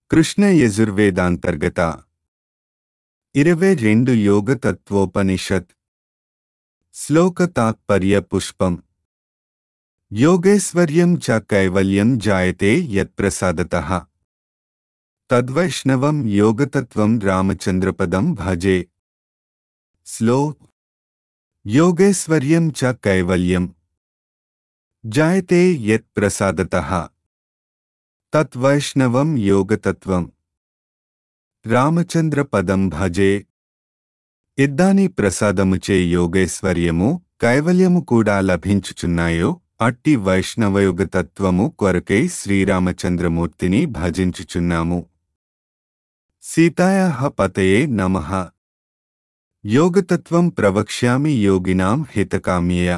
కృష్ణ యజుర్వేదాంతర్గత ఇరవై రెండు యోగ తత్వోపనిషత్ శ్లోక తాత్పర్య పుష్పం యోగేశ్వర్యం చ కైవల్యం జాయతే యత్ప్రసాదతః తద్వైష్ణవం యోగతత్వం రామచంద్రపదం భజే స్లో యోగేశ్వర్యం చ కైవల్యం జాయతే యత్ప్రసాదతః తద్వైష్ణవం యోగతత్వం రామచంద్ర పదం భజే ఇద్దాని ప్రసాదముచే యోగేశ్వర్యము కైవల్యము కూడా లభించుచున్నాయో అట్టి వైష్ణవయోగతత్వము కొరకై శ్రీరామచంద్రమూర్తిని భజించుచున్నాము సీతాయాః పతయే నమః యోగతత్వం ప్రవక్ష్యామి యోగినాం హితకామ్యయ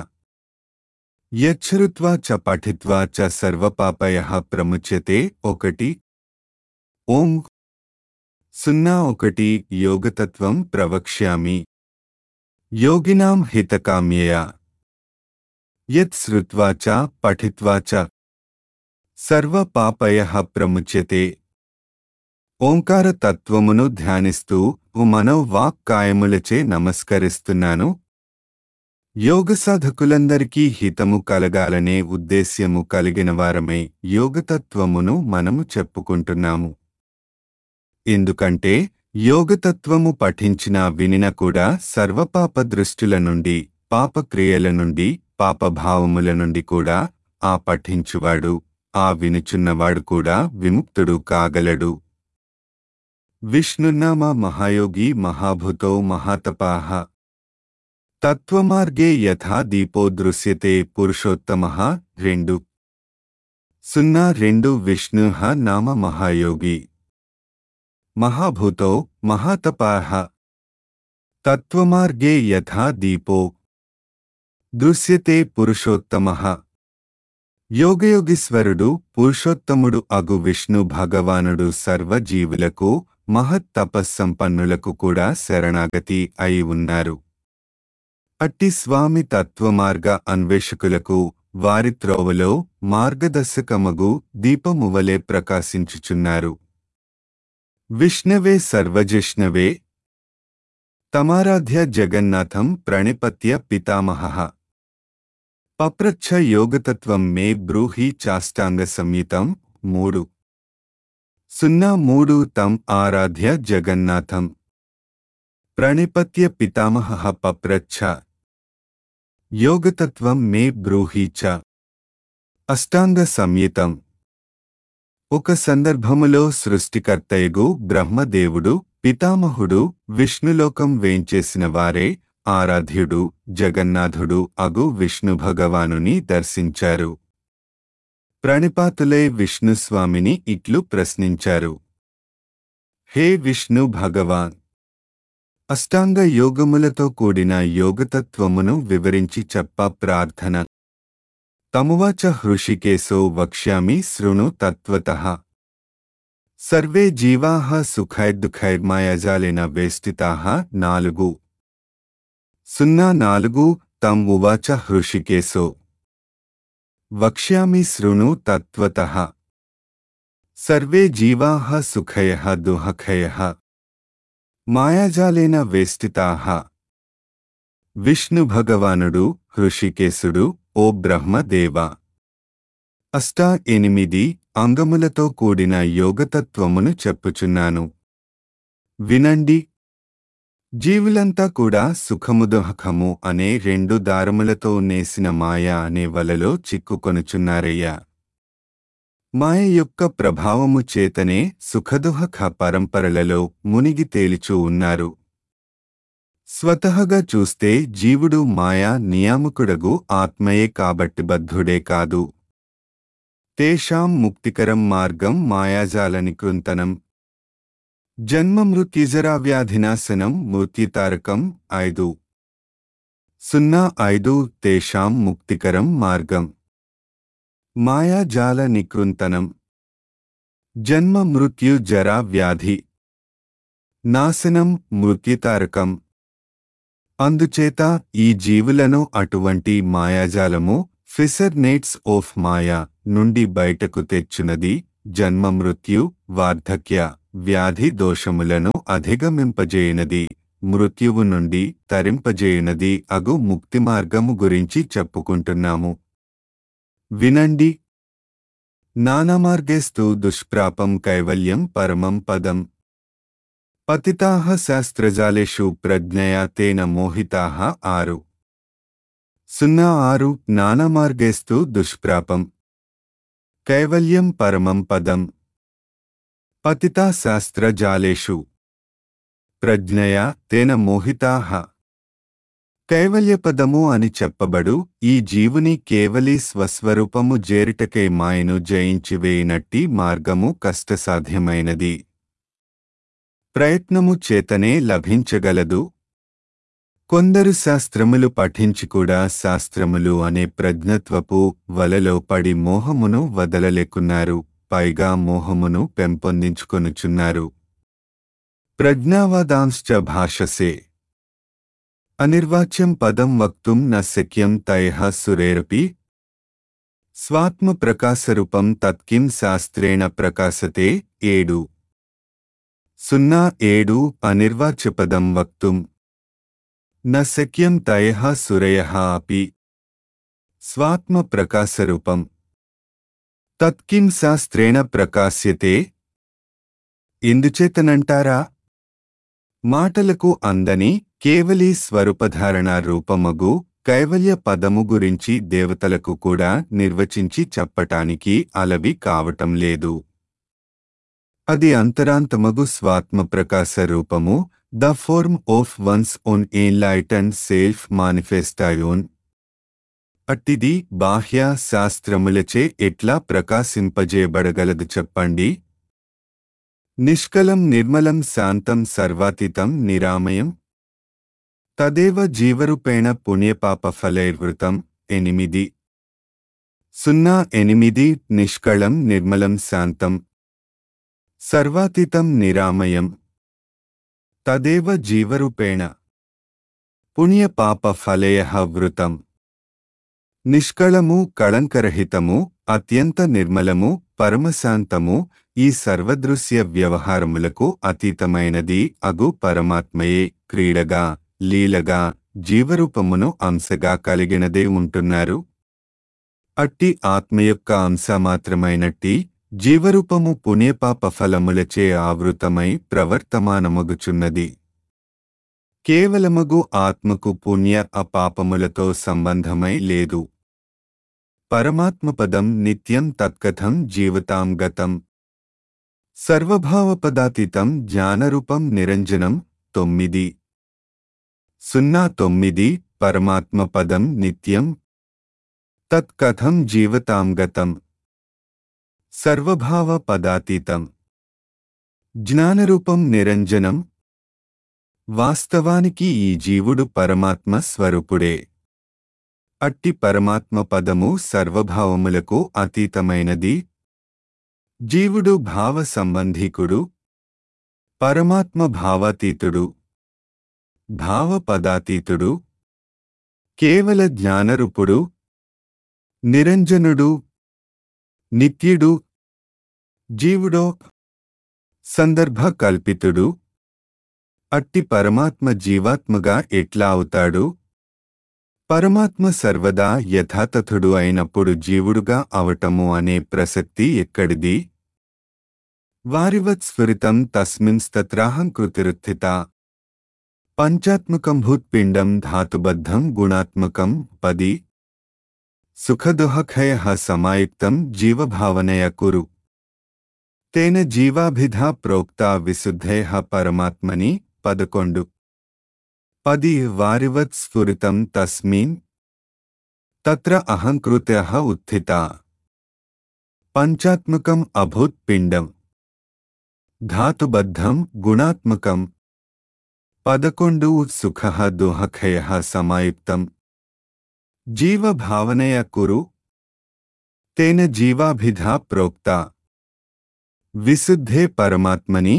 యచ్చరుత్వా చ పఠిత్వా చ సర్వపాపయః ప్రముచ్యతే ఒకటి ఓం సున్నా ఒకటి యోగతత్వం ప్రవక్ష్యామి యోగినాం హితకామ్యయ యత్ శ్రుత్వా చ పఠిత్వా చ సర్వపాపయః ప్రముచ్యతే ఓంకార తత్వమును ధ్యానిస్తూ మనో వాక్కాయములచే నమస్కరిస్తున్నాను యోగ సాధకులందరికీ హితము కలగాలనే ఉద్దేశ్యము కలిగిన వారమై యోగతత్వమును మనము చెప్పుకుంటున్నాము ఎందుకంటే యోగతత్వము పఠించిన వినిన కూడా సర్వపాప దృష్టుల నుండి పాపక్రియల నుండి పాపభావముల నుండి కూడా ఆ పఠించువాడు ఆ వినుచున్నవాడు కూడా విముక్తుడు కాగలడు విష్ణునామ మహాయోగి మహాభూతో మహాతపాః తత్వమార్గే యథా దీపో దృశ్యతే పురుషోత్తమ రెండు సున్నా రెండు విష్ణు నామ మహాయోగి మహాభూతో మహాతపాః తత్వమార్గే యథా దీపో దృశ్యతే పురుషోత్తమ యోగయోగీశ్వరుడు పురుషోత్తముడు అగు విష్ణు భగవానుడు సర్వజీవులకు మహత్ తపస్సంపన్నులకు కూడా శరణాగతి అయి ఉన్నారు అట్టి స్వామి తత్వమార్గ అన్వేషకులకు వారి త్రోవలో మార్గదర్శకమగు దీపమువలే ప్రకాశించుచున్నారు విష్ణవే సర్వజిష్ణవే తమారాధ్య జగన్నాథం ప్రణిపత్య పితామహ పప్రచ్ఛ యోగతత్వం మే బ్రూహి చాష్టాంగ సంయుతం మూడు సున్నా మూడు తం ఆరాధ్య జగన్నాథం ప్రణిపత్య పితామహ పప్రచ్ఛ యోగతత్వం మే బ్రూహి చ అష్టాంగ సంయుతం ఒక సందర్భములో సృష్టికర్తయగు బ్రహ్మదేవుడు పితామహుడు విష్ణులోకం వేంచేసిన వారే ఆరాధ్యుడు జగన్నాథుడు అగు విష్ణు భగవానుని దర్శించారు ప్రణిపాతులై విష్ణుస్వామిని ఇట్లు ప్రశ్నించారు హే విష్ణు భగవాన్ అష్టాంగ యోగములతో కూడిన యోగతత్వమును వివరించి చెప్ప ప్రార్థన తమువాచ హృషికేశో వక్ష్యామి శృణు తత్వతః సర్వే జీవాః సుఖైర్దుఖైర్మాయాజాలేన వేష్టితాః నాలుగు సున్నా నాలుగు తం ఉవాచ హృషికేశో వక్ష్యామి శృణు తత్వతః సర్వే జీవాః సుఖయః దుఃఖయః మాయాజాలేన వేష్టితాః విష్ణుభగవానుడు హృషికేశుడు ఓ బ్రహ్మదేవ అష్టా ఎనిమిది అంగములతో కూడిన యోగతత్వమును చెప్పుచున్నాను వినండి జీవులంతా కూడా సుఖముదుహకము అనే రెండు దారములతో నేసిన మాయ అనే వలలో చిక్కుకొనుచున్నారయ్యా మాయ యొక్క ప్రభావము చేతనే సుఖదుహక పరంపరలలో మునిగి తేలిచూ ఉన్నారు స్వతహగా చూస్తే జీవుడు మాయా నియామకుడగు ఆత్మయే కాబట్టి బద్ధుడే కాదు తేషాం ముక్తికరం మార్గం మాయాజాలని కృంతనం జన్మమృత్యుజరావ్యాధినాశనం మృత్యుతారకం ఐదు సున్నా ఐదు తేషాం ముక్తికరం మార్గం మాయాజాల నికృంతనం జన్మ మృత్యు జరా వ్యాధి నాశనం మృత్యుతారకం అందుచేత ఈ జీవులను అటువంటి మాయాజాలము ఫిసర్ నెట్స్ ఆఫ్ మాయా నుండి బయటకు తెచ్చునది జన్మ మృత్యు వార్ధక్య వ్యాధి దోషములను అధిగమింపజేయునది మృత్యువు నుండి తరింపజేయునది అగు ముక్తి మార్గము గురించి చెప్పుకుంటున్నాము వినండి నానామార్గేస్తు దుష్ప్రాపం కైవల్యం పరమం పదం పతితాః శాస్త్రజాలేషు ప్రజ్ఞయా తేన మోహితాః ఆరు సున్నా ఆరు నానామార్గేస్తు దుష్ప్రాపం కైవల్యం పరమం పదం పతితా శాస్త్రజాలేషు ప్రజ్ఞయా తేన మోహితాః కైవల్యపదము అని చెప్పబడు ఈ జీవుని కేవలి స్వస్వరూపము జేరిటకై మాయను జయించివేయినట్టి మార్గము కష్టసాధ్యమైనది ప్రయత్నము చేతనే లభించగలదు కొందరు శాస్త్రములు పఠించి కూడా శాస్త్రములు అనే ప్రజ్ఞత్వపు వలలో పడి మోహమును వదలలేకున్నారు పైగా మోహమును పెంపొందించుకొనుచున్నారు ప్రజ్ఞావాదాంశ్చ భాషసే అనిర్వాచ్యం పదం వక్తుం న శక్యం తైః సురేరపి స్వాత్మ ప్రకాశరూపం తత్కిం శాస్త్రేణ ప్రకాశతే ఏడు సున్నా ఏడు అనిర్వాచ్యపదం వక్తుం న శక్యం తయః సురయః అపి స్వాత్మ ప్రకాశరూపం తత్కిం శాస్త్రేణ ప్రకాశ్యతే ఎందుచేతనంటారా మాటలకు అందని కేవలి స్వరూపధారణ రూపమగు కైవల్య పదము గురించి దేవతలకు కూడా నిర్వచించి చెప్పటానికి అలవి కావటం లేదు అది అంతరాంతమగు స్వాత్మ ప్రకాశ రూపము the form of one's own enlighten self manifestation అట్టిది బాహ్య శాస్త్రములచే ఎట్లా ప్రకాశింపజేయబడగలదు చెప్పండి నిష్కలం నిర్మలం శాంతం సర్వాతీతం నిరామయం తదేవ జీవరూపేణ పుణ్యపాప ఫలైర్వృతం ఎనిమిది సున్నా ఎనిమిది నిష్కళం నిర్మలం శాంతం సర్వాతీతం నిరామయం తదేవ జీవరూపేణ పుణ్యపాప ఫలయ వృతం నిష్కళము కళంకరహితము అత్యంత నిర్మలము పరమశాంతము ఈ సర్వదృశ్య వ్యవహారములకు అతీతమైనది అగు పరమాత్మయే క్రీడగా లీలగా జీవరూపమును అంశగా కలిగినదే ఉంటున్నారు అట్టి ఆత్మ యొక్క అంశ మాత్రమైనట్టి జీవరూపము పుణ్యపాప ఫలములచే ఆవృతమై ప్రవర్తమానమగుచున్నది కేవలమగు ఆత్మకు పుణ్య అపాపములతో సంబంధమై లేదు పరమాత్మపదం నిత్యం తత్కథం జీవతాం గతం సర్వభావపదాతీతం జ్ఞానరూపం నిరంజనం తొమ్మిది సున్నా తొమ్మిది పరమాత్మ పదం నిత్యం తత్కథం జీవతాం గతం సర్వభావ పదాతీతం జ్ఞానరూపం నిరంజనం వాస్తవానికి ఈ జీవుడు పరమాత్మ స్వరూపుడే అట్టి పరమాత్మ పదము సర్వభావములకు అతీతమైనది జీవుడు భావ సంబంధీకుడు పరమాత్మ భావాతీతుడు భావ పదాతీతుడు కేవల జ్ఞానరూపుడు నిరంజనుడు నిత్యుడు జీవుడో సందర్భ కల్పితుడు అట్టి పరమాత్మ జీవాత్మగా ఎట్లా అవుతాడు పరమాత్మ సర్వదా యథాతథుడు అయినప్పుడు జీవుడుగా అవటము అనే ప్రసక్తి ఎక్కడిది వారివత్ స్ఫురితం తస్మిన్స్తత్రాహంకృతిరుత్థిత పంచాత్మకం భూత్పిండం ధాతుబద్ధం గుణాత్మకం పది సుఖదుహఖయ సమాయుక్తం జీవభావనయ కురు తేన జీవాభిధా ప్రోక్త విశుద్ధయ పరమాత్మని పదకొండు పది వారివత్ స్ఫురితం తస్మిన్ తత్ర అహంకృత్య ఉత్థిత పంచాత్మకం అభూత్ పిండం ధాతుబద్ధం గుణాత్మకం పదకొండు సుఖ దుహఖయ సమాయుక్తం జీవభావనయ కురు తేన జీవాభిధా ప్రోక్త విశుద్ధే పరమాత్మని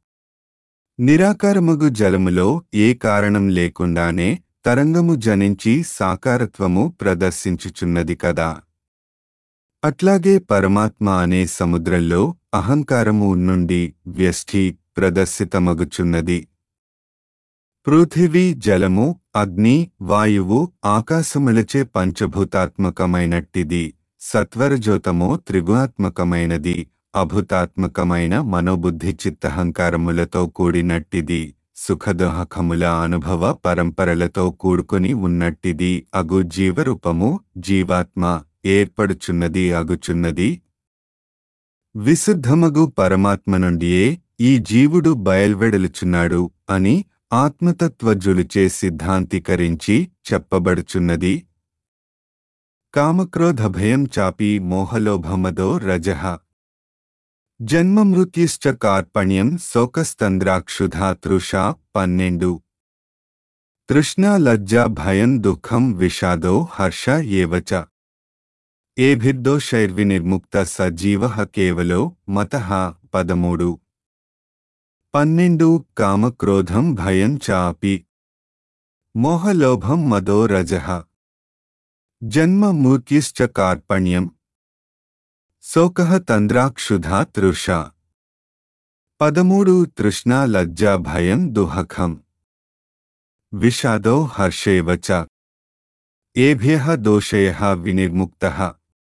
నిరాకారముగు జలములో ఏ కారణం లేకుండానే తరంగము జనించి సాకారత్వము ప్రదర్శించుచున్నది కదా అట్లాగే పరమాత్మ అనే సముద్రంలో అహంకారము నుండి వ్యష్టి ప్రదర్శితమగుచున్నది పృథివీ జలము అగ్ని వాయువు ఆకాశములచే పంచభూతాత్మకమైనట్టిది సత్వరజోతమో త్రిగుణాత్మకమైనది అభూతాత్మకమైన మనోబుద్ధి చిత్తహంకారములతో కూడినట్టిది సుఖదుహకముల అనుభవ పరంపరలతో కూడుకొని ఉన్నట్టిది అగు జీవరూపము జీవాత్మ ఏర్పడుచున్నది అగుచున్నది విశుద్ధమగు పరమాత్మ నుండియే ఈ జీవుడు బయల్వెడలుచున్నాడు అని ఆత్మతత్వజులుచే సిద్ధాంతీకరించి చెప్పబడుచున్నది కామక్రోధ భయం చాపి మోహలోభమదో రజః జన్మమృత్యుశ్చ కార్పణ్యం శోకస్తంద్రాక్షుధా తృషా పన్నెండు తృష్ణా లజ్జ భయం దుఃఖం విషాదో హర్ష ఏవచ ఏభిర్దోషైర్వినిర్ముక్త సజీవ కేవలో మత పదమూడు పన్నెండు కామక్రోధం భయం చాపి మోహలోభం మదో రజః జన్మ మూర్త్యుశ్చ కార్పణ్యం శోకః తంద్రాక్షుధా తృష పదమూడు తృష్ణా లజ్జా భయం దుహకం విషాదో హర్షేవచ ఏభ్యః దోషయః వినిర్ముక్తః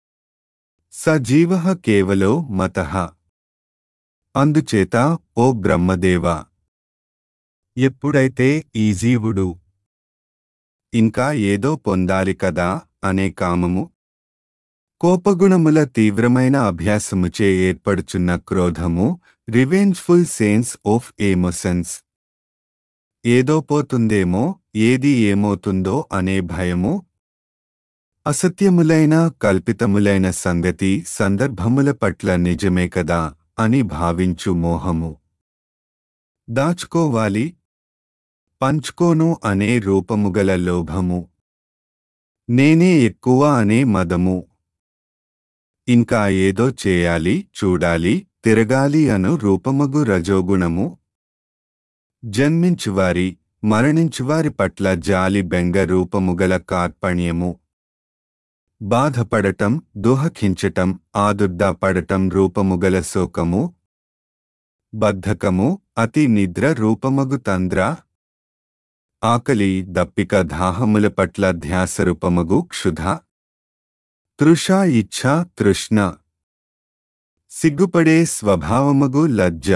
సజీవః కేవలో మతః అందుచేత ఓ బ్రహ్మదేవా ఎప్పుడైతే ఈ జీవుడు ఇంకా ఏదో పొందాలి కదా అనే కామము కోపగుణముల తీవ్రమైన అభ్యాసముచే ఏర్పడుచున్న క్రోధము రివెంజ్ఫుల్ సెన్స్ ఆఫ్ ఎమోషన్స్ ఏదో పోతుందేమో ఏది ఏమవుతుందో అనే భయము అసత్యములైన కల్పితములైన సంగతి సందర్భముల పట్ల నిజమే కదా అని భావించు మోహము దాచుకోవాలి పంచుకోను అనే రూపముగల లోభము నేనే ఎక్కువ అనే మదము ఇంకా ఏదో చేయాలి చూడాలి తిరగాలి అను రూపమగు రజోగుణము జన్మించువారి మరణించువారి పట్ల జాలి బెంగ రూపముగల కార్పణ్యము బాధపడటం దుహఖించటం ఆదుర్దాపడటం రూపముగల శోకము బద్ధకము అతి నిద్ర రూపమగు తంద్ర ఆకలి దప్పిక దాహముల పట్ల ధ్యాస రూపమగు క్షుధ తృష ఇచ్ఛ తృష్ణ సిగ్గుపడే స్వభావమగు లజ్జ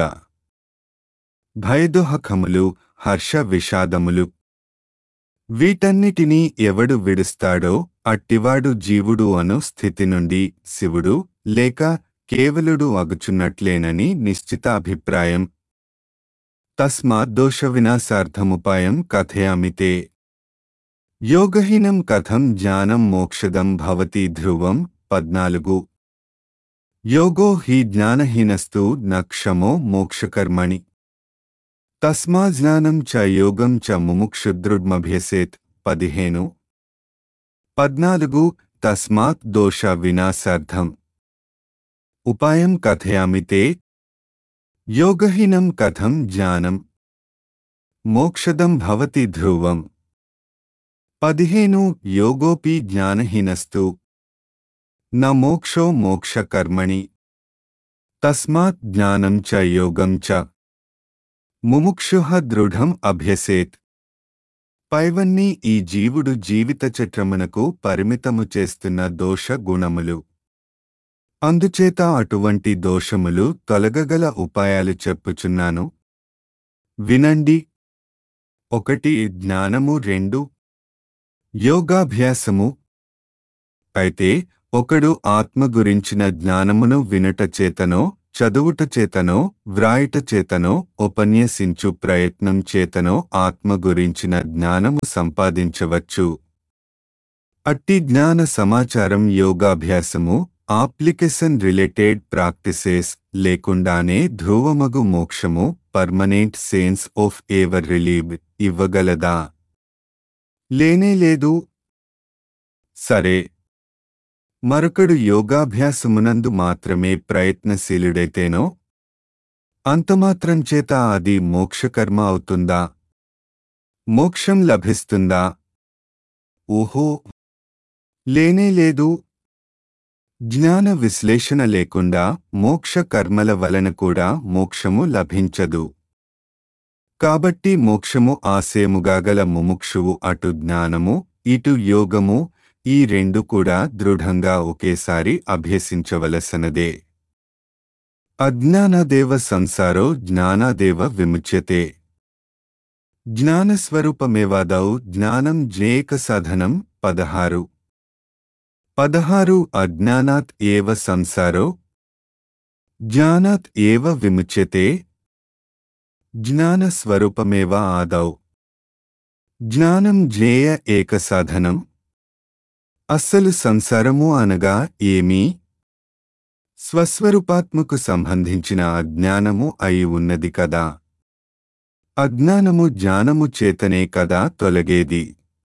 భయదుహకములు హర్ష విషాదములు వీటన్నిటినీ ఎవడు విడుస్తాడో అట్టివాడు జీవుడు అను స్థితి నుండి శివుడు లేక కేవలుడు అగుచున్నట్లేనని నిశ్చిత అభిప్రాయం తస్మాద్దోష వినాశార్థముపాయం కథయామితే యోగహీనం కథం జ్ఞానం మోక్షదం భవతి ధ్రువం పద్నాలుగు యోగో హి జ్ఞానహీనస్తు నక్షమో మోక్షకర్మణి తస్మా జ్ఞానం చ యోగం చ ముముక్షుదృఢ్మభ్యసేత్ పదిహేను పద్నాలుగు తస్మాత్ దోష వినాశార్థం ఉపాయం కథయామితే యోగహీనం కథం జ్ఞానం మోక్షదం భవతి ధ్రువం పదిహేను యోగోపి జ్ఞానహీనస్తు న మోక్షో మోక్షకర్మణి తస్మాత్ జ్ఞానం చ యోగం చ ముముక్షుః దృఢం అభ్యసేత్ పైవన్నీ ఈ జీవుడు జీవిత చట్రమునకు పరిమితము చేస్తున్న దోష గుణములు అందుచేత అటువంటి దోషములు తొలగగల ఉపాయాలు చెప్పుచున్నాను వినండి ఒకటి జ్ఞానము రెండు యోగాభ్యాసము అయితే ఒకడు ఆత్మ గురించిన జ్ఞానమును వినుట చేతనో చదువుట చేతనో వ్రాయుట చేతనో ఉపన్యసించు ప్రయత్నం చేతనో ఆత్మ గురించిన జ్ఞానము సంపాదించవచ్చు అట్టి జ్ఞాన సమాచారం యోగాభ్యాసము అప్లికేషన్ రిలేటెడ్ ప్రాక్టీసెస్ లేకుండానే ధ్రువమగు మోక్షము permanent sense of ever relieve ఇవ్వగలదా లేనే లేదు సరే మరొకడు యోగాభ్యాసమునందు మాత్రమే ప్రయత్నశీలుడైతేనో అంతమాత్రం చేత అది మోక్షకర్మ అవుతుందా మోక్షం లభిస్తుందా ఊహో లేనే లేదు జ్ఞాన విశ్లేషణ లేకుండా మోక్ష కర్మల వలన కూడా మోక్షము లభించదు కాబట్టి మోక్షము ఆశయముగా గల ముముక్షువు అటు జ్ఞానము ఇటు యోగము ఈ రెండు కూడా దృఢంగా ఒకేసారి అభ్యసించవలసనదే అజ్ఞానదేవ సంసారో జ్ఞానాదేవ విముచ్యతే జ్ఞానస్వరూపమేవాదౌ జ్ఞానం జ్ఞేక సాధనం పదహారు పదహారు అజ్ఞానాత్ ఏవ సంసారో జ్ఞానాత్ ఏవ విముచ్యతే జ్ఞానస్వరూపమేవ ఆదౌ జ్ఞానం జ్ఞేయ ఏక సాధనం అస్సలు సంసారము అనగా ఏమీ స్వస్వరూపాత్మకు సంబంధించిన అజ్ఞానము అయి ఉన్నది కదా అజ్ఞానము జ్ఞానము చేతనే కదా తొలగేది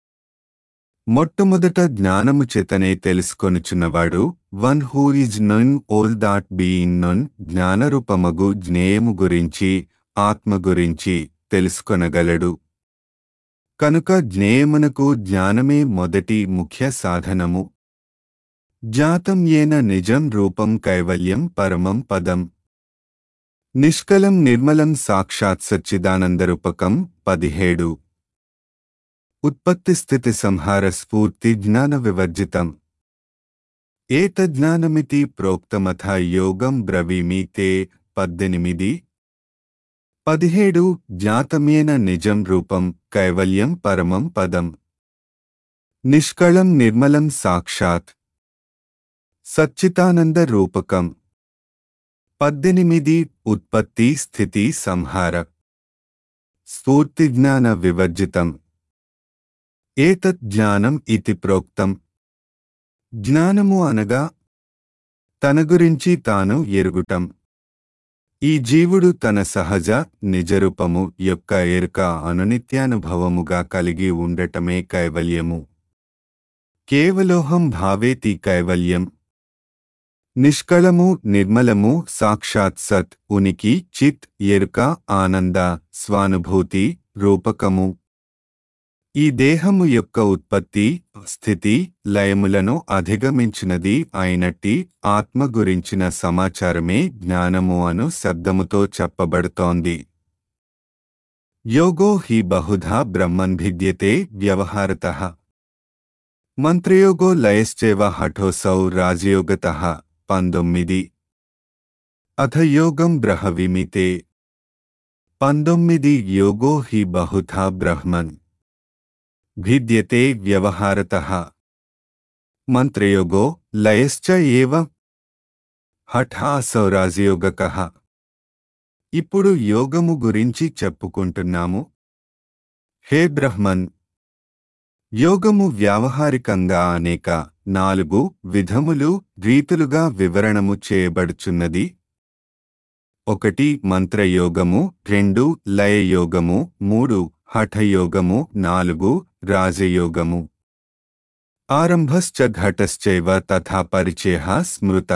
మొట్టమొదట జ్ఞానము చేతనే తెలుసుకొనుచున్నవాడు one who is none all that being none జ్ఞానరూపమగు జ్ఞేయము గురించి ఆత్మ గురించి తెలుసుకొనగలడు కనుక జ్ఞేయమునకు జ్ఞానమే మొదటి ముఖ్య సాధనము జాతం ఏన నిజం రూపం కైవల్యం పరమం పదం నిష్కలం నిర్మలం సాక్షాత్ సచ్చిదానందరూపకం పదిహేడు ఉత్పత్తి స్థితి సంహార స్ఫూర్తి జ్ఞాన వివర్జితం ఏతజ్ఞానమితి ప్రోక్తమథ యోగం బ్రవీమి తే పద్దెనిమిది పదిహేడు జాతమేన నిజం రూపం కైవల్యం పరమం పదం నిష్కళం నిర్మలం సాక్షాత్ సచ్చితానంద రూపకం పద్దెనిమిది ఉత్పత్తి స్థితి సంహార స్ఫూర్తి జ్ఞాన వివర్జితం ఏతత్ జ్ఞానం ఇతి ప్రోక్తం జ్ఞానము అనగా తన గురించి తాను ఎరుగుటం ఈ జీవుడు తన సహజ నిజరూపము యొక్క ఎరుక అనునిత్యానుభవముగా కలిగి ఉండటమే కైవల్యము కేవలోహం భావేతి కైవల్యం నిష్కళము నిర్మలము సాక్షాత్ సత్ ఉనికి చిత్ ఎరుక ఆనంద స్వానుభూతి రూపకము ఈ దేహము యొక్క ఉత్పత్తి స్థితి లయములను అధిగమించినది అయినట్టి ఆత్మ గురించిన సమాచారమే జ్ఞానము అను శబ్దముతో చెప్పబడుతోంది యోగో హి బహుధా బ్రహ్మన్భిద్యతే వ్యవహారత మంత్రయోగో లయశ్చేవ హఠోసౌ రాజయోగత పంతొమ్మిది అథ యోగం బ్రహవిమితే పంతొమ్మిది యోగో హి బహుధా బ్రహ్మన్ భిద్యతే వ్యవహారత మంత్రయోగో లయశ్చ ఏవ హఠాసౌ రాజయోగక ఇప్పుడు యోగము గురించి చెప్పుకుంటున్నాము హే బ్రహ్మన్ యోగము వ్యావహారికంగా అనేక నాలుగు విధములు రీతులుగా వివరణము చేయబడుచున్నది ఒకటి మంత్రయోగము రెండు లయయోగము మూడు హఠయోగము నాలుగు రాజయోగము ఆరంభశ్చ ఘటశ్చైవ తథా పరిచయ స్మృత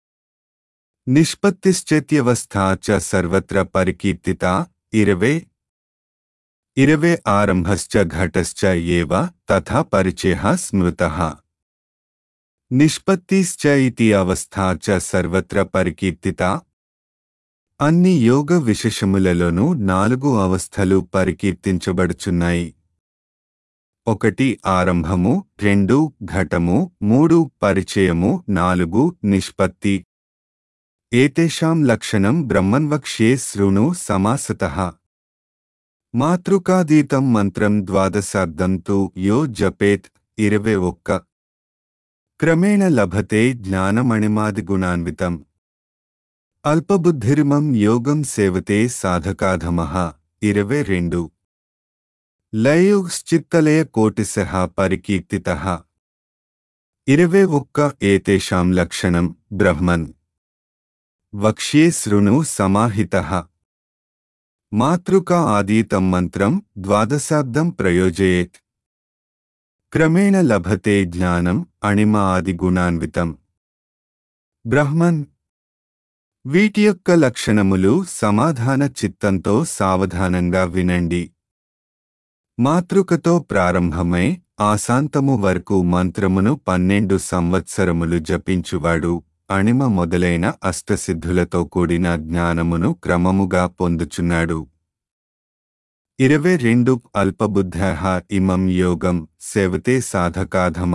నిష్పత్తిశ్చేత్యవస్థా చ సర్వత్ర పరికీర్తిత ఇరవే ఇరవే ఆరంభశ్చ ఘటశ్చ ఏవ తథా పరిచయ స్మృత నిష్పత్తిశ్చ ఇతి అవస్థా చ సర్వత్ర పరికీర్తిత అన్ని యోగ విశేషములలోనూ నాలుగు అవస్థలు పరికీర్తించబడుచున్నాయి ఒకటి ఆరంభము రెండు ఘటము మూడు పరిచయము నాలుగు నిష్పత్తి ఏతేషాం లక్షణం బ్రహ్మన్వక్ష్యే శృణు సమాసత మాతృకాదీతం మంత్రం ద్వాదశాబ్దం తు యో జపేత్ ఇరవై ఒక్క క్రమేణ లభతే జ్ఞానమణిమాదిగుణాన్వితం అల్పబుద్ధిరిమం యోగం సేవతే సాధకాధమః ఇరవై రెండు లయోశ్చిత్తలయ కోటిశః పరికీర్తితః ఇరవై ఒక్క ఏతేషాం లక్షణం బ్రహ్మన్ వక్ష్యే శృణు సమాహితః మాతృకా ఆదీతం మంత్రం ద్వాదశాబ్దం ప్రయోజయేత్ క్రమేణ లభతే జ్ఞానం అణిమ ఆది గుణాన్వితం బ్రహ్మన్ వీటి యొక్క లక్షణములు సమాధాన చిత్తంతో సావధానంగా వినండి మాతృకతో ప్రారంభమై ఆశాంతము వరకు మంత్రమును పన్నెండు సంవత్సరములు జపించువాడు అణిమ మొదలైన అష్టసిద్ధులతో కూడిన జ్ఞానమును క్రమముగా పొందుచున్నాడు ఇరవై రెండు అల్పబుద్ధ ఇమం యోగం సేవతే సాధకాధమ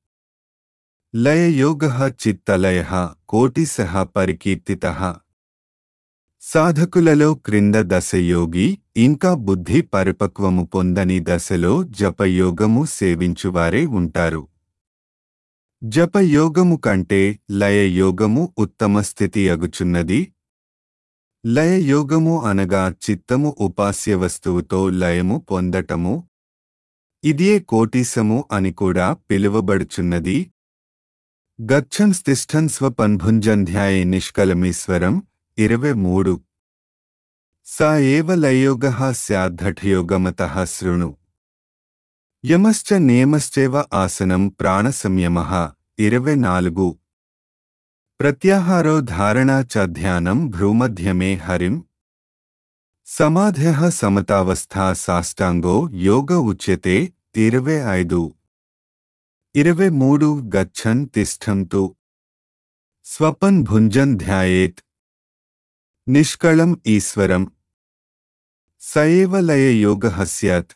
లయయోగ చిత్తలయ కోటిసహ పరికీర్తిత సాధకులలో క్రింద దశయోగి ఇంకా బుద్ధి పరిపక్వము పొందని దశలో జపయోగము సేవించువారే ఉంటారు జపయోగము కంటే లయయోగము ఉత్తమ స్థితి అగుచున్నది లయయోగము అనగా చిత్తము ఉపాస్య వస్తువుతో లయము పొందటము ఇదియే కోటీసము అని కూడా పిలువబడుచున్నది గచ్చన్ స్థిష్టన్ స్వపన్భుంజంధ్యాయే నిష్కలమీశ్వరం ఇరవై మూడు స ఏవ లయోగ స్యాద్ధఠయోగమత శృణు యమశ్చ నియమశ్చేవ ఆసనం ప్రాణసంయమ ఇరవై నాలుగు ప్రత్యాహారో ధారణా చ ధ్యానం భ్రూమధ్యమే హరిం సమాధ్య సమతావస్థా సాష్టాంగో యోగ ఉచ్యతే ఇరవై ఐదు ఇరవై మూడు గచ్చన్ తిష్టంతు స్వపన్ భుంజన్ ధ్యాయేత్ నిష్కళం ఈశ్వరం సయేవ లయ యోగ స్యాత్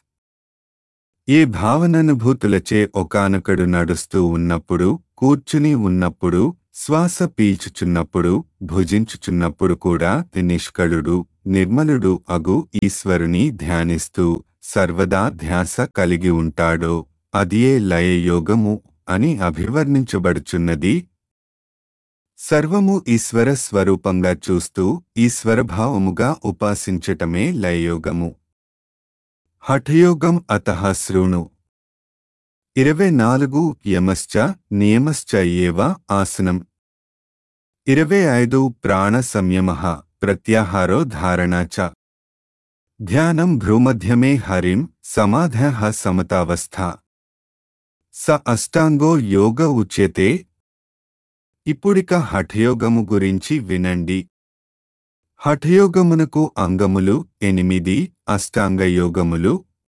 ఏ భావననుభూతులచే ఒకానొకడు నడుస్తూ ఉన్నప్పుడు కూర్చుని ఉన్నప్పుడు శ్వాస పీల్చుచున్నప్పుడు భుజించుచున్నప్పుడు కూడా నిష్కళుడు నిర్మలుడు అగు ఈశ్వరుని ధ్యానిస్తూ సర్వదా ధ్యాస కలిగి ఉంటాడో అదియే లయయోగము అని అభివర్ణించబడుచున్నది సర్వము ఈశ్వర స్వరూపంగా చూస్తూ ఈశ్వరభావముగా ఉపాసించటమే లయయోగము హఠయోగం అత శృణు ఇరవై నాలుగు యమశ్చ నియమశ్చ ఏవ ఆసనం ఇరవై ఐదు ప్రాణ సంయమ ప్రత్యాహారో ధారణ చ ధ్యానం భ్రూమధ్యమే హరిం సమాధ సమతావస్థ స అష్టాంగో యోగ ఉచ్యతే ఇప్పుడిక హఠయోగము గురించి వినండి హఠయోగమునకు అంగములు ఎనిమిది అష్టాంగ యోగములు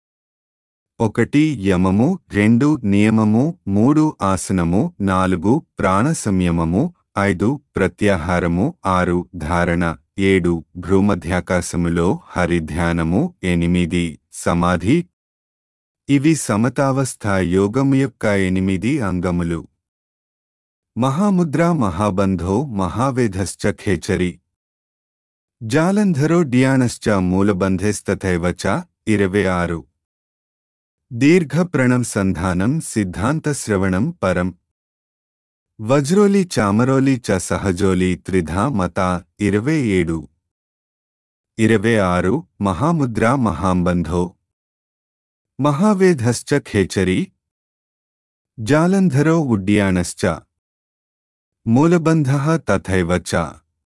ఒకటి యమము రెండు నియమము మూడు ఆసనము నాలుగు ప్రాణ సంయమము ఐదు ప్రత్యాహారము ఆరు ధారణ ఏడు భ్రూమధ్యాకాశములో హరిధ్యానము ఎనిమిది సమాధి ఇవి సమతావస్థ యోగము యొక్క ఎనిమిది అంగములు మహాముద్ర మహాబంధో మహావేధశ్చ ఖేచరి జాలంధరో డ్యానశ్చ మూలబంధేస్తథైవ చ ఇరవై ఆరు దీర్ఘ ప్రణం సంధానం సిద్ధాంత శ్రవణం పరం వజ్రోలి చామరోలి చ సహజోలి త్రిధా మత ఇరవై ఏడు ఇరవై ఆరు మహాముద్ర మహాంబంధో మహావేధశ్చ ఖేచరి జాలంధరో ఉడ్యానశ్చ మూలబంధ తథైవ చ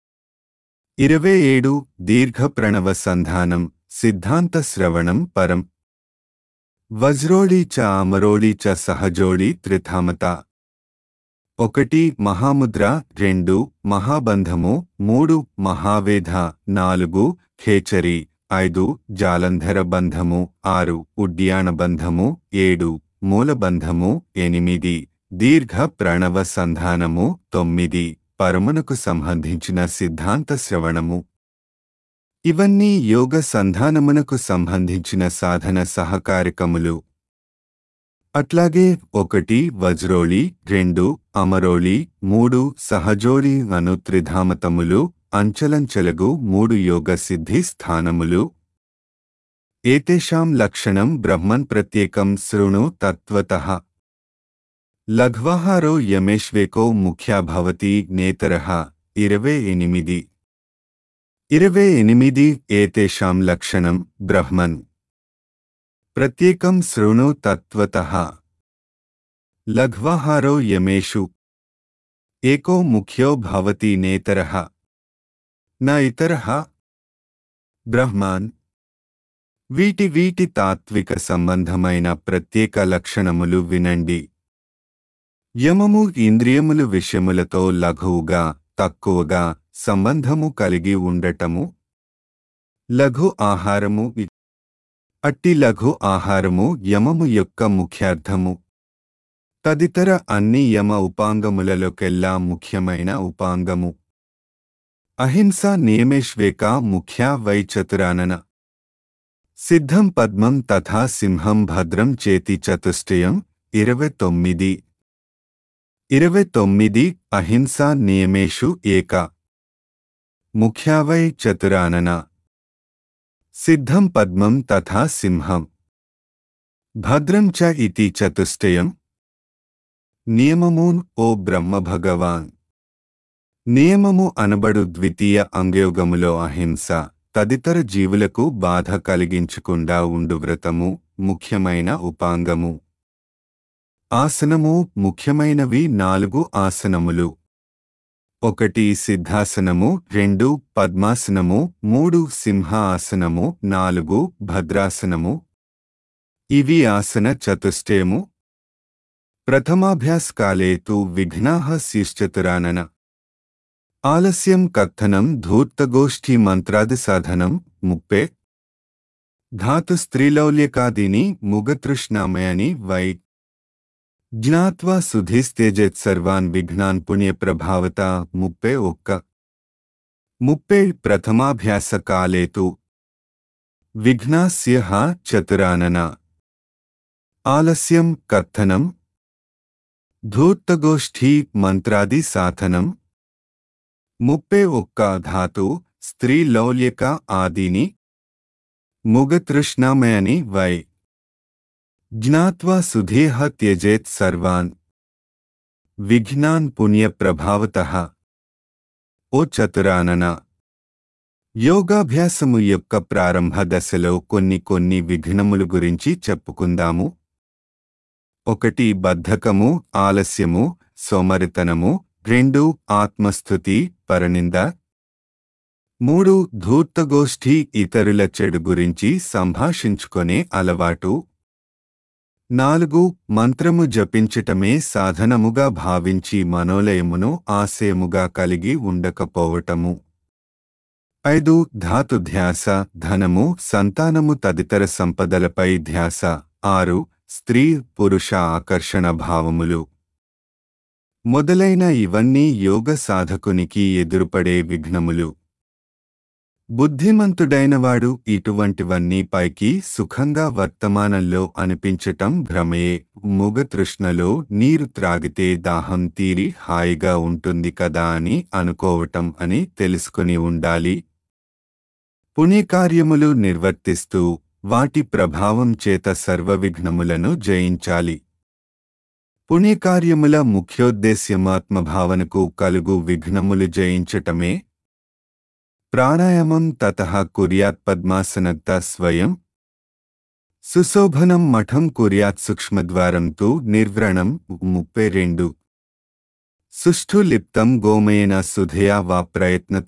ఇరవై ఏడు దీర్ఘ ప్రణవ సంధానం సిద్ధాంత శ్రవణం పరం వజ్రోళి చ అమరోళి చ సహజోళి త్రిథామత ఒకటి మహాముద్ర రెండు మహాబంధము మూడు మహావేధ నాలుగు ఖేచరి ఐదు జాలంధర బంధము ఆరు ఉడ్యాన బంధము ఏడు మూలబంధము ఎనిమిది దీర్ఘ ప్రణవ సంధానము తొమ్మిది పరమునకు సంబంధించిన సిద్ధాంత శ్రవణము ఇవన్నీ యోగ సంధానమునకు సంబంధించిన సాధన సహకారికములు అట్లాగే ఒకటి వజ్రోళి రెండు అమరోళి మూడు సహజోళి అను త్రిధామతములు అంచలంచలగు మూడు యోగ సిద్ధి స్థానములు ఏతేషాం లక్షణం బ్రహ్మన్ ప్రత్యేకం శృణు తత్వతః లఘ్వాహారో యమేష్వేకో ముఖ్యా భవతి నేతరః ఇరవై ఎనిమిది ఇరవై ఎనిమిది ఏతేషాం లక్షణం బ్రహ్మన్ ప్రత్యేకం శృణు తత్వతః లఘ్వాహారో యమేషు ఏకో ముఖ్యో భవతి నేతరః న ఇతరః బ్రహ్మాన్ వీటి వీటి తాత్విక సంబంధమైన ప్రత్యేక లక్షణములు వినండి యమము ఇంద్రియములు విషయములతో లఘువుగా తక్కువగా సంబంధము కలిగి ఉండటము లఘు ఆహారము అట్టి లఘు ఆహారము యమము యొక్క ముఖ్యార్థము తదితర అన్ని యమ ఉపాంగములలోకెల్లా ముఖ్యమైన ఉపాంగము అహింస నియమేష్వేక ముఖ్యా వై చతురానన సిద్ధం పద్మం తథా సింహం భద్రం చేతి చతుష్టయం ఇరవై తొమ్మిది ఇరవై తొమ్మిది అహింస నియమేషు ఏక ముఖ్యావై చతురానన సిద్ధం పద్మం తథా సింహం భద్రం చ ఇతి చతుష్టయం నియమమూన్ ఓ బ్రహ్మ భగవాన్ నియమము అనబడు ద్వితీయ అంగయోగములో అహింస తదితర జీవులకు బాధ కలిగించకుండా ఉండు వ్రతము ముఖ్యమైన ఉపాంగము ఆసనము ముఖ్యమైనవి నాలుగు ఆసనములు ఒకటి సిద్ధాసనము రెండు పద్మాసనము మూడు సింహాసనము నాలుగు భద్రాసనము ఇవి ఆసన చతుష్టయము ప్రథమాభ్యాసకాలే తు విఘ్నాః శీశ్చతురానన ఆలస్యం కథనం ధూర్తగోష్ఠీ మంత్రాది సాధనం ముప్పే ధాతు స్త్రీలౌల్యకాదిని ముగతృష్ణామయని వై జ్ఞాత్వా సుధిస్తేజేత్ సర్వాన్ విఘ్నాన్ పుణ్యప్రభావత ముప్పే ఒక్క ముప్పే ప్రథమాభ్యాస కాలేతు విఘ్నాస్య చతురానన ఆలస్యం కథనం ధూర్తగోష్ఠీ మంత్రాది సాధనం ముప్పే ఒక్క ధాతు స్త్రీ లౌల్యక ఆదిని ముగతృష్ణామయని వై జ్ఞాత్వా సుధేహ త్యజేత్ సర్వాన్ విఘ్నాన్ పుణ్యప్రభావత ఓ చతురానన యోగాభ్యాసము యొక్క ప్రారంభ దశలో కొన్ని కొన్ని విఘ్నములు గురించి చెప్పుకుందాము ఒకటి బద్ధకము ఆలస్యము సోమరితనము రెండు ఆత్మస్థుతి పరనింద మూడు ధూర్తగోష్ఠి ఇతరుల చెడు గురించి సంభాషించుకొనే అలవాటు నాలుగు మంత్రము జపించటమే సాధనముగా భావించి మనోలయమును ఆశయముగా కలిగి ఉండకపోవటము ఐదు ధాతు ధ్యాస ధనము సంతానము తదితర సంపదలపై ధ్యాస ఆరు స్త్రీ పురుష ఆకర్షణ భావములు మొదలైన ఇవన్నీ యోగ సాధకునికి ఎదురుపడే విఘ్నములు బుద్ధిమంతుడైనవాడు ఇటువంటివన్నీ పైకి సుఖంగా వర్తమానంలో అనిపించటం భ్రమయే ముగతృష్ణలో నీరు త్రాగితే దాహం తీరి హాయిగా ఉంటుంది కదా అని అనుకోవటం అని తెలుసుకుని ఉండాలి పుణ్యకార్యములు నిర్వర్తిస్తూ వాటి ప్రభావం చేత సర్వవిఘ్నములను జయించాలి పుణ్యకార్యముల ముఖ్యోద్దేశ్యమాత్మభావనకు కలుగు విఘ్నములు జయించటమే ప్రాణాయామం తత కుర్యాత్ పద్మాసనక్త స్వయం సుశోభనం మఠం కుర్యాత్ సూక్ష్మద్వారం తు నిర్వ్రణం ముప్పై రెండు సుష్ఠు లిప్తం గోమయేన సుధయా వా ప్రయత్నత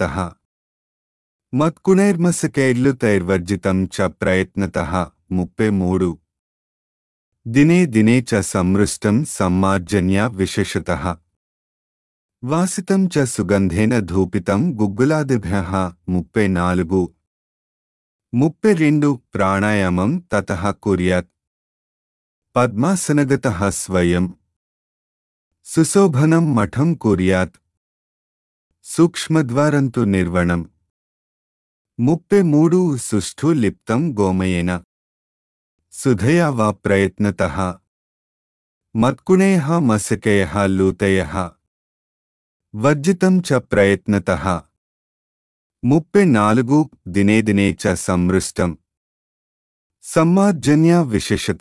మత్కుణైర్మసకైర్లుతైర్వర్జితం చ ప్రయత్నత ముప్పై మూడు దినే దినే చ సంమృష్టం సమ్మార్జన్య విశేషత వాసితం చ సుగంధేన ధూపితం గుగ్గులాదిభ్య ముప్పై నాలుగు ముప్పై రెండు ప్రాణాయామం తత కుర్యాత్ పద్మాసనగత స్వయం సుశోభనం మఠం కుర్యాత్ సూక్ష్మద్వారంతు నిర్వణం ముప్పై మూడు సుష్ఠు లిప్తం గోమయేన సుధయా వా ప్రయత్నత మత్కుణేః మసకయః లూతయః వర్జితం చ ప్రయత్నత ముప్పై నాలుగు దినే దినే చ సంమృష్టం సమ్మార్జన్య విశేషత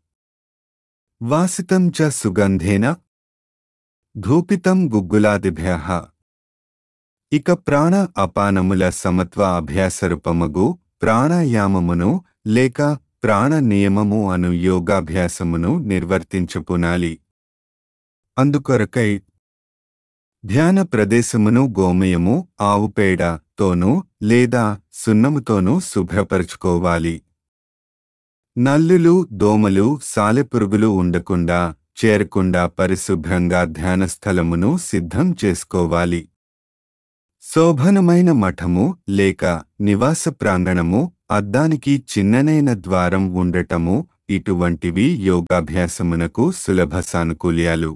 వాసితం చ సుగంధేన ధూపితం గుగ్గులాదిభ్య ఇక ప్రాణ అపానముల సమత్వ అభ్యాసరూపమగు ప్రాణాయామమును లేక ప్రాణ నియమము అను యోగాభ్యాసమును నిర్వర్తించుపునాలి అందుకొరకై ధ్యాన ప్రదేశమును గోమయము ఆవుపేడ తోనూ లేదా సున్నముతోనూ శుభ్రపరుచుకోవాలి నల్లులు దోమలు సాలెపురుగులు ఉండకుండా చేరకుండా పరిశుభ్రంగా ధ్యానస్థలమును సిద్ధం చేసుకోవాలి శోభనమైన మఠము లేక నివాస ప్రాంగణము అద్దానికి చిన్ననైన ద్వారం ఉండటము ఇటువంటివి యోగాభ్యాసమునకు సులభ సానుకూల్యాలు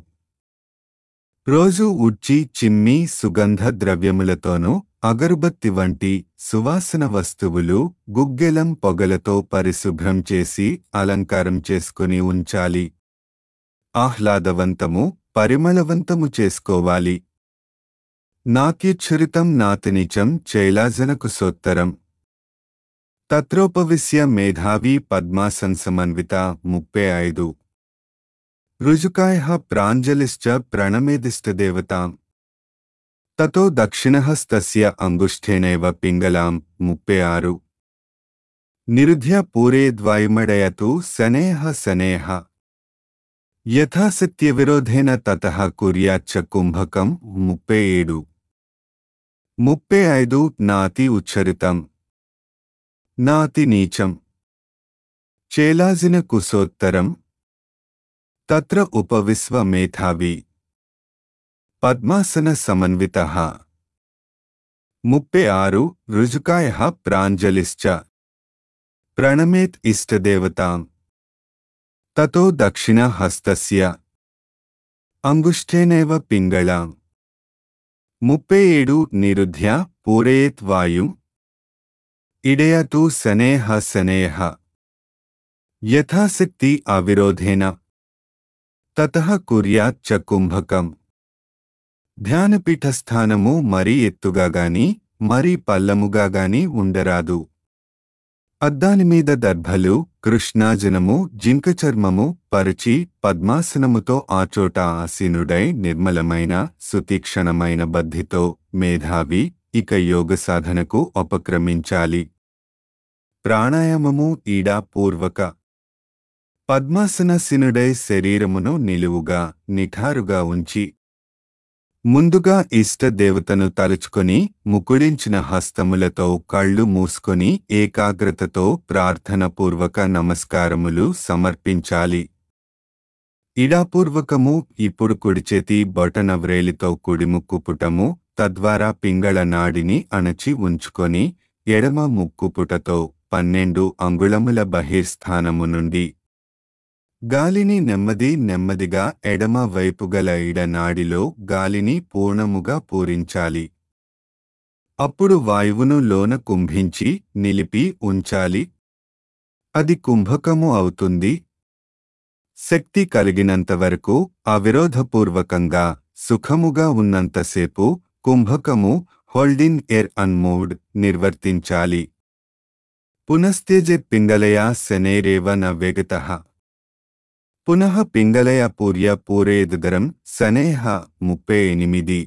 రోజు ఉడ్చి చిమ్మి సుగంధ ద్రవ్యములతోనూ అగరుబత్తి వంటి సువాసన వస్తువులు గుగ్గెలం పొగలతో పరిశుభ్రం చేసి అలంకారం చేసుకుని ఉంచాలి ఆహ్లాదవంతము పరిమళవంతము చేసుకోవాలి నాక్యుచ్ఛురితం నాతినిచం చైలాజనకు సోత్తరం తత్రోపవిశ్య మేధావి పద్మాసంసమన్విత ముప్పై ఐదు రుజుకాయ ప్రాంజలిశ్చ ప్రణమేదిష్టదేవతాం తతో దక్షిణహస్తస్య అంగుష్ఠేనైవ పింగళాం ముప్పై ఆరు నిరుధ్య పూరేద్వాయుమడయతు శనేహ శనేహ యథాసత్య విరోధేన తతః కుర్యాచ్చ కుంభకం ముప్పై ఏడు ముప్పై ఐదు నాతి ఉచ్చరితం నాతి నీచం చేలాజిన కుసోత్తరం తత్ర ఉపవిశ్వ మేధావి పద్మాసన సమన్విత ముప్పై ఆరు రుజుకాయ ప్రాంజలిశ్చ ప్రణమేత్ ఇష్టదేవతాం తతో దక్షిణ హస్తస్య అంగుష్ఠేనైవ పింగళాం ముప్పై ఏడు నిరుధ్య పూరయేత్ వాయుం ఇడయతు శనేహ శనేహ యథాశక్తి అవిరోధేన తతః కుర్యాత్ చ కుంభకం ధ్యానపీఠస్థానము మరీ ఎత్తుగా గాని మరీ పల్లముగా గాని ఉండరాదు అద్దానిమీద దర్భలు కృష్ణాజనము జింక చర్మము పరిచి పద్మాసనముతో ఆచోట ఆసీనుడై నిర్మలమైన సుతీక్షణమైన బద్ధితో మేధావి ఇక యోగ సాధనకు ఉపక్రమించాలి ప్రాణాయామము ఈడా పూర్వక పద్మాసనసినుడై శరీరమును నిలువుగా నిఠారుగా ఉంచి ముందుగా ఇష్ట దేవతను తలుచుకొని ముకుడించిన హస్తములతో కళ్ళు మూసుకొని ఏకాగ్రతతో ప్రార్థనపూర్వక నమస్కారములు సమర్పించాలి ఇడాపూర్వకము ఇప్పుడు కుడిచేతి బొటన వ్రేలితో కుడిముక్కుపుటము తద్వారా పింగళ నాడిని అణచి ఉంచుకొని ఎడమ ముక్కుపుటతో పన్నెండు అంగుళముల బహిర్స్థానము నుండి గాలిని నెమ్మది నెమ్మదిగా ఎడమ వైపుగల ఇడనాడిలో గాలిని పూర్ణముగా పూరించాలి అప్పుడు వాయువును లోన కుంభించి నిలిపి ఉంచాలి అది కుంభకము అవుతుంది శక్తి కలిగినంతవరకు అవిరోధపూర్వకంగా సుఖముగా ఉన్నంతసేపు కుంభకము హోల్డింగ్ ఎర్ అన్మూడ్ నిర్వర్తించాలి పునస్తేజె పింగళయా శనేరేవ న వెగతః పునః పింగళయ పూర్య పూరేదుదరం శనేహ ముప్పై ఎనిమిది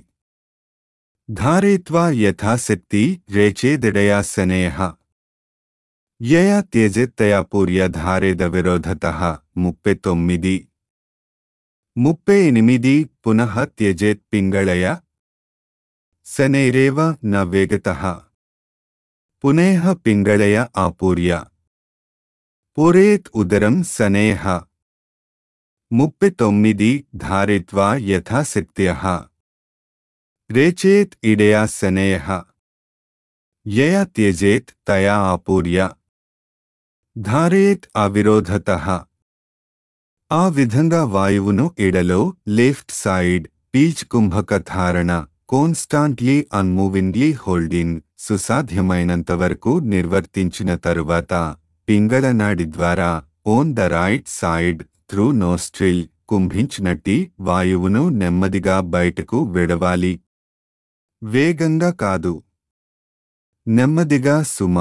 ధారయిత్వా యథాశక్తి రేచేదిడయా శనేహ యయా త్యజెత్తయా పూర్య ధారేద విరోధతః ముప్పై తొమ్మిది ముప్పై ఎనిమిది పునః త్యజేత్ పింగళయ శనైరేవ న వేగతః పునేహ పింగళయ ఆపూర్య పూరేత్ ఉదరం శనేహ ముప్పై తొమ్మిది ధారిత్వా యథాశక్త్య రేచేత్ ఇడయా శనేయ యయా త్యజేత్ తయా ఆపూర్య ధారేత్ అవిరోధత ఆ విధంగా వాయువును ఎడలో లెఫ్ట్ సైడ్ పీచ్ కుంభక ధారణ కోన్స్టాంట్లీ అన్మూవింగ్లీ హోల్డింగ్ సుసాధ్యమైనంతవరకు నిర్వర్తించిన తరువాత పింగళనాడి ద్వారా on the right side through nostril కుంభించినట్టి వాయువును నెమ్మదిగా బయటకు విడవాలి వేగంగా కాదు నెమ్మదిగా సుమ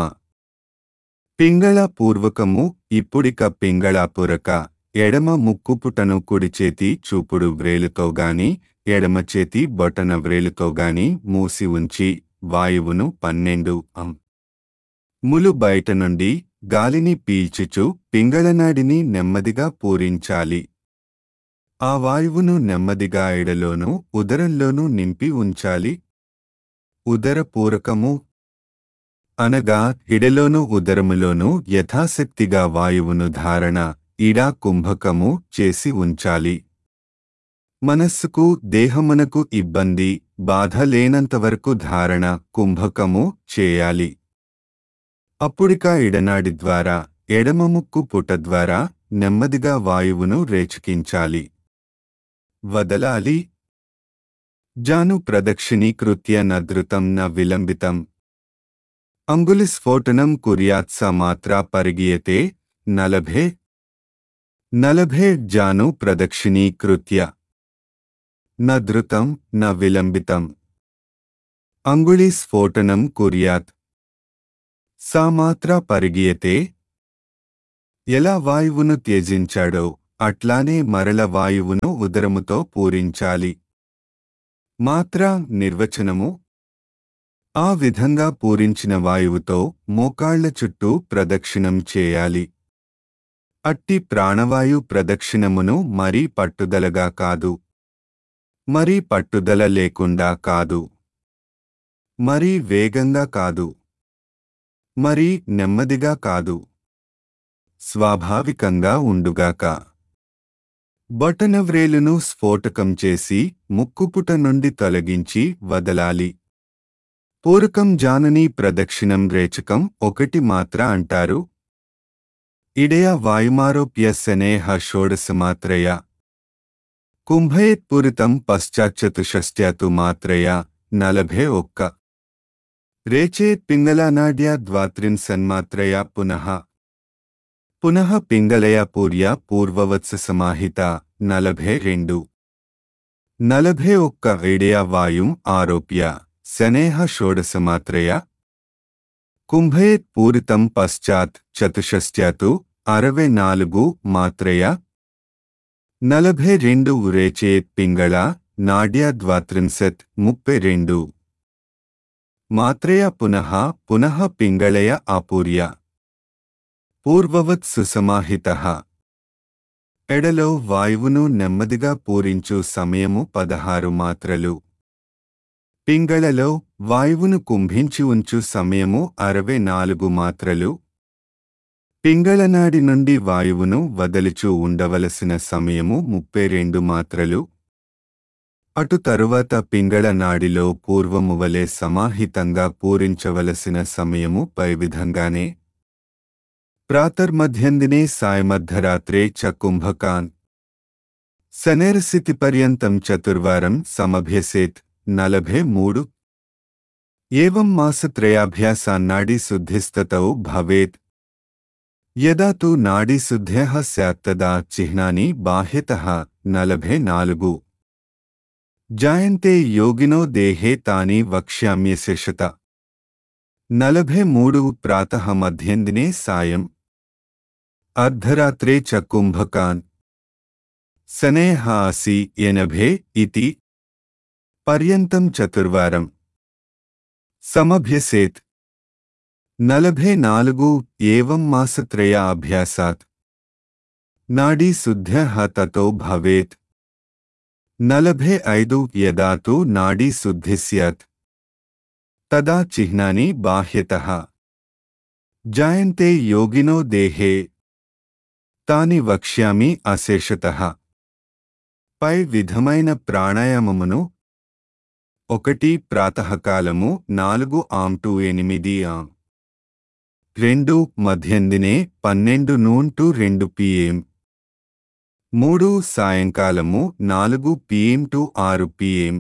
పింగళ పూర్వకము ఇప్పుడిక పింగళాపురక ఎడమ ముక్కుపుటను కుడిచేతి చూపుడు వ్రేలుతో గాని ఎడమ చేతి బొటన వ్రేలుతో గాని మూసి ఉంచి వాయువును పన్నెండు అం ములు బయట నుండి గాలిని పీల్చుచు పింగళనాడిని నెమ్మదిగా పూరించాలి ఆ వాయువును నెమ్మదిగా ఎడలోనూ ఉదరంలోనూ నింపి ఉంచాలి ఉదర పూరకము అనగా ఇడలోనూ ఉదరములోనూ యథాశక్తిగా వాయువును ధారణ ఇడా కుంభకము చేసి ఉంచాలి మనస్సుకు దేహమునకు ఇబ్బంది బాధ లేనంతవరకు ధారణ కుంభకము చేయాలి అప్పుడిక ఇడనాడి ద్వారా ఎడమ ముక్కు పుట ద్వారా నెమ్మదిగా వాయువును రేచుకించాలి వదలాలి జాను ప్రదక్షిణీకృత్య నదృతం న విలంబితం అంగులిస్ఫోటనం కుర్యాత్ స మాత్రా పరిగీయతే నలభే నలభే జాను ప్రదక్షిణీకృత్య న ధృతం న విలంబితం అంగుళీ స్ఫోటనం కుర్యాత్ సా మాత్ర పరిగీయతే ఎలా వాయువును త్యజించాడో అట్లానే మరల వాయువును ఉదరముతో పూరించాలి మాత్ర నిర్వచనము ఆ విధంగా పూరించిన వాయువుతో మోకాళ్ల చుట్టూ ప్రదక్షిణం చేయాలి అట్టి ప్రాణవాయు ప్రదక్షిణమును మరీ పట్టుదలగా కాదు మరీ పట్టుదల లేకుండా కాదు మరీ వేగంగా కాదు మరీ నెమ్మదిగా కాదు స్వాభావికంగా ఉండుగాక బొటనవ్రేలును స్ఫోటకం చేసి ముక్కుపుట నుండి తొలగించి వదలాలి పూరకం జానని ప్రదక్షిణం రేచకం ఒకటి మాత్ర అంటారు ఇడయ వాయుమారోప్య శనేహ షోడశమాత్రయ కుంభయేత్పూరితం పశ్చాచ్చతుషష్ట్యతు మాత్రయ నలభే ఒక్క రేచేత్ పింగళనాడ్య ద్వాత్రిన్ సన్మాత్రయ పునః పునః పింగళయ పూర్య పూర్వవత్స సమాహిత నలభే రెండు నలభే ఒక్క ఇడయ వాయుం ఆరోప్య శనేహ షోడశమాత్రయ కుంభయేత్ పూరితం పశ్చాత్ చతుషష్ట్యతు అరవై నాలుగు మాత్రయ నలభై రెండు రేచేత్ పింగళ నాడ్య ద్వాత్రింశత్ ముప్పై రెండు మాత్రయ పునః పునః పింగళయ ఆపూర్య పూర్వవత్ సుసమాహిత ఎడలో వాయువును నెమ్మదిగా పూరించు సమయము పదహారు మాత్రలు పింగళలో వాయువును కుంభించి ఉంచు సమయము అరవై నాలుగు మాత్రలు పింగళనాడి నుండి వాయువును వదలుచూ ఉండవలసిన సమయము ముప్పై రెండు మాత్రలు అటు తరువాత పింగళ నాడిలో పూర్వము వలె సమాహితంగా పూరించవలసిన సమయము పై విధంగానే ప్రాతర్మధ్యందినే సాయమర్ధరాత్రే చ కుంభకాన్ శనేరస్థితిపర్యంతం చతుర్వారం సమభ్యసేత్ నలభై మూడు ఏవం మాసత్రయాభ్యాసాన్నాడి శుద్ధిస్తతౌ భవేత్ యదా తు నాడీశుద్ధ్యః స్యాత్ తదా చిహ్నాని బాహ్యతః నలభై నాలుగు జాయంతే యోగినో దేహే తాని వక్ష్యామ్యశేషత నలభై మూడు ప్రాతః మధ్యందినే సాయం అర్ధరాత్రే చ కుంభకాన్ సనేహ అసి ఎనభే ఇతి పర్యంతం చతుర్వారం సమభ్యసేత్ నలభై నాలుగు ఏవం మాసత్రయ అభ్యాసాత్ నాడీ శుద్ధ్య తతో భవేత్ నలభై ఐదు యదా తు నాడీ శుద్ధి స్యాత్ తదా చిహ్నాని బాహ్యతః జాయంతే యోగినో దేహే తాని వక్ష్యామి అశేషతః పై విధమైన ప్రాణాయామమును ఒకటి ప్రాతకాలము నాలుగు ఆమ్ టు ఎనిమిది ఆమ్ రెండు మధ్యందినే పన్నెండు నూన్ టు రెండు పిఎం మూడు సాయంకాలము నాలుగు పిఎం టు ఆరు పిఎం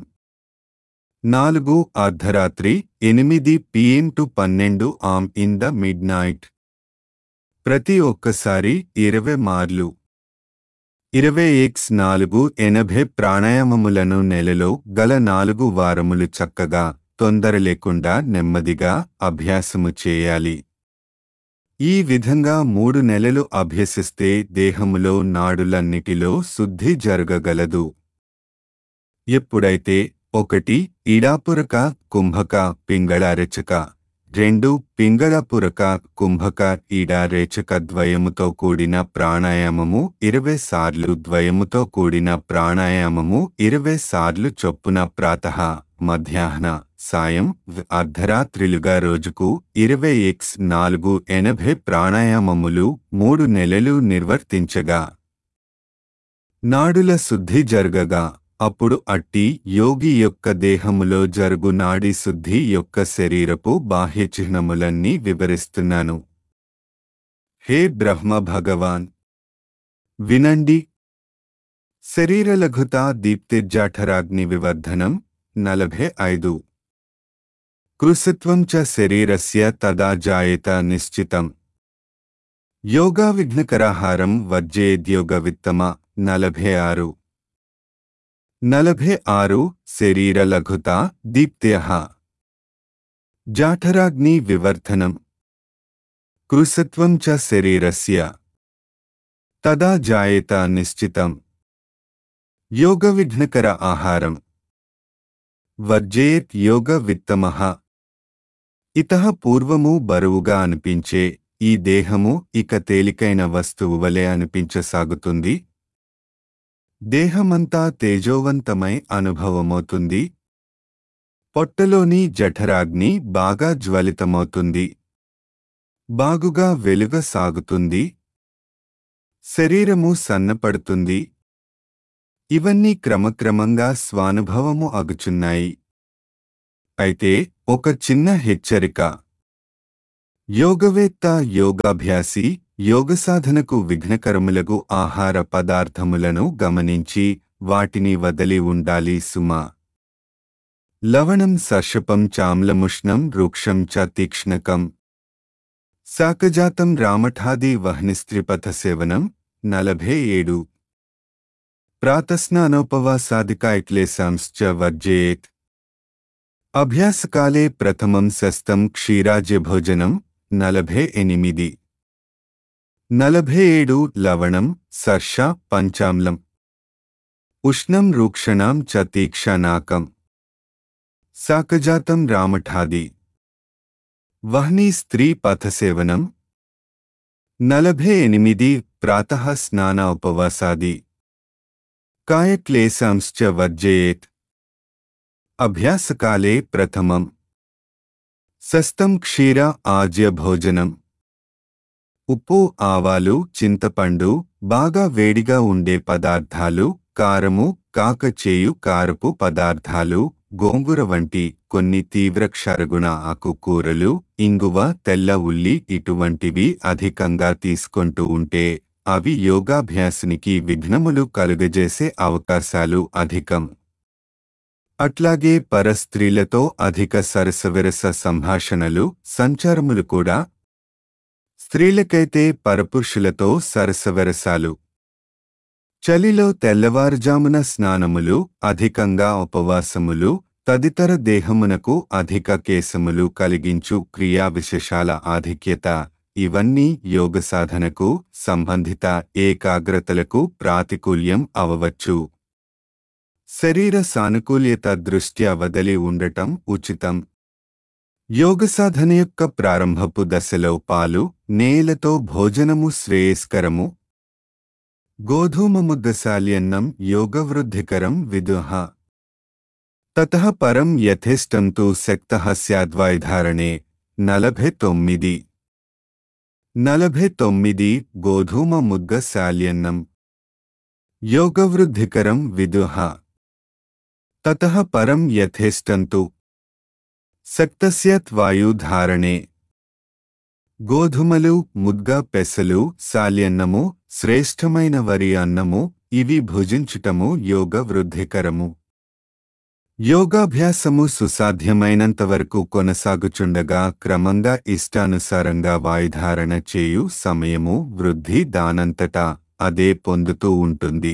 నాలుగు అర్ధరాత్రి ఎనిమిది పిఎం టు పన్నెండు AM in the midnight ప్రతి ఒక్కసారి ఇరవై మార్లు ఇరవై ఎక్స్ నాలుగు ఎనభై ప్రాణాయామములను నెలలో గల నాలుగు వారములు చక్కగా తొందర లేకుండా నెమ్మదిగా అభ్యాసము చేయాలి ఈ విధంగా మూడు నెలలు అభ్యసిస్తే దేహములో నాడులన్నిటిలో శుద్ధి జరగగలదు ఎప్పుడైతే ఒకటి ఇడాపురక కుంభక పింగళ రెచక రెండు పింగళపురక కుంభక ఈడా రేచక ద్వయముతో కూడిన ప్రాణాయామము ఇరవై సార్లు ద్వయముతో కూడిన ప్రాణాయామము ఇరవై సార్లు చొప్పున ప్రాతః మధ్యాహ్న సాయం అర్ధరాత్రిలుగా రోజుకు ఇరవై ఎక్స్ నాలుగు ఎనభై ప్రాణాయామములు మూడు నెలలు నిర్వర్తించగా నాడుల శుద్ధి జరగగా అప్పుడు అట్టి యోగి యొక్క దేహములో జరుగు నాడి శుద్ధి యొక్క శరీరపు బాహ్య చిహ్నములన్నీ వివరిస్తున్నాను హే బ్రహ్మ భగవాన్ వినండి శరీరలఘుతా దీప్తిర్జాఠరాగ్ని వివర్ధనం నలభై ఐదు కృసత్వం చ శరీరస్య తదా జాయేత నిశ్చితం యోగా విఘ్నకరాహారం వర్జేద్యోగ విత్తమ నలభై ఆరు నలభై ఆరు శరీర లఘుత దీప్త్య జాఠరాగ్ని వివర్ధనం కృసత్వం చ శరీరస్య తదా జాయేత నిశ్చితం యోగ విఘ్నకర ఆహారం వర్జేత్ యోగ విత్తమః ఇతః పూర్వము బరువుగా అనిపించే ఈ దేహము ఇక తేలికైన వస్తువు వలె అనిపించసాగుతుంది దేహమంతా తేజోవంతమై అనుభవమవుతుంది పొట్టలోని జఠరాగ్ని బాగా జ్వలితమవుతుంది బాగుగా వెలుగ సాగుతుంది శరీరము సన్నపడుతుంది ఇవన్నీ క్రమక్రమంగా స్వానుభవము అగుచున్నాయి అయితే ఒక చిన్న హెచ్చరిక యోగవేత్త యోగాభ్యాసి యోగ సాధనకు విఘ్నకరములగు ఆహార పదార్థములను గమనించి వాటిని వదలి ఉండాలి సుమా లవణం సర్షపం చామ్లముష్ణం వృక్షం చ తీక్ష్ణకం శాకజాతం రామఠాది వహ్నిస్త్రిపథ సేవనం నలభై ఏడు ప్రాతస్నానోపవాసాదికాయక్లేశాంశ్చ వర్జయేత్ అభ్యాసకాలే ప్రథమం శస్తం క్షీరాజ్యభోజనం నలభై ఎనిమిది నలభై ఏడు లవణం సర్ష పంచామ్లం ఉష్ణం రూక్షణాం చ తీక్షణాకం శాకజాతం రామఠాది వహ్ని స్త్రీ పథసేవనం నలభై ఎనిమిది ప్రాతః స్నాన ఉపవాసాది కాయక్లేశాంశ్చ వర్జయేత్ అభ్యాసకాలే ప్రథమం సస్తం క్షీర ఆజ్య భోజనం ఉప్పు ఆవాలు చింతపండు బాగా వేడిగా ఉండే పదార్థాలు కారము కాకచేయు కారపు పదార్థాలు గోంగూర వంటి కొన్ని తీవ్ర క్షరగుణ ఆకుకూరలు ఇంగువ తెల్ల ఉల్లి ఇటువంటివి అధికంగా తీసుకుంటూ ఉంటే అవి యోగాభ్యాసునికి విఘ్నములు కలుగజేసే అవకాశాలు అధికం అట్లాగే పరస్త్రీలతో అధిక సరసవిరస సంభాషణలు సంచారములు కూడా స్త్రీలకైతే పరపురుషులతో సరసవెరసాలు చలిలో తెల్లవారుజామున స్నానములు అధికంగా ఉపవాసములు తదితర దేహమునకు అధిక కేశములు కలిగించు క్రియా విశేషాల ఆధిక్యత ఇవన్నీ యోగ సాధనకు సంబంధిత ఏకాగ్రతలకు ప్రాతికూల్యం అవవచ్చు శరీర సానుకూల్యత దృష్ట్యా వదలి ఉండటం ఉచితం యోగ సాధన యొక్క ప్రారంభపు దశలో పాలు నేలతో భోజనము శ్రేయస్కరము గోధూమ ముద్దశాల్యన్నం యోగవృద్ధికరం విదుహ తతః పరం యథేష్టం తు శక్తః స్యాద్వాయిధారణే నలభై తొమ్మిది నలభై తొమ్మిది గోధూమ ముద్గ శాల్యన్నం యోగవృద్ధికరం విదుహ తతః పరం యథేష్టం తు శక్తస్యత్ వాయుధారణే గోధుమలు ముద్గ పెసలు సాల్యన్నము శ్రేష్టమైన వరి అన్నము ఇవి భుజించుటము యోగ వృద్ధికరము యోగాభ్యాసము సుసాధ్యమైనంత వరకు కొనసాగుచుండగా క్రమంగా ఇష్టానుసారంగా వాయుధారణ చేయు సమయము వృద్ధి దానంతటా అదే పొందుతూ ఉంటుంది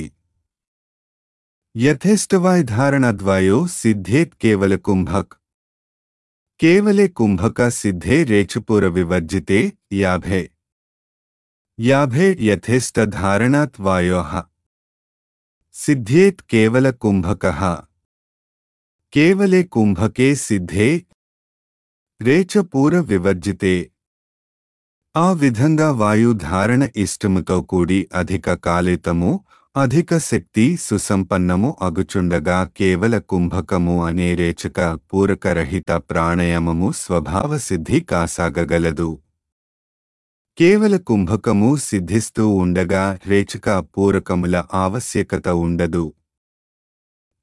యథేష్టవాయుధారణద్వయో సిద్ధేత్ కేవల కుంభక్ కేవలే కుంభక సిద్ధే రేచుపుర వివర్జితే యాభై యాభై యథేష్టధారణాత్ వాయోః సిద్ధేత్ కేవల కుంభకః కేవలే కుంభకే సిద్ధే రేచపూర వివర్జితే ఆ విధంగా వాయుధారణ ఇష్టముతో కూడి అధిక కాలితము అధిక శక్తి సుసంపన్నము అగుచుండగా కేవల కుంభకము అనే రేచక పూరకరహిత ప్రాణాయామము స్వభావ సిద్ధి కాసాగగలదు కేవల కుంభకము సిద్ధిస్తూ ఉండగా రేచక పూరకముల ఆవశ్యకత ఉండదు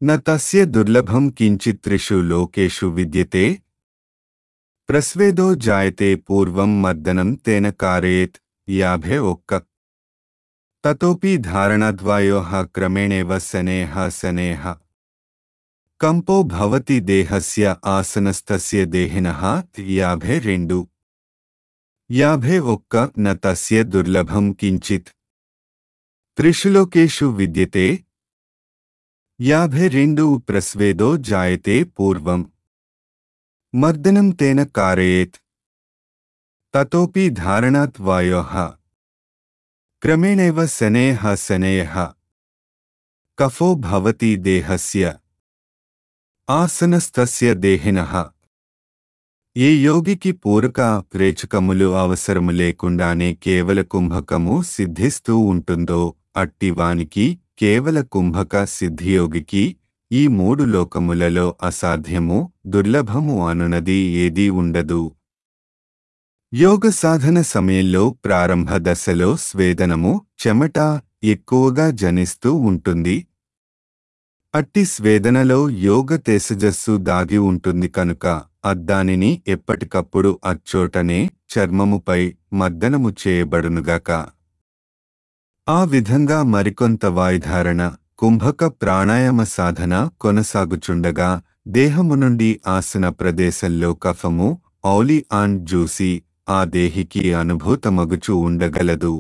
న తస్య దుర్లభం కించిత్రిషు లోకేషు విద్యతే ప్రస్వేదో జాయతే పూర్వం మర్దనం తేన కారేత్ యాభై ఒక్క తతోపి ధారణద్వాయోః క్రమేణేవ శనేః శనేః కంపో భవతి దేహస్య ఆసనస్తస్య దేహినః యాభై రెండు యాభై ఒక్క న తస్య దుర్లభం కించిత్ త్రిషులోకేషు విద్యతే యాభై రెండు ప్రస్వేదో జాయతే పూర్వం మర్దనం తేన కారయేత్ తతోపి ధారణాత్ వాయోః క్రమేణైవ శనేః శనేయః కఫో భవతి దేహస్య ఆసనస్తస్య దేహినః ఏ యోగికి పూరక ప్రేచకములు అవసరము లేకుండానే కేవల కుంభకము సిద్ధిస్తూ ఉంటుందో అట్టివానికి కేవల కుంభక సిద్ధియోగికి ఈ మూడు లోకములలో అసాధ్యము దుర్లభము అనునది ఏదీ ఉండదు యోగ సాధన సమయంలో ప్రారంభ దశలో స్వేదనము చెమట ఎక్కువగా జనిస్తూ ఉంటుంది అట్టి స్వేదనలో యోగ తేజస్సు దాగి ఉంటుంది కనుక అద్దానిని ఎప్పటికప్పుడు అచ్చోటనే చర్మముపై మద్దనము చేయబడునుగాక ఆ విధంగా మరికొంత వాయుధారణ కుంభక ప్రాణాయామ సాధన కొనసాగుచుండగా దేహము నుండి ఆసన ప్రదేశంలో కఫము ఔలి ఆన్ జూసి ఆ దేహికి అనుభూతమగుచూ ఉండగలదు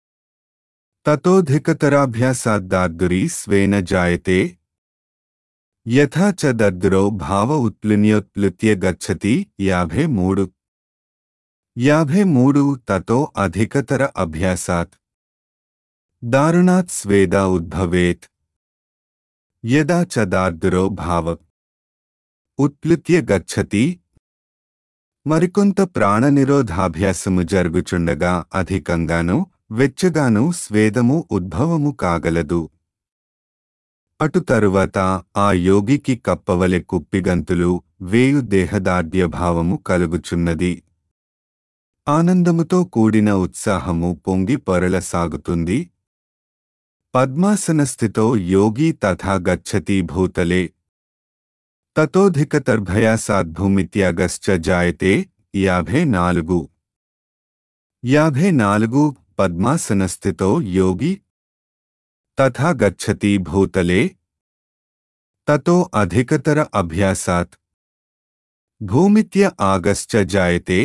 తతోధికతరాభ్యాసాద్దార్దురి స్వేన జాయతే యథా చ దద్దురో భావ ఉత్ప్లున్యోత్ప్లుత్య గచ్చతి యాభై మూడు యాభై మూడు తతో అధికతర అభ్యాసాత్ దారుణాత్ స్వేద ఉద్భవేత్ యదా చ దార్దురో భావ ఉత్ప్లుత్య గచ్చతి మరికొంత ప్రాణ నిరోధాభ్యాసము జరుగుచుండగా అధికంగాను వెచ్చగాను స్వేదము ఉద్భవము కాగలదు అటు తరువాత ఆ యోగికి కప్పవలె కుప్పిగంతులు వేయు దేహదార్ఢ్యభావము కలుగుచున్నది ఆనందముతో కూడిన ఉత్సాహము పొంగి పొరల సాగుతుంది పద్మాసనస్థితో యోగి తథా గచ్చతి భూతలే తతోధికతర్భయాసాద్భూమిత్యాగశ్చ జాయతే యాభై నాలుగు యాభై నాలుగు పద్మాసనస్థితో యోగి తథా గచ్చతి భూతలే తతో అధికతర అభ్యాసాత్ భూమిత్య ఆగశ్చ జాయతే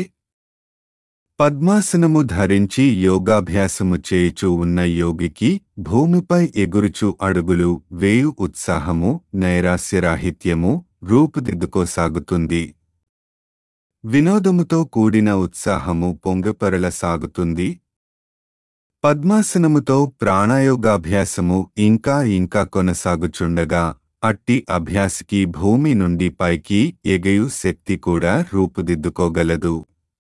పద్మాసనము ధరించి యోగాభ్యాసము చేయుచూ ఉన్న యోగికి భూమిపై ఎగురుచు అడుగులు వేయు ఉత్సాహము నైరాస్యరాహిత్యము రూపుదిద్దుకోసాగుతుంది వినోదముతో కూడిన ఉత్సాహము పొంగపరల సాగుతుంది పద్మాసనముతో ప్రాణాయోగాభ్యాసము ఇంకా ఇంకా కొనసాగుచుండగా అట్టి అభ్యాసికి భూమి నుండి పైకి ఎగయు శక్తి కూడా రూపుదిద్దుకోగలదు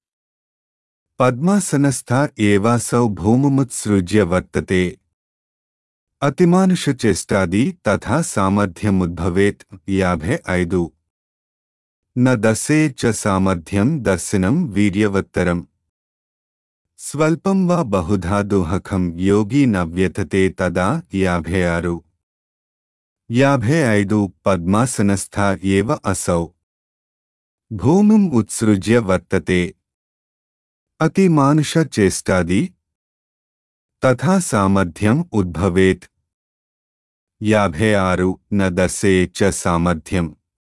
పద్మాసనస్థ ఏవాసౌ భూముముత్సృజ్య వర్తతే అతిమానుషచేష్టాది తథా సామర్థ్యముద్భవేత్ యాభై ఐదు న దశే చ సామర్థ్యం దర్శనం వీర్యవత్తరం స్వల్పం వా బహుధా దుహకం యోగి న వ్యథతే తదా యాభై ఆరు యాభై ఐదు పద్మాసనస్థ ఏవ అసౌ భూమిం ఉత్సృజ్య వర్తతే అతిమానుష చేష్టాది తథా సామర్థ్యం ఉద్భవేత్ యాభై ఆరు న దర్శే చ సామర్థ్యం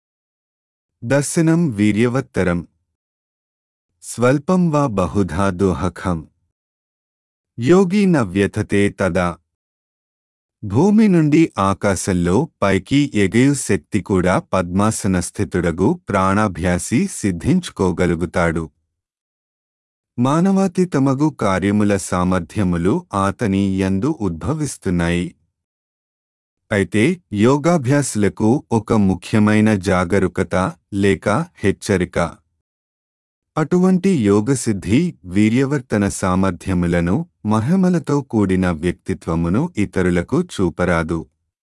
దర్శనం వీర్యవత్తరం స్వల్పం వా బహుధా దోహకం యోగి న వ్యథతే తదా భూమి నుండి ఆకాశంలో పైకి ఎగయు శక్తి కూడా పద్మాసన స్థితుడగు ప్రాణాభ్యాసి సిద్ధించుకోగలుగుతాడు మానవాతీతమగు కార్యముల సామర్థ్యములు ఆతని యందు ఉద్భవిస్తున్నాయి అయితే యోగాభ్యాసులకు ఒక ముఖ్యమైన జాగరూకత లేక హెచ్చరిక అటువంటి యోగసిద్ధి వీర్యవర్తన సామర్థ్యములను మహిమలతో కూడిన వ్యక్తిత్వమును ఇతరులకు చూపరాదు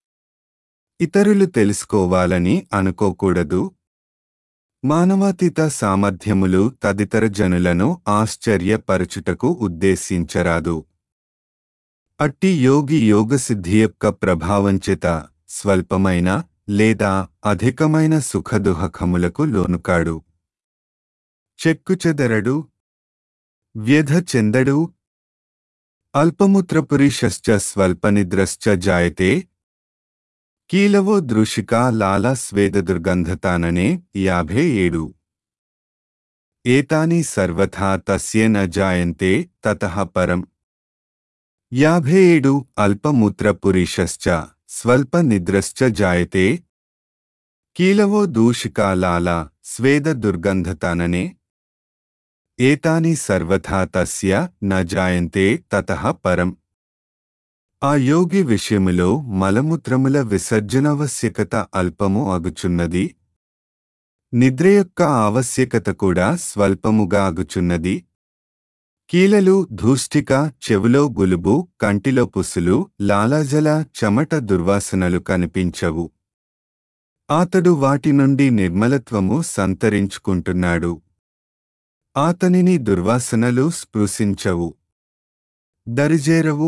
ఇతరులు తెలుసుకోవాలని అనుకోకూడదు మానవాతీత సామర్థ్యములు తదితర జనులను ఆశ్చర్యపరచుటకు ఉద్దేశించరాదు అట్టి యోగి యోగసిద్ధి యొక్క ప్రభావంచేత స్వల్పమైన లేదా అధికమైన సుఖదుహకములకు లోనుకాడు చెక్కుచెదరడు వ్యధ చెందడు అల్పముత్రపురీషశ్చ స్వల్పనిద్రశ్చ జాయతే కీలవో దృషికా లాల స్వేదదుర్గంధతాననే యాభై ఏడు ఏతాని సర్వథా తస్య న జాయంతే తతః పరం యాభై ఏడు అల్పమూత్రపురీషశ్చ స్వల్పనిద్రశ్చ జాయతే కీలవో దూషికా లాల స్వేదదుర్గంధతాననే ఏతాని సర్వథా తస్య న జాయంతే తతః పరం ఆ యోగి విషయములో మలమూత్రముల విసర్జనావశ్యకత అల్పము అగుచున్నది నిద్ర యొక్క ఆవశ్యకత కూడా స్వల్పముగా అగుచున్నది కీలలు ధూష్టిక చెవులో గులుబు కంటిలో పుసులు లాలాజల చెమట దుర్వాసనలు కనిపించవు అతడు వాటి నుండి నిర్మలత్వము సంతరించుకుంటున్నాడు ఆతనిని దుర్వాసనలు స్పృశించవు దరిజేరవు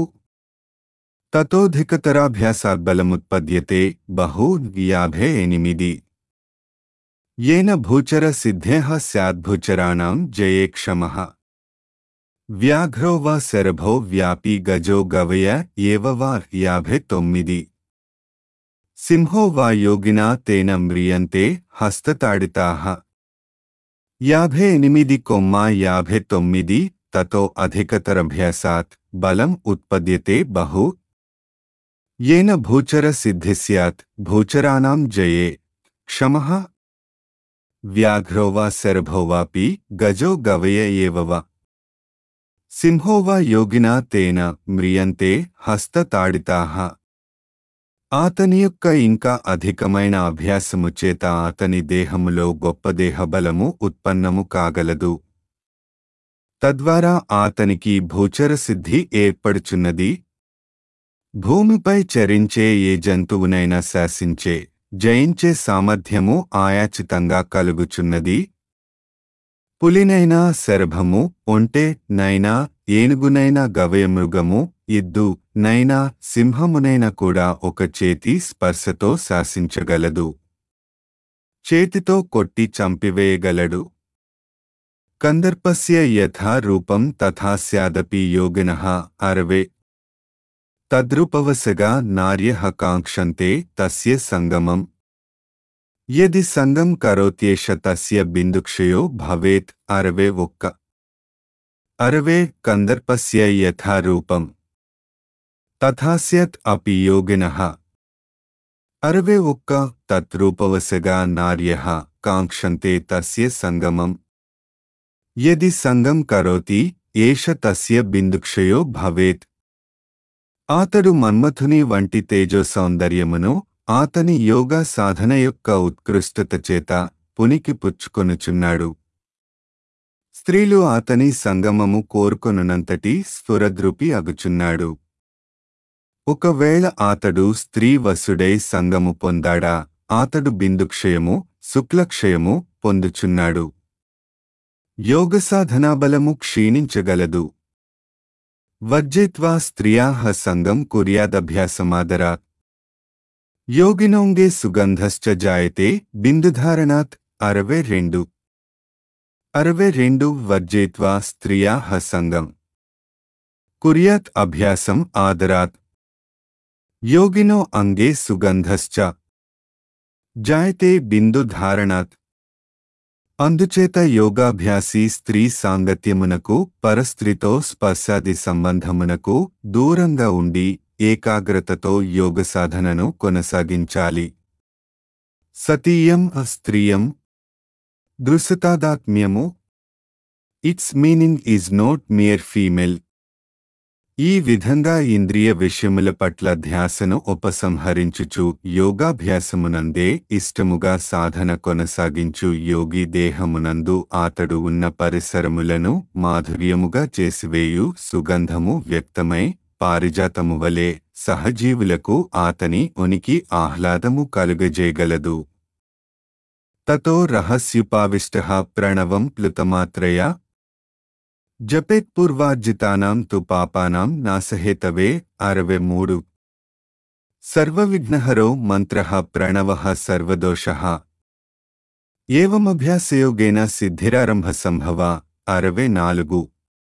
తతోధికతరాభ్యాసాద్బలముత్పద్యతే బహూ యాభై ఎనిమిది येन भूचर सिद्धेः स्याद्भूचराणां जये क्षमः व्याघ्रो वा शरभो व्यापी गजो गवय एव वा याभे तोम्मिदि सिंहो वा योगिना तेन म्रियन्ते हस्तताडिताः యాభై ఎనిమిది కొమ్మ యాభై తొమ్మిది తతో అధికతరభ్యాసాత్ బలం ఉత్పద్యతే బహు येन భూచర సిద్ధి స్యాత్ భూచరాణాం జయే క్షమః వ్యాఘ్రో వా శరభో వాపి గజో గవయ ఏవ వా సింహో వా యోగినా తేన మ్రియంతే హస్తతాడితాః ఆతని యొక్క ఇంకా అధికమైన అభ్యాసము చేత అతని దేహములో గొప్ప దేహబలము ఉత్పన్నము కాగలదు తద్వారా ఆతనికి భూచర సిద్ధి ఏర్పడుచున్నది భూమిపై చరించే ఏ జంతువునైనా శాసించే జయించే సామర్థ్యము ఆయాచితంగా కలుగుచున్నది పులినైనా శరభము ఒంటె నైనా ఏనుగునైనా గవయమృగము ఇద్దు నైనా సింహమునైనా కూడా ఒక చేతి స్పర్శతో శాసించగలదు చేతితో కొట్టి చంపివేయగలడు కందర్పస్య యథా రూపం తథా స్యాదపి యోగినః అరవే తద్రూపవశగా నార్యః కాంక్షంతే తస్య సంగమం యది సంగం కరోత్యేష తస్య బిందుక్షయో భవేత్ అరవే ఒక్క అరవే కందర్పస్య యథా రూపం తథా స్యత్ అపి యోగినః అరవే ఒక్క తత్రూపవశగా నార్యః కాంక్షంతే తస్య సంగమం యది సంగం కరోతి ఏష తస్య బిందుక్షయో భవేత్ ఆతడు మన్మథుని వంటి తేజో సౌందర్యమును ఆతని యోగా సాధన యొక్క ఉత్కృష్టత చేత పునికి పుచ్చుకొనుచున్నాడు స్త్రీలు ఆతని సంగమము కోరుకొనునంతటి స్ఫురద్రూపి అగుచున్నాడు ఒకవేళ ఆతడు స్త్రీ వసుడై సంగము పొందాడా ఆతడు బిందుక్షయము శుక్లక్షయము పొందుచున్నాడు యోగ సాధనాబలము క్షీణించగలదు వర్జిత్వా స్త్రియాః సంగం కుర్యాదభ్యాసమాదరాత్ యోగినోంగే సుగంధశ్చ జాయతే బిందుధారణాత్ అరవై రెండు అరవై రెండు వర్జయిత్వా స్త్రియాః సంగం కుర్యాత్ అభ్యాసం ఆదరాత్ యోగినో అంగే సుగంధశ్చ జాయతే బిందుధారణాత్ అందుచేత యోగాభ్యాసి స్త్రీ సాంగత్యమునకు పరస్త్రీతో స్పర్శాది సంబంధమునకు దూరంగా ఉండి ఏకాగ్రతతో యోగ సాధనను కొనసాగించాలి సతీయం అస్త్రీయం దృశతాదాత్మ్యము its meaning is not mere female ఈ విధంగా ఇంద్రియ విషయముల పట్ల ధ్యాసను ఉపసంహరించుచు యోగాభ్యాసమునందే ఇష్టముగా సాధన కొనసాగించు యోగి దేహమునందు ఆతడు ఉన్న పరిసరములను మాధుర్యముగా చేసివేయు సుగంధము వ్యక్తమై పారిజాతము వలె సహజీవులకు ఆతని ఉనికి ఆహ్లాదము కలుగజేయగలదు తతో రహస్యుపావిష్ట ప్రణవం ప్లుతమాత్రయా జపేత్పూర్వార్జితానాం తు పాపానాం నాసహేతవే అరవై మూడు సర్వవిఘ్నహరో మంత్రః ప్రణవః సర్వదోషః ఏవమభ్యాసయోగేన సిద్ధిరారంభ సంభవ అరవై నాలుగు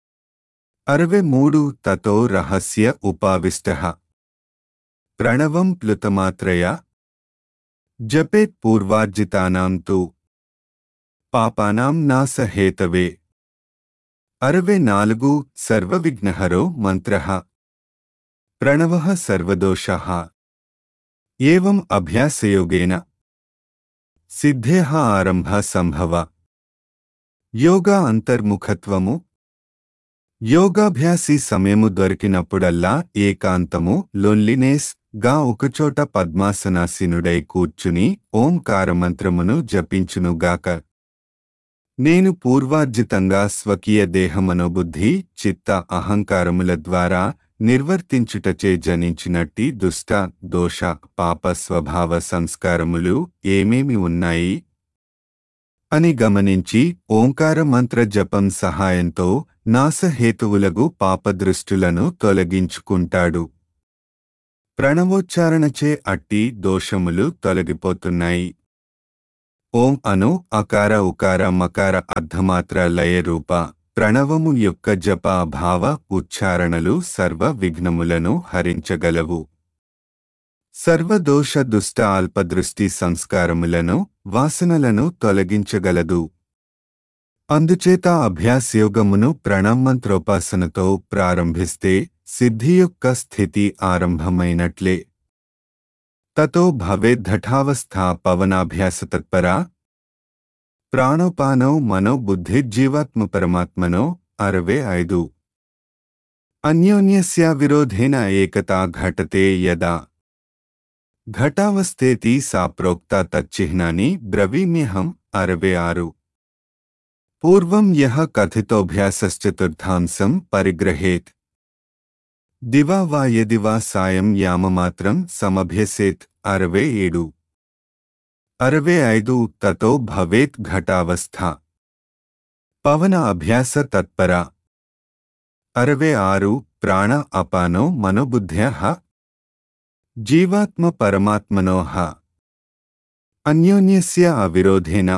అరవై మూడు తతో రహస్య ఉపావిష్టః ప్రణవం ప్లుతమాత్రయ జపేత్ పూర్వార్జితానాం తు పాపానాం నాసహేతవే అరవై నాలుగు సర్వవిఘ్నహరో మంత్రః ప్రణవః సర్వదోషః ఏవం అభ్యాసయోగేన సిద్ధేః ఆరంభ సంభవ యోగా అంతర్ముఖత్వము యోగాభ్యాసి సమయము దొరికినప్పుడల్లా ఏకాంతము లొన్లినేస్ గా ఒకచోట పద్మాసనాసీనుడై కూర్చుని ఓంకారమంత్రమును జపించునుగాక నేను పూర్వార్జితంగా స్వకీయ దేహమనోబుద్ధి చిత్త అహంకారముల ద్వారా నిర్వర్తించుటచే జనించినట్టి దుష్ట దోష పాప స్వభావ సంస్కారములు ఏమేమి ఉన్నాయి అని గమనించి ఓంకార మంత్ర జపం సహాయంతో నాసహేతువులగు పాపదృష్టులను తొలగించుకుంటాడు ప్రణవోచ్చారణచే అట్టి దోషములు తొలగిపోతున్నాయి ఓం అను అకార ఉకార మకార అర్ధమాత్ర లయ రూప ప్రణవము యొక్క జప భావ ఉచ్చారణలు సర్వ విఘ్నములను హరించగలవు సర్వదోష దుష్ట అల్పదృష్టి సంస్కారములను వాసనలను తొలగించగలదు అందుచేత అభ్యాసయోగమును ప్రణమ్మంత్రోపాసనతో ప్రారంభిస్తే సిద్ధి యొక్క స్థితి ఆరంభమైనట్లే తతో భవేద్ధఠావస్థా పవనాభ్యాసతత్పరా ప్రాణోపానౌ మనో బుద్ధిర్జీవాత్మ పరమాత్మనో అరవై ఐదు అన్యోన్యస్య విరోధేన ఏకతా ఘటతే యదా ఘటావస్థేతి సా ప్రోక్త తచ్చిహ్నాని బ్రవీమ్యహం అరవై ఆరు పూర్వం యః కథితోభ్యాసశ్చతుర్థాంశం పరిగ్రహేత్ దివా వా యది వా సాయం యామమాత్రం సమభ్యసేత్ అరవై ఏడు అరవై ఐదు తతో భవేత్ ఘటావస్థ పవన అభ్యాస తత్పర అరవై ఆరు ప్రాణ అపానో మనోబుద్ధ్య జీవాత్మ పరమాత్మనోహ అన్యోన్యస్య అవిరోధేన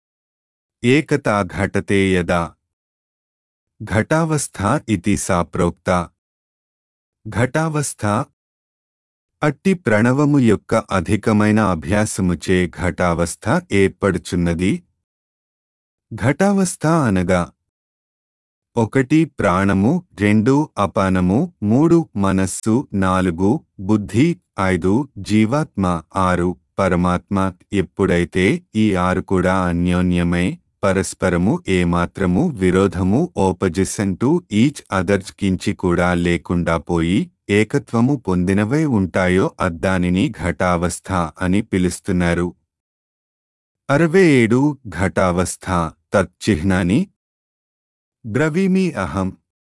ఏకతా ఘటతే యదా ఘటావస్థ ఇతి సా ప్రోక్త ఘటావస్థ అట్టి ప్రణవము యొక్క అధికమైన అభ్యాసముచే ఘటావస్థ ఏర్పడుచున్నది ఘటావస్థ అనగా ఒకటి ప్రాణము రెండు అపానము మూడు మనస్సు నాలుగు బుద్ధి ఐదు జీవాత్మ ఆరు పరమాత్మ ఎప్పుడైతే ఈ ఆరు కూడా అన్యోన్యమై పరస్పరము ఏమాత్రము విరోధము ఓపజిషన్ టు ఈచ్ అదర్స్ కించి కూడా లేకుండా పోయి ఏకత్వము పొందినవై ఉంటాయో అద్దానిని ఘటావస్థ అని పిలుస్తున్నారు అరవై ఏడు ఘటావస్థ తచ్చిహ్నాని బ్రవీమి అహం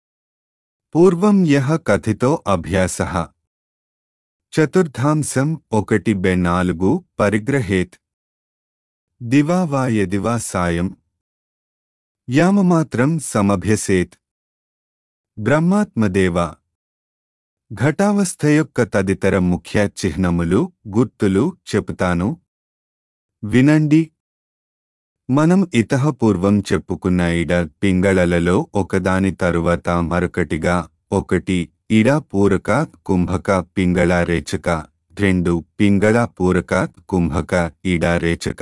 పూర్వం యః కథితో అభ్యాస చతుర్థాంశం ఒకటి బె నాలుగు పరిగ్రహేత్ దివా వా యదివా సాయం యామమాత్రం సమభ్యసేత్ బ్రహ్మాత్మదేవ ఘటావస్థ యొక్క తదితర ముఖ్య చిహ్నములు గుర్తులు చెబుతాను వినండి మనం ఇతహ పూర్వం చెప్పుకున్న ఇడ పింగళలలో ఒకదాని తరువాత మరొకటిగా ఒకటి ఇడ పూరక కుంభక పింగళ రేచక రెండు పింగళ పూరక కుంభక ఇడ రేచక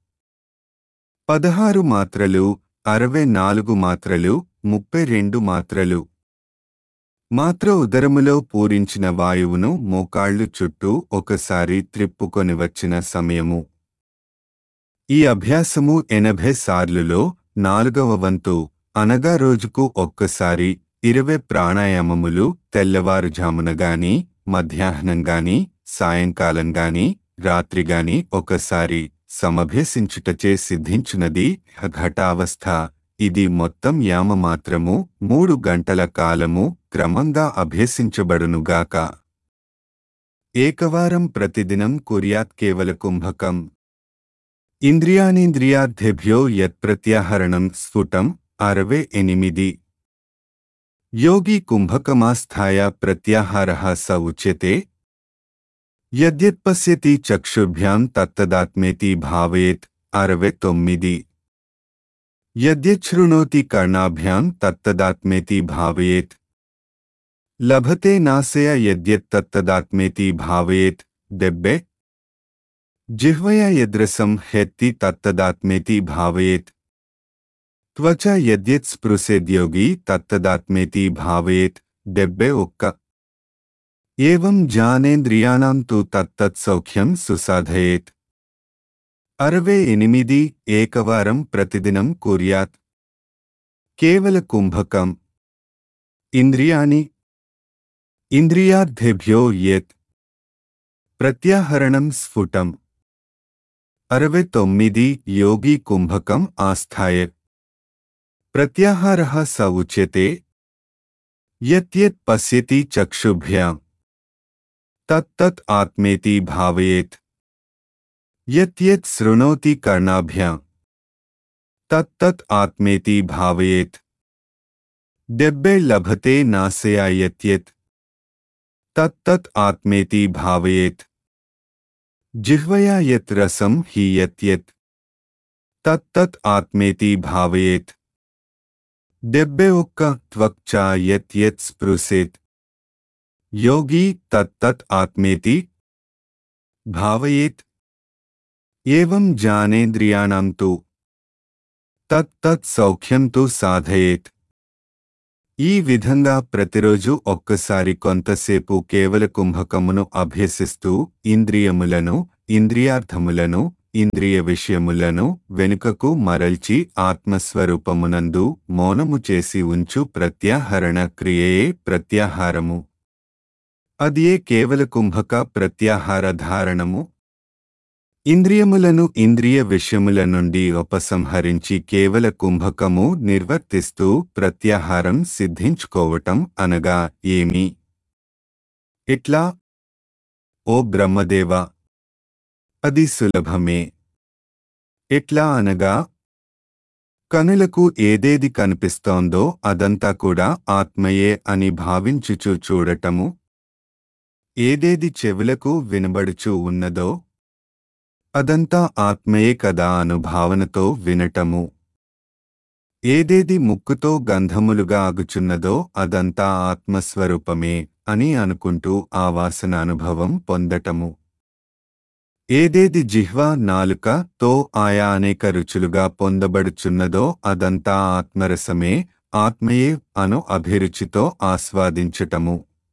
పదహారు మాత్రలు అరవై నాలుగు మాత్రలు ముప్పై రెండు మాత్రలు మాత్ర ఉదరములో పూరించిన వాయువును మోకాళ్ళు చుట్టూ ఒకసారి త్రిప్పుకొని వచ్చిన సమయము ఈ అభ్యాసము ఎనభై సార్లులో నాలుగవ వంతు అనగా రోజుకు ఒక్కసారి ఇరవై ప్రాణాయామములు తెల్లవారుజామున గాని మధ్యాహ్నం గాని సాయంకాలం గాని రాత్రి గాని ఒకసారి సమభ్యసించుటచే సిద్ధించునది ఘటావస్థ ఇది మొత్తం యామ మాత్రము మూడు గంటల కాలము క్రమంగా అభ్యసించబడునుగాక ఏకవారం ప్రతిదినం కుర్యాత్ కేవల కుంభకం ఇంద్రియాణీంద్రియార్థేభ్యో యత్ప్రత్యాహరణం స్ఫుటం అరవై ఎనిమిది యోగి కుంభకమాస్థాయ ప్రత్యాహార స ఉచ్యతే యద్యత్పశ్యతి చక్షుర్భ్యాం తత్తదాత్మేతి భావయేత్ అరవై తొమ్మిది యద్యశృణోతి కర్ణాభ్యాం తత్తదాత్మేతి భావయేత్ లభతే నాశయ యద్యత్తత్తదాత్మేతి భావయేత్ డెబ్బె జిహ్వయ యద్రసం హెత్తి తత్తదాత్మేతి భావయేత్ త్వచ యద్యత్ స్పృశేద్యోగి తత్తదాత్మేతి భావయేత్ డెబ్బె ఒక్క ఏవం జానేంద్రియాణం తు తత్తత్ సౌఖ్యం సుసాధయేత్ అరవై ఎనిమిది ఏకవారం ప్రతిదినం కుర్యాత్ కేవల కుంభకం ఇంద్రియాణి ఇంద్రియార్థేభ్యో యత్ ప్రత్యాహరణం స్ఫుటం అరవై తొమ్మిది యోగి కుంభకం ఆస్థాయ ప్రత్యాహార స ఉచ్యతే యత్యత్ పశ్యతి చక్షుభ్యాం తత్తత్ ఆత్మేతి భావయేత్ యత్యత్ శృణోతి కర్ణాభ్యాం తత్తత్ ఆత్మేతి భావయేత్ దెబ్బె లభతే నాశయా యత్యత్ తత్తత్ ఆత్మేతి భావయేత్ జిహ్వయా యత్ రసం హి యత్యత్ తత్తత్ ఆత్మేతి భావయేత్ దెబ్బె ఒక్క త్వక్చా యత్యత్ స్పృశేత్ యోగి తత్తత్ ఆత్మేతి భావయేత్ ఏవం జానేంద్రియాణం తు తత్తత్ సౌఖ్యం తు సాధయేత్ ఈ విధంగా ప్రతిరోజు ఒక్కసారి కొంతసేపు కేవల కుంభకమును అభ్యసిస్తూ ఇంద్రియములను ఇంద్రియార్థములను ఇంద్రియ విషయములను వెనుకకు మరల్చి ఆత్మస్వరూపమునందు మౌనము చేసి ఉంచు ప్రత్యాహరణ క్రియయే ప్రత్యాహారము అదియే కేవల కుంభక ప్రత్యాహార ధారణము ఇంద్రియములను ఇంద్రియ విషయముల నుండి ఉపసంహరించి కేవల కుంభకము నిర్వర్తిస్తూ ప్రత్యాహారం సిద్ధించుకోవటం అనగా ఏమి ఇట్లా ఓ బ్రహ్మదేవ అది సులభమే ఎట్లా అనగా కనులకు ఏదేది కనిపిస్తోందో అదంతా కూడా ఆత్మయే అని భావించుచు చూడటము ఏదేది చెవులకు వినబడుచూ ఉన్నదో అదంతా ఆత్మయే కదా అనుభావనతో వినటము ఏదేది ముక్కుతో గంధములుగా ఆగుచున్నదో అదంతా ఆత్మస్వరూపమే అని అనుకుంటూ ఆ వాసన అనుభవం పొందటము ఏదేది జిహ్వ నాలుక తో ఆయా అనేక రుచులుగా పొందబడుచున్నదో అదంతా ఆత్మరసమే ఆత్మయే అను అభిరుచితో ఆస్వాదించటము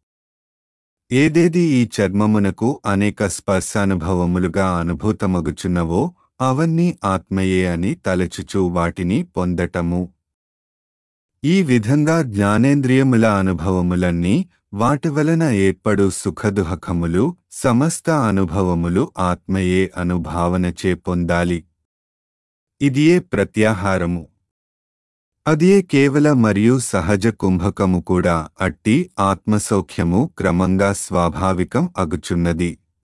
ఏదేది ఈ చర్మమునకు అనేక స్పర్శానుభవములుగా అనుభూతమగుచున్నవో అవన్నీ ఆత్మయే అని తలచుచూ వాటిని పొందటము ఈ విధంగా జ్ఞానేంద్రియముల అనుభవములన్నీ వాటి వలన ఏర్పడు సుఖదుహకములు సమస్త అనుభవములు ఆత్మయే అనుభావనచే పొందాలి ఇదియే ప్రత్యాహారము అదియే కేవల మరియు సహజ కుంభకము కూడా అట్టి ఆత్మసౌఖ్యము క్రమంగా స్వాభావికం అగుచున్నది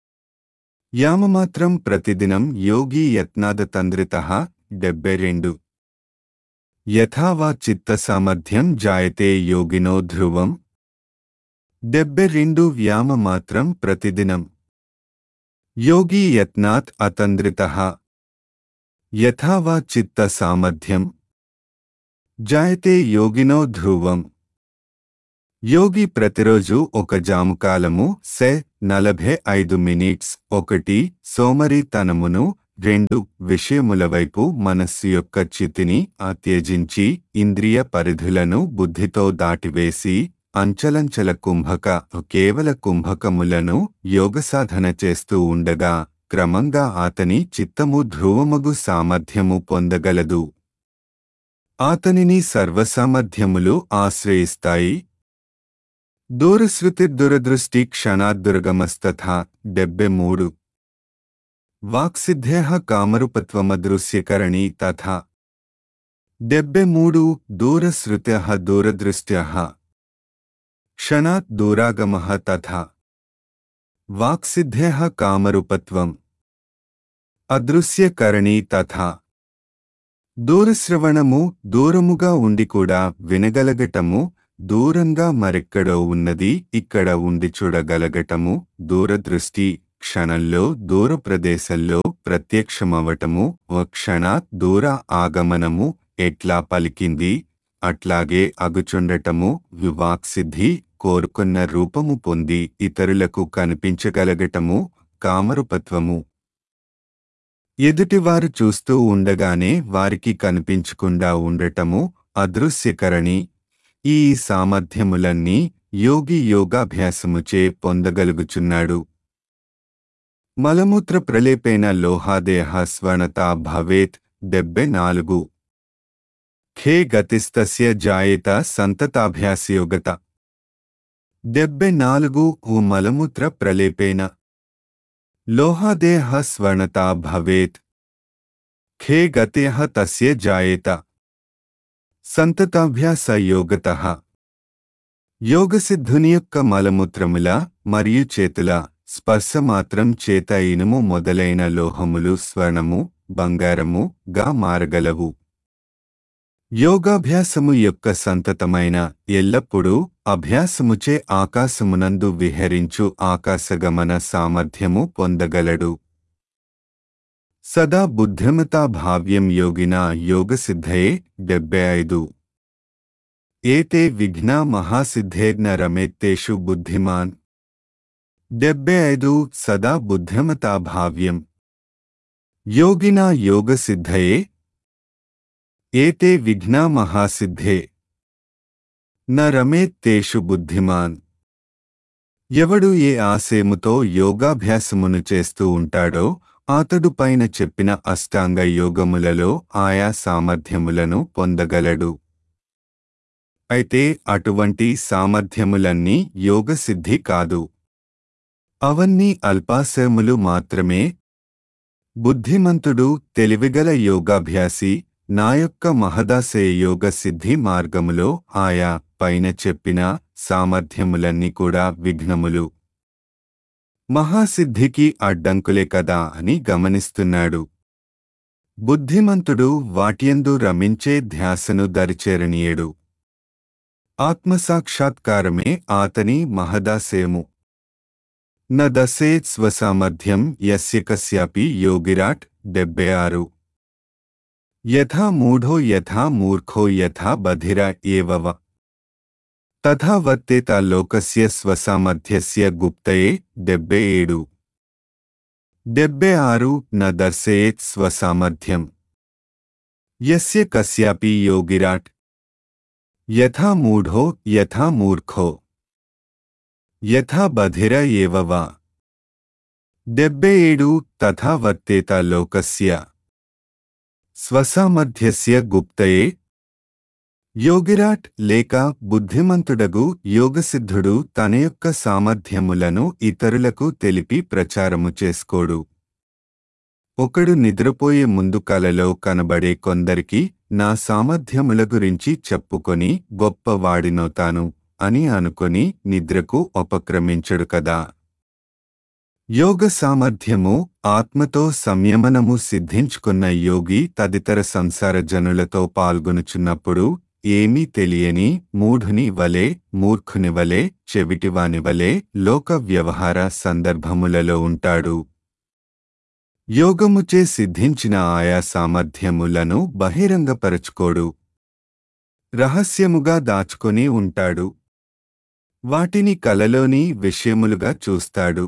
యామమాత్రం ప్రతిదినం యోగి యత్నాద తంద్రిత డెబ్బై రెండు యథావా చిత్త సామర్థ్యం జాయతే యోగినో ధ్రువం డెబ్బై రెండు వ్యామ మాత్రం ప్రతిదినం యోగి యత్నాత్ అతంద్రిత యథావా చిత్త సామర్థ్యం జాయతే యోగినో ధ్రువం యోగి ప్రతిరోజు ఒక జాముకాలము సె నలభై ఐదు మినిట్స్ ఒకటి సోమరితనమును రెండు విషయముల వైపు మనస్సు యొక్క చితిని అత్యజించి ఇంద్రియ పరిధులను బుద్ధితో దాటివేసి అంచలంచల కుంభక కేవల కుంభకములను యోగసాధన చేస్తూ ఉండగా క్రమంగా అతని చిత్తము ధ్రువమగు సామర్థ్యము పొందగలదు అతనిని సర్వసామర్థ్యములు ఆశ్రయిస్తాయి దూరశ్రుతిర్దురదృష్టి క్షణాద్దుర్గమస్తథా డెబ్బె మూడు వాక్సిద్ధేహ కామరూపత్వమదృశ్యకరణీ తథా డెబ్బె మూడు దూరశ్రుత్య దూరదృష్ట్య క్షణాత్ దూరాగమ తథా వాక్సిద్ధేహ కామరూపత్వం అదృశ్యకరణీ తథా దూరశ్రవణము దూరముగా ఉండి కూడా వినగలగటము దూరంగా మరెక్కడో ఉన్నది ఇక్కడ ఉండి చూడగలగటము దూరదృష్టి క్షణంలో దూర ప్రదేశంలో ప్రత్యక్షమవటము ఓ క్షణాత్ దూర ఆగమనము ఎట్లా పలికింది అట్లాగే అగుచుండటము వివాక్సిద్ధి కోరుకున్న రూపము పొంది ఇతరులకు కనిపించగలగటము కామరూపత్వము ఎదుటివారు చూస్తూ ఉండగానే వారికి కనిపించకుండా ఉండటము అదృశ్యకరణి ఈ సామర్థ్యములన్నీ యోగి యోగాభ్యాసముచే పొందగలుగుచున్నాడు మలమూత్ర ప్రలేపేన లోహాదేహ స్వర్ణత భవేత్ డెబ్బె నాలుగు ఖే గతిస్తస్య జాయేత సంతతాభ్యాసయోగత డెబ్బె నాలుగు ఊ మలమూత్ర ప్రలేపేన లోహాదేహ స్వర్ణత భవేత్ ఖే గతేహ తస్య జాయేత సంతతాభ్యాస యోగత యోగసిద్ధుని యొక్క మలమూత్రముల మరియు చేతుల స్పర్శ మాత్రం చేత ఇనుము మొదలైన లోహములు స్వర్ణము బంగారము గా మారగలవు యోగాభ్యాసము యొక్క సంతతమైన ఎల్లప్పుడూ అభ్యాసముచే ఆకాశమునందు విహరించు ఆకాశగమన సామర్థ్యము పొందగలడు సదా బుద్ధిమతా భావ్యం యోగిన యోగసిద్ధయే డెబ్బై ఐదు ఏతే విఘ్న మహాసిద్ధేర్న రమేత్తేషు బుద్ధిమాన్ డెబ్బై ఐదు సదా బుద్ధిమతా భావ్యం యోగినా యోగసిద్ధయే ఏతే విఘ్నా మహాసిద్ధే న రమేత్తేషు బుద్ధిమాన్ ఎవడు ఏ ఆశయముతో యోగాభ్యాసమును చేస్తూ ఉంటాడో అతడు పైన చెప్పిన అష్టాంగ యోగములలో ఆయా సామర్థ్యములను పొందగలడు అయితే అటువంటి సామర్థ్యములన్నీ యోగసిద్ధి కాదు అవన్నీ అల్పాశయములు మాత్రమే బుద్ధిమంతుడు తెలివిగల యోగాభ్యాసి నా యొక్క మహదాశయ యోగ సిద్ధి మార్గములో ఆయా పైన చెప్పిన సామర్థ్యములన్నీ కూడా విఘ్నములు మహాసిద్ధికి అడ్డంకులే కదా అని గమనిస్తున్నాడు బుద్ధిమంతుడు వాట్యందు రమించే ధ్యాసను దరిచేరనీయడు ఆత్మసాక్షాత్కారమే ఆతని మహదాశయము న దశేత్ స్వసామర్థ్యం యస్య కస్యాపి యోగిరాట్ డెబ్బై ఆరు యథా మూఢో యథా మూర్ఖో యథా బధిర ఏవవ తథా వర్తేత లోకస్య స్వసామర్థ్యస్య గుప్తయే డెబ్బై ఏడు డెబ్బై ఆరు న దర్శయేత్ స్వసామర్థ్యం యస్య కస్యాపి యోగిరాట్ యథా మూఢో యథా మూర్ఖో యథా బధిర ఏవవ డెబ్బై ఏడు తథా వర్తేత లోకస్య స్వసామర్థ్యస్య గుప్తయే యోగిరాట్ లేక బుద్ధిమంతుడగు యోగసిద్ధుడు తన యొక్క సామర్థ్యములను ఇతరులకు తెలిపి ప్రచారము చేసుకోడు ఒకడు నిద్రపోయే ముందు కలలో కనబడే కొందరికి నా సామర్థ్యముల గురించి చెప్పుకొని గొప్పవాడినవుతాను అని అనుకొని నిద్రకు ఉపక్రమించడు కదా యోగ సామర్థ్యము ఆత్మతో సంయమనము సిద్ధించుకున్న యోగి తదితర సంసార జనులతో పాల్గొనుచున్నప్పుడు ఏమీ తెలియని మూఢుని వలె మూర్ఖుని వలె చెవిటివాని వలె లోక వ్యవహార సందర్భములలో ఉంటాడు యోగముచే సిద్ధించిన ఆయా సామర్థ్యములను బహిరంగపరచుకోడు రహస్యముగా దాచుకొని ఉంటాడు వాటిని కలలోని విషయములుగా చూస్తాడు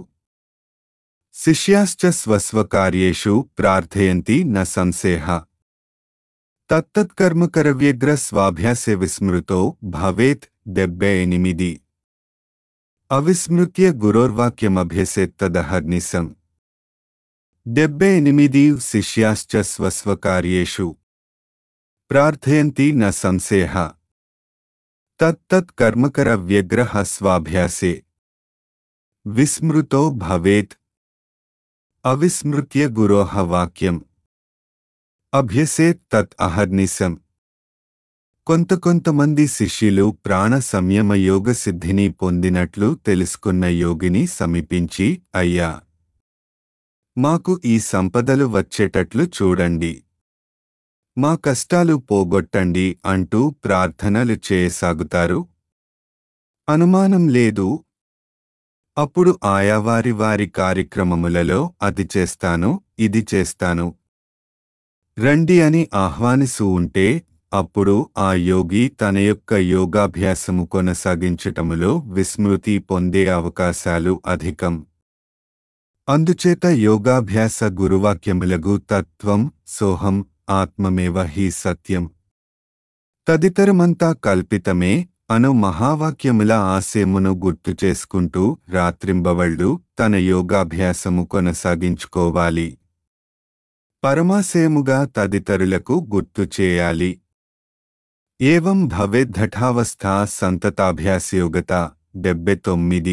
శిష్యాశ్చ స్వస్వకార్యేషు ప్రార్థయంతి న సంశేహ తత్తత్కర్మకరవ్యగ్ర స్వాభ్యాసే విస్మృతో భవేత్ డెబ్బై ఎనిమిది అవిస్మృత్య గురోర్వాక్యమభ్యసేత్తదహర్నిశం డెబ్బై ఎనిమిది శిష్యాశ్చ స్వస్వకార్యేషు ప్రార్థయంతి న సంశేహ తత్తత్ కర్మకర వ్యగ్రహ స్వాభ్యాసే విస్మృతో భవేత్ అవిస్మృత్య గురోహ వాక్యం అభ్యసేత్ తత్ అహర్నిశం కొంత కొంతమంది శిష్యులు ప్రాణ సంయమ యోగ సిద్ధిని పొందినట్లు తెలుసుకున్న యోగిని సమీపించి అయ్యా మాకు ఈ సంపదలు వచ్చేటట్లు చూడండి మా కష్టాలు పోగొట్టండి అంటూ ప్రార్థనలు చేయసాగుతారు అనుమానం లేదు అప్పుడు ఆయా వారి వారి కార్యక్రమములలో అది చేస్తాను ఇది చేస్తాను రండి అని ఆహ్వానిస్తూ ఉంటే అప్పుడు ఆ యోగి తన యొక్క యోగాభ్యాసము కొనసాగించటములో విస్మృతి పొందే అవకాశాలు అధికం అందుచేత యోగాభ్యాస గురువాక్యములగు తత్వం సోహం ఆత్మమేవ హి సత్యం తదితరమంతా కల్పితమే అను మహావాక్యముల ఆశయమును గుర్తు చేసుకుంటూ రాత్రింబవళ్ళు తన యోగాభ్యాసము కొనసాగించుకోవాలి పరమాశయముగా తదితరులకు గుర్తు చేయాలి ఏవం భవేద్ధఠావస్థ సంతతాభ్యాసయోగత డెబ్బె తొమ్మిది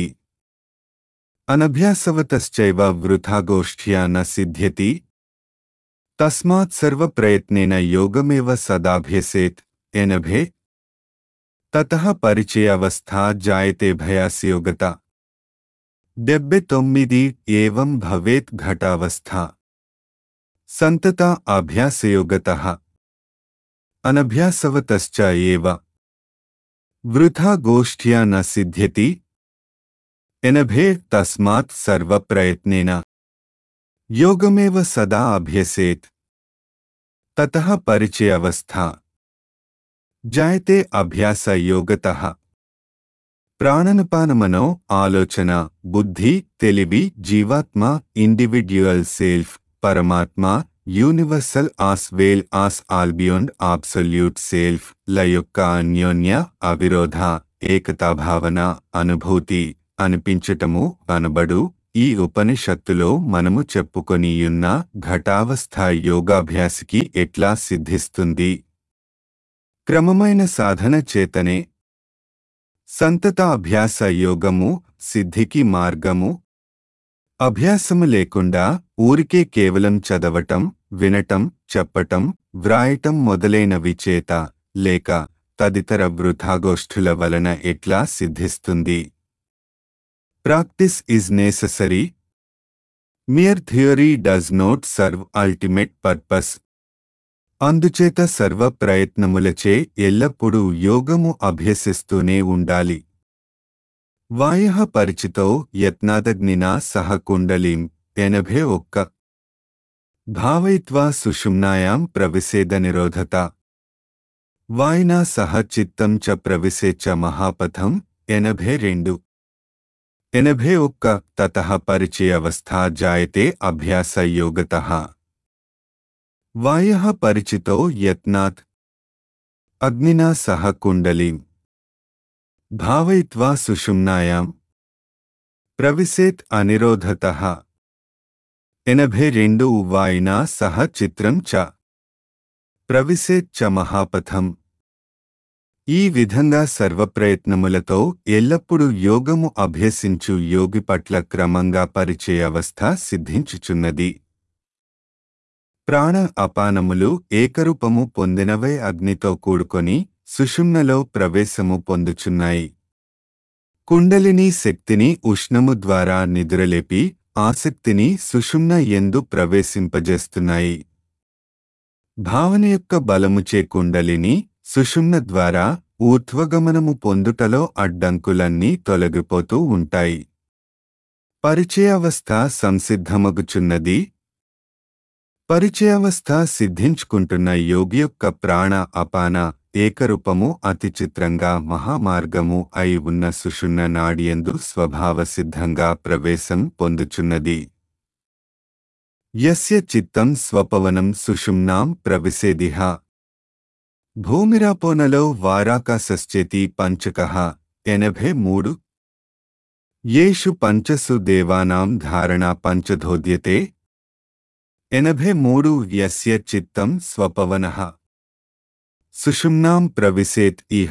అనభ్యాసవతశ్చైవ వృథాగోష్ఠ్యా న సిద్ధ్యతి తస్మాత్ సర్వప్రయత్నేన యోగమేవ సదాభ్యసేత్ ఎనభే తతః పరిచయావస్థా జాయతే భయాసయోగత డెబ్బె తొమ్మిది ఏవం భవేత్ ఘటావస్థ సంతత అభ్యాసయోగత అనభ్యాసవతశ్చ ఏవ వృథా గోష్ఠ్యా న సిద్ధ్యతి ఎనభే తస్మాత్ సర్వప్రయత్నేన యోగమేవ సదా అభ్యసేత్ తతః పరిచయావస్థా జాయతే అభ్యాస యోగతః ప్రాణనపానమనో ఆలోచన బుద్ధి తెలివి జీవాత్మ ఇండివిడ్యువల్ సెల్ఫ్ పరమాత్మ universal as well as all beyond absolute self ల యొక్క అన్యోన్య అవిరోధ ఏకతాభావన అనుభూతి అనిపించటము అనబడు ఈ ఉపనిషత్తులో మనము చెప్పుకొనియున్న ఘటావస్థ యోగాభ్యాసికి ఎట్లా సిద్ధిస్తుంది క్రమమైన సాధన చేతనే సంతత అభ్యాస యోగము సిద్ధికి మార్గము అభ్యాసము లేకుండా ఊరికే కేవలం చదవటం వినటం చెప్పటం వ్రాయటం మొదలైనవి చేత లేక తదితర వృథాగోష్ఠుల వలన ఎట్లా సిద్ధిస్తుంది practice is necessary mere theory does not serve ultimate purpose అందుచేత సర్వ ప్రయత్నములచే ఎల్లప్పుడూ యోగము అభ్యసిస్తూనే ఉండాలి వాయ పరిచితో యత్నాదగ్నినా సహ కుండలీం ఎనభై ఒక్క భావయిత్వా సుషుమ్నాయాం ప్రవిశేద నిరోధత వాయినా సహ చిత్తం చ ప్రవిశేచ మహాపథం ఎనభై రెండు ఎనభై ఒక్క తత పరిచయవస్థా జాయతే అభ్యాస యోగతః వాయ పరిచితో యత్నాత్ అగ్నినా సహ కుండలీం భావయిత్వా సుషుమ్నాయాం ప్రవిశేత్ అనిరోధత ఎనభై రెండు వాయినా సహ చిత్రం చ ప్రవిశేత్ చ మహాపథం ఈ విధంగా సర్వప్రయత్నములతో ఎల్లప్పుడూ యోగము అభ్యసించు యోగి పట్ల క్రమంగా పరిచయ అవస్థ సిద్ధించుచున్నది ప్రాణ అపానములు ఏకరూపము పొందినవై అగ్నితో కూడుకొని సుషుమ్నలో ప్రవేశము పొందుచున్నాయి కుండలిని శక్తిని ఉష్ణము ద్వారా నిద్రలేపి ఆసక్తిని సుషుమ్న ఎందు ప్రవేశింపజేస్తున్నాయి భావన యొక్క బలముచే కుండలిని సుషుమ్న ద్వారా ఊర్ధ్వగమనము పొందుటలో అడ్డంకులన్నీ తొలగిపోతూ ఉంటాయి పరిచయావస్థ సంసిద్ధమగుచున్నది పరిచయావస్థ సిద్ధించుకుంటున్న యోగి యొక్క ప్రాణ అపాన ఏకరూపము అతి చిత్రంగా మహామార్గము అయి ఉన్న సుషుమ్న నాడియందు స్వభావ సిద్ధంగా ప్రవేశం పొందుచున్నది యస్య చిత్తం స్వపవనం సుషుమ్నాం ప్రవిశేదిహ భూమిరాపోనలో వారాకాశశ్చేతి పంచకః ఎనభై మూడు యేషు పంచసు దేవానాం ధారణా పంచధోద్యతే ఎనభై మూడు యస్య చిత్తం స్వపవనః సుషుమ్నాం ప్రవిశేత్ ఇహ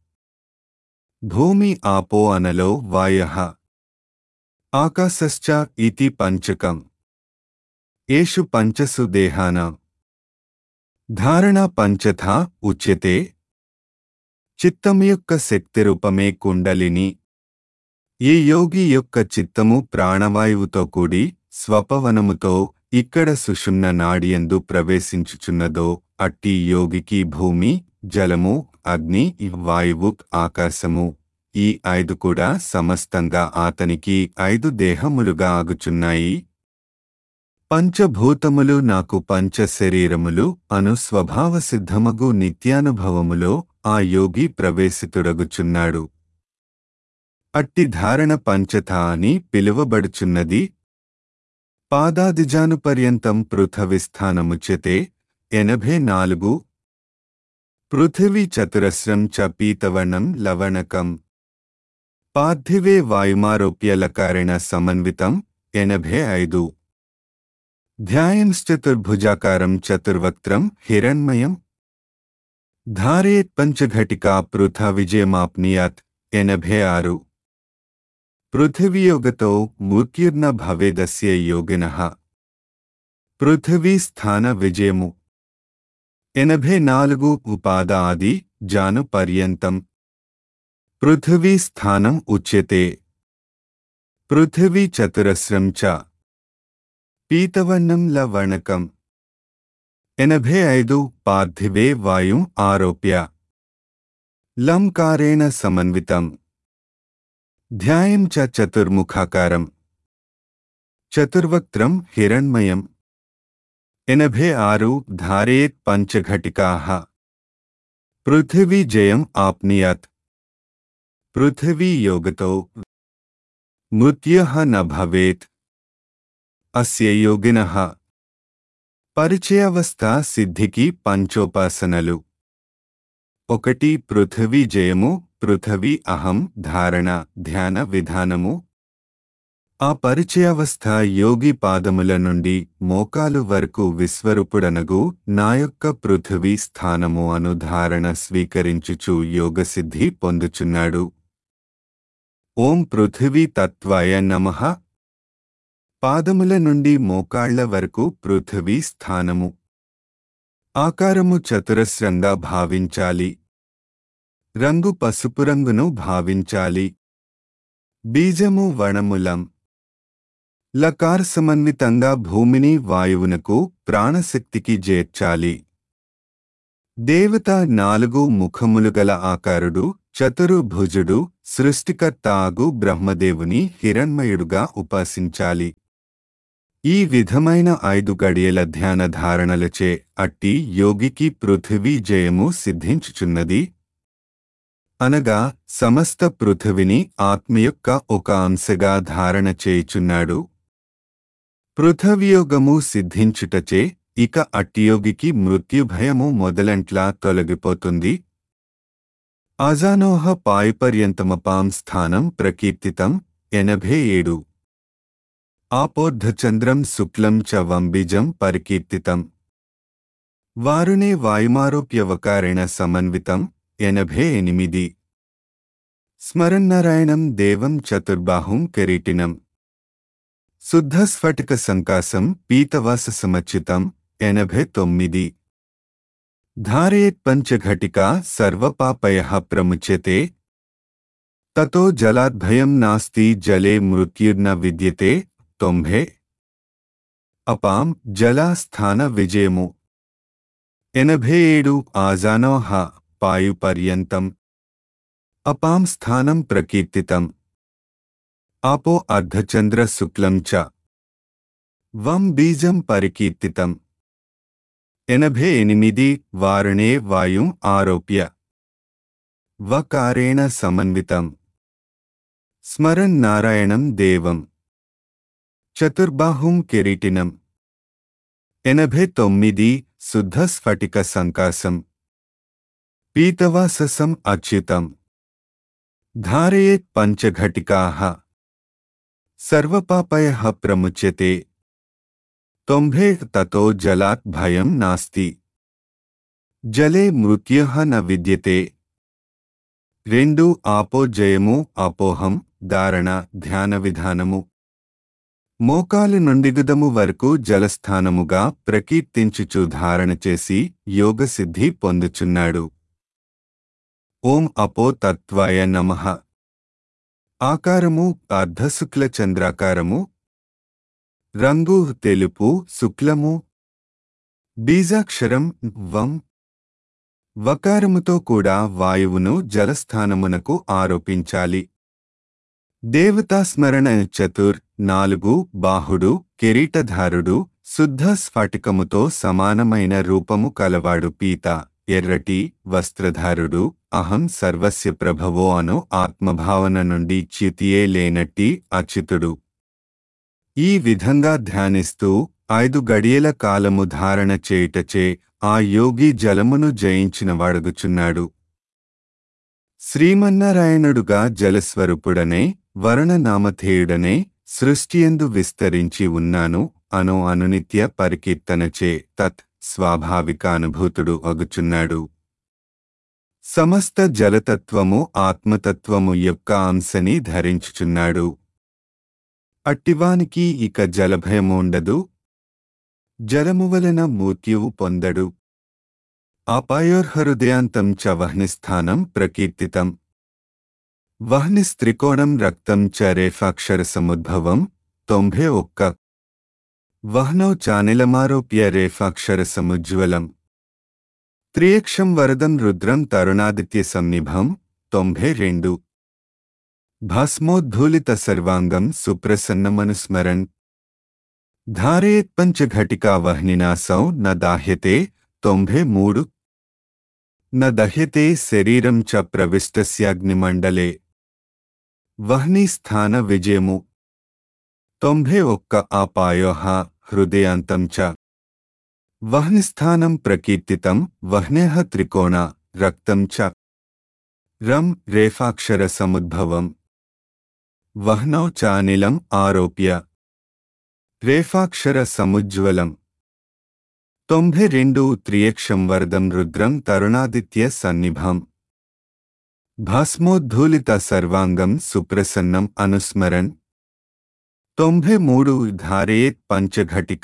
భూమి ఆపో అనలో వాయః ఆకాశశ్చ ఇతి పంచకం ఏషు పంచసు దేహానాం ధారణ పంచథా ఉచ్యతే చిత్తము యొక్క శక్తి రూపమే కుండలిని ఈ యోగి యొక్క చిత్తము ప్రాణవాయువుతో కూడి స్వపవనముతో ఇక్కడ సుషుమ్న నాడియందు ప్రవేశించుచున్నదో అట్టి యోగికి భూమి జలము అగ్ని వాయువు ఆకాశము ఈ ఐదు కూడా సమస్తంగా ఆతనికి ఐదు దేహములుగా ఆగుచున్నాయి పంచభూతములు నాకు పంచ శరీరములు అను స్వభావ సిద్ధమగు నిత్యానుభవములో ఆ యోగి ప్రవేశితుడగుచున్నాడు అట్టి ధారణ పంచత అని పిలువబడుచున్నది పాదాదిజానుపర్యంతం పృథవిస్థానముచ్యతే ఎనభై నాలుగు పృథివీ చతురస్రం చ పీతవర్ణం లవణకం పార్థివే వాయుమారోప్య లకారేణ సమన్వితం ఎనభై ఐదు ధ్యాయంశ్చతుర్భుజాకారం చతుర్వక్త్రం హిరణ్మయం ధారేత్ పంచఘటికా పృథ విజయమాప్నియాత్ ఎనభై ఆరు పృథివీయోగతో మృత్యుర్న భవేదస్య యోగినః పృథివీ స్థాన విజయము ఎనభై నాలుగు ఉపాద ఆది జాను పర్యంతం పృథివీ స్థానం ఉచ్యతే పృథివీ చతురస్రం చ పీతవర్ణం లవణకం ఎనభై ఐదు పార్థివే వాయుం ఆరోప్య లంకారేణ సమన్వితం ధ్యాయం చ చతుర్ముఖాకారం చతుర్వక్త్రం హిరణ్మయం ఎనభై ఆరు ధారేత్ పంచఘటికాః పృథివీ జయం ఆప్నియాత్ పృథివీ యోగతో మృత్యః న భవేత్ అస్య యోగినః పరిచయావస్థ సిద్ధికి పంచోపాసనలు ఒకటి పృథివీ జయము పృథివీ అహం ధారణ ధ్యాన విధానము ఆ పరిచయావస్థ యోగి పాదముల నుండి మోకాలు వరకు విశ్వరూపుడనగు నా యొక్క పృథివీ స్థానము అను ధారణ స్వీకరించుచు యోగసిద్ధి పొందుచున్నాడు ఓం పృథివీ తత్వాయ నమః పాదముల నుండి మోకాళ్ల వరకు పృథివీ స్థానము ఆకారము చతురస్రంగా భావించాలి రంగు పసుపు రంగును భావించాలి బీజము వణములం లకార్ సమన్వితంగా భూమిని వాయువునకు ప్రాణశక్తికి చేర్చాలి దేవత నాలుగు ముఖములు గల ఆకారుడు చతుర్భుజుడు సృష్టికర్త ఆగు బ్రహ్మదేవుని హిరణ్మయుడుగా ఉపాసించాలి ఈ విధమైన ఐదు గడియల ధ్యాన ధారణలచే అట్టి యోగికి పృథివీ జయము సిద్ధించుచున్నది అనగా సమస్త పృథివిని ఆత్మ యొక్క ఒక అంశగా ధారణ చేయుచున్నాడు పృథవియోగము సిద్ధించుటచే ఇక అట్టియోగికి మృత్యుభయము మొదలంట్లా తొలగిపోతుంది అజానోహ పాయుపర్యంతమపాం స్థానం ప్రకీర్తితం ఎనభై ఏడు ఆపోర్ధచంద్రం శుక్లం చ వంబిజం పరికీర్తితం వారునే వాయుమారోప్యవకారేణ సమన్వితం ఎనభై ఎనిమిది స్మరన్నారాయణం దేవం చతుర్బాహుం కిరీటినం శుద్ధస్ఫటిక సంకాసం పీతవాస సమచ్యుతం ఎనభై తొమ్మిది ధారేత్ పంచఘటికా సర్వపాపయ ప్రముచ్యతే తతో జలాద్భయం నాస్తి జలే మృత్యుర్న విద్యతే తొంభై అపాం జలాస్థాన విజయము ఎనభై ఏడు ఆజానోహ పాయుపర్యంతం అపాం స్థానం ప్రకీర్తితం ఆపో అర్ధచంద్ర శుక్లం చ వం బీజం పరికీర్తితం ఎనభై ఎనిమిది వారుణే వాయుం ఆరోప్య వకారేణ సమన్వితం స్మరన్ నారాయణం దేవం చతుర్బాహుం కిరీటినం ఎనభై తొమ్మిది శుద్ధ స్ఫటిక సంకాసం పీతవాససం అచ్యుతం ధారయేత్ పంచఘటికాః సర్వపాపయః ప్రముచ్యతే తొంభై తతో జలాత్ భయం నాస్తి జలే మృత్యుః న విద్యతే రెండు ఆపో జయము అపోహం ధారణ ధ్యాన విధానము మోకాలు నుండిగుదము వరకు జలస్థానముగా ప్రకీర్తించుచు ధారణ చేసి యోగసిద్ధి పొందుచున్నాడు ఓం అపో తత్వాయ నమః ఆకారము అర్ధశుక్ల చంద్రాకారము రంగు తెలుపు శుక్లము బీజాక్షరం వం వకారముతో కూడా వాయువును జలస్థానమునకు ఆరోపించాలి దేవతాస్మరణ చతుర్ నాలుగు బాహుడు కిరీటధారుడు శుద్ధ స్ఫటికముతో సమానమైన రూపము కలవాడు పీత ఎర్రటి వస్త్రధారుడు అహం సర్వస్య ప్రభవో అను ఆత్మభావన నుండి చ్యుతియే లేనట్టి అచ్యుతుడు ఈ విధంగా ధ్యానిస్తూ ఐదు గడియల కాలము ధారణ చేయుటచే ఆ యోగి జలమును జయించిన వాడుగుచున్నాడు శ్రీమన్నారాయణుడుగా జలస్వరూపుడనే వరుణనామధేయుడనే సృష్టియందు విస్తరించి ఉన్నాను అను అనునిత్య పరికీర్తనచే తత్ స్వాభావిక అనుభూతుడు అగుచున్నాడు సమస్త జలతత్వము ఆత్మతత్వము యొక్క అంశని ధరించుచున్నాడు అట్టివానికి ఇక జలభయము ఉండదు జలము వలన మృత్యువు పొందడు అపాయోర్హృదయాంతం చ వహ్నిస్థానం ప్రకీర్తితం వహ్నిస్త్రికోణం రక్తం చ రేఫాక్షర సముద్భవం తొంభై ఒక్క వహ్నౌ చానిలమారోప్య రేఫాక్షర సముజ్వలం త్రియక్షం వరదం రుద్రం తరుణాదిత్య సన్నిభం తొంభై రెండు భస్మోద్ధూలిత సర్వాంగం సుప్రసన్నమనుస్మరన్ ధారయేత్ పంచఘటికా వహ్నినాసౌ న దాహ్యతే తొంభై మూడు న దహ్యతే శరీరం చ ప్రవిష్టస్యాగ్నిమండలే వహ్ని స్థాన విజయము తొంభై ఒక్క ఆపాయోహ హృదయాంతం చ వహ్నిస్థానం ప్రకీర్తితం వహ్నేహ త్రికోణ రక్తం చ రం రేఫాక్షర సముద్భవం వహ్నౌ చానిలం ఆరోప్య రేఫాక్షర సముజ్వలం తొంభై రెండు త్రియక్షం వరదం రుద్రం తరుణాదిత్య సన్నిభం భస్మోద్ధూలిత సర్వాంగం సుప్రసన్నం అనుస్మరన్ తొంభై మూడు ధారేత్ పంచఘటిక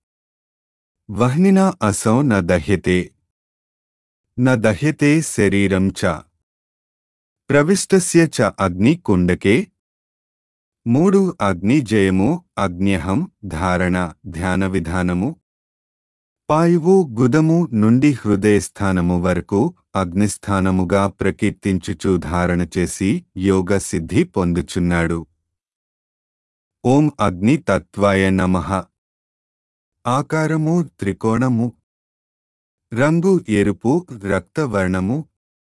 వహ్నినా అసౌ న దహ్యతే న దహ్యతే శరీరం చ ప్రవిష్టస్య చ అగ్నికుండకే మూడు అగ్ని జయము అగ్న్యహం ధారణ ధ్యాన విధానము పాయువు గుదము నుండి హృదయస్థానము వరకు అగ్నిస్థానముగా ప్రకీర్తించుచు ధారణ చేసి యోగ సిద్ధి పొందుచున్నాడు ఓం అగ్ని తత్వాయ నమః ఆకారము త్రికోణము రంగు ఎరుపు రక్తవర్ణము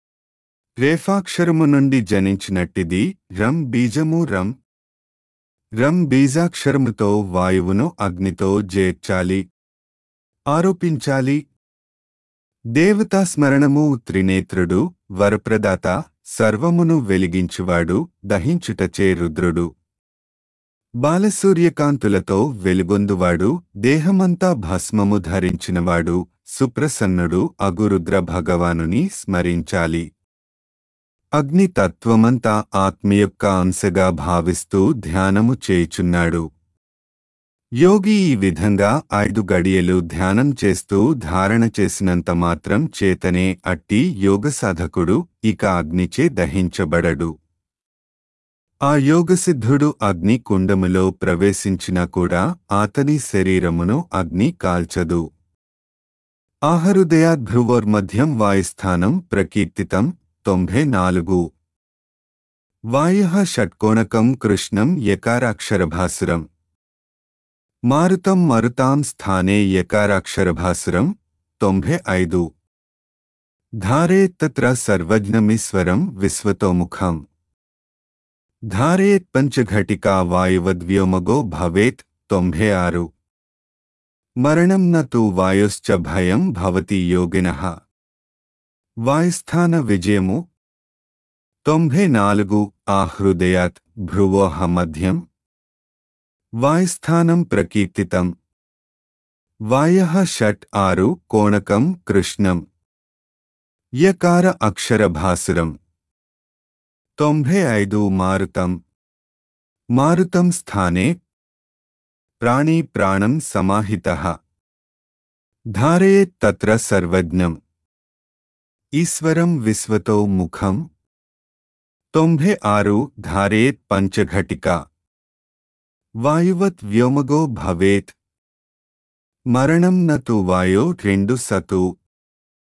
రేఫాక్షరము నుండి జనించినట్టిది రం బీజము రం రం బీజాక్షరముతో వాయువును అగ్నితో జేర్చాలి ఆరోపించాలి దేవతా స్మరణము త్రినేత్రుడు వరప్రదాత సర్వమును వెలిగించువాడు దహించుటచే రుద్రుడు బాలసూర్యకాంతులతో వెలుగొందువాడు దేహమంతా భస్మము ధరించినవాడు సుప్రసన్నుడు అగురుద్ర భగవానుని స్మరించాలి అగ్ని తత్వమంతా ఆత్మ యొక్క అంశగా భావిస్తూ ధ్యానము చేయుచున్నాడు యోగి ఈ విధంగా ఐదు గడియలు ధ్యానం చేస్తూ ధారణ చేసినంత మాత్రం చేతనే అట్టి యోగ సాధకుడు ఇక అగ్నిచే దహించబడడు ఆ యోగసిద్ధుడు అగ్ని కుండములో ప్రవేశించినా కూడా అతని శరీరమును అగ్ని కాల్చదు ఆహృదయాద్భ్రువోర్మధ్యం వాయుస్థానం ప్రకీర్తితం తొంభై నాలుగు వాయ షట్కోణకం కృష్ణం యకారాక్షరభాసురం మారుతం మరుతాం స్థానే యకారాక్షరభాసురం తొంభై ఐదు ధారేత్ తత్ర సర్వజ్ఞమీశ్వరం విశ్వతోముఖం ధారేత్ పంచఘటికా వాయువద్వ్యోమగో భవేత్ తొంభై ఆరు మరణం న తు వాయుశ్చ భయం భవతి యోగినః వాయుస్థాన విజయము తొంభై నాలుగు ఆహృదయాత్ భ్రువోహ మధ్యం వాయుస్థానం ప్రకీర్తితం వాయ షట్ ఆరు కోణకం కృష్ణం యకార అక్షరభాసురం తొంభై ఐదు మారుతం మారుతం స్థానే ప్రాణీ ప్రాణం సమాహిత ధారయేత్ తత్ర సర్వజ్ఞం ఈశ్వరం విశ్వతో ముఖం తొంభై ఆరు ధారేత్ పంచఘటిక వాయువత్ వ్యోమగో భవేత్ మరణం నతు వాయో రెండు సతు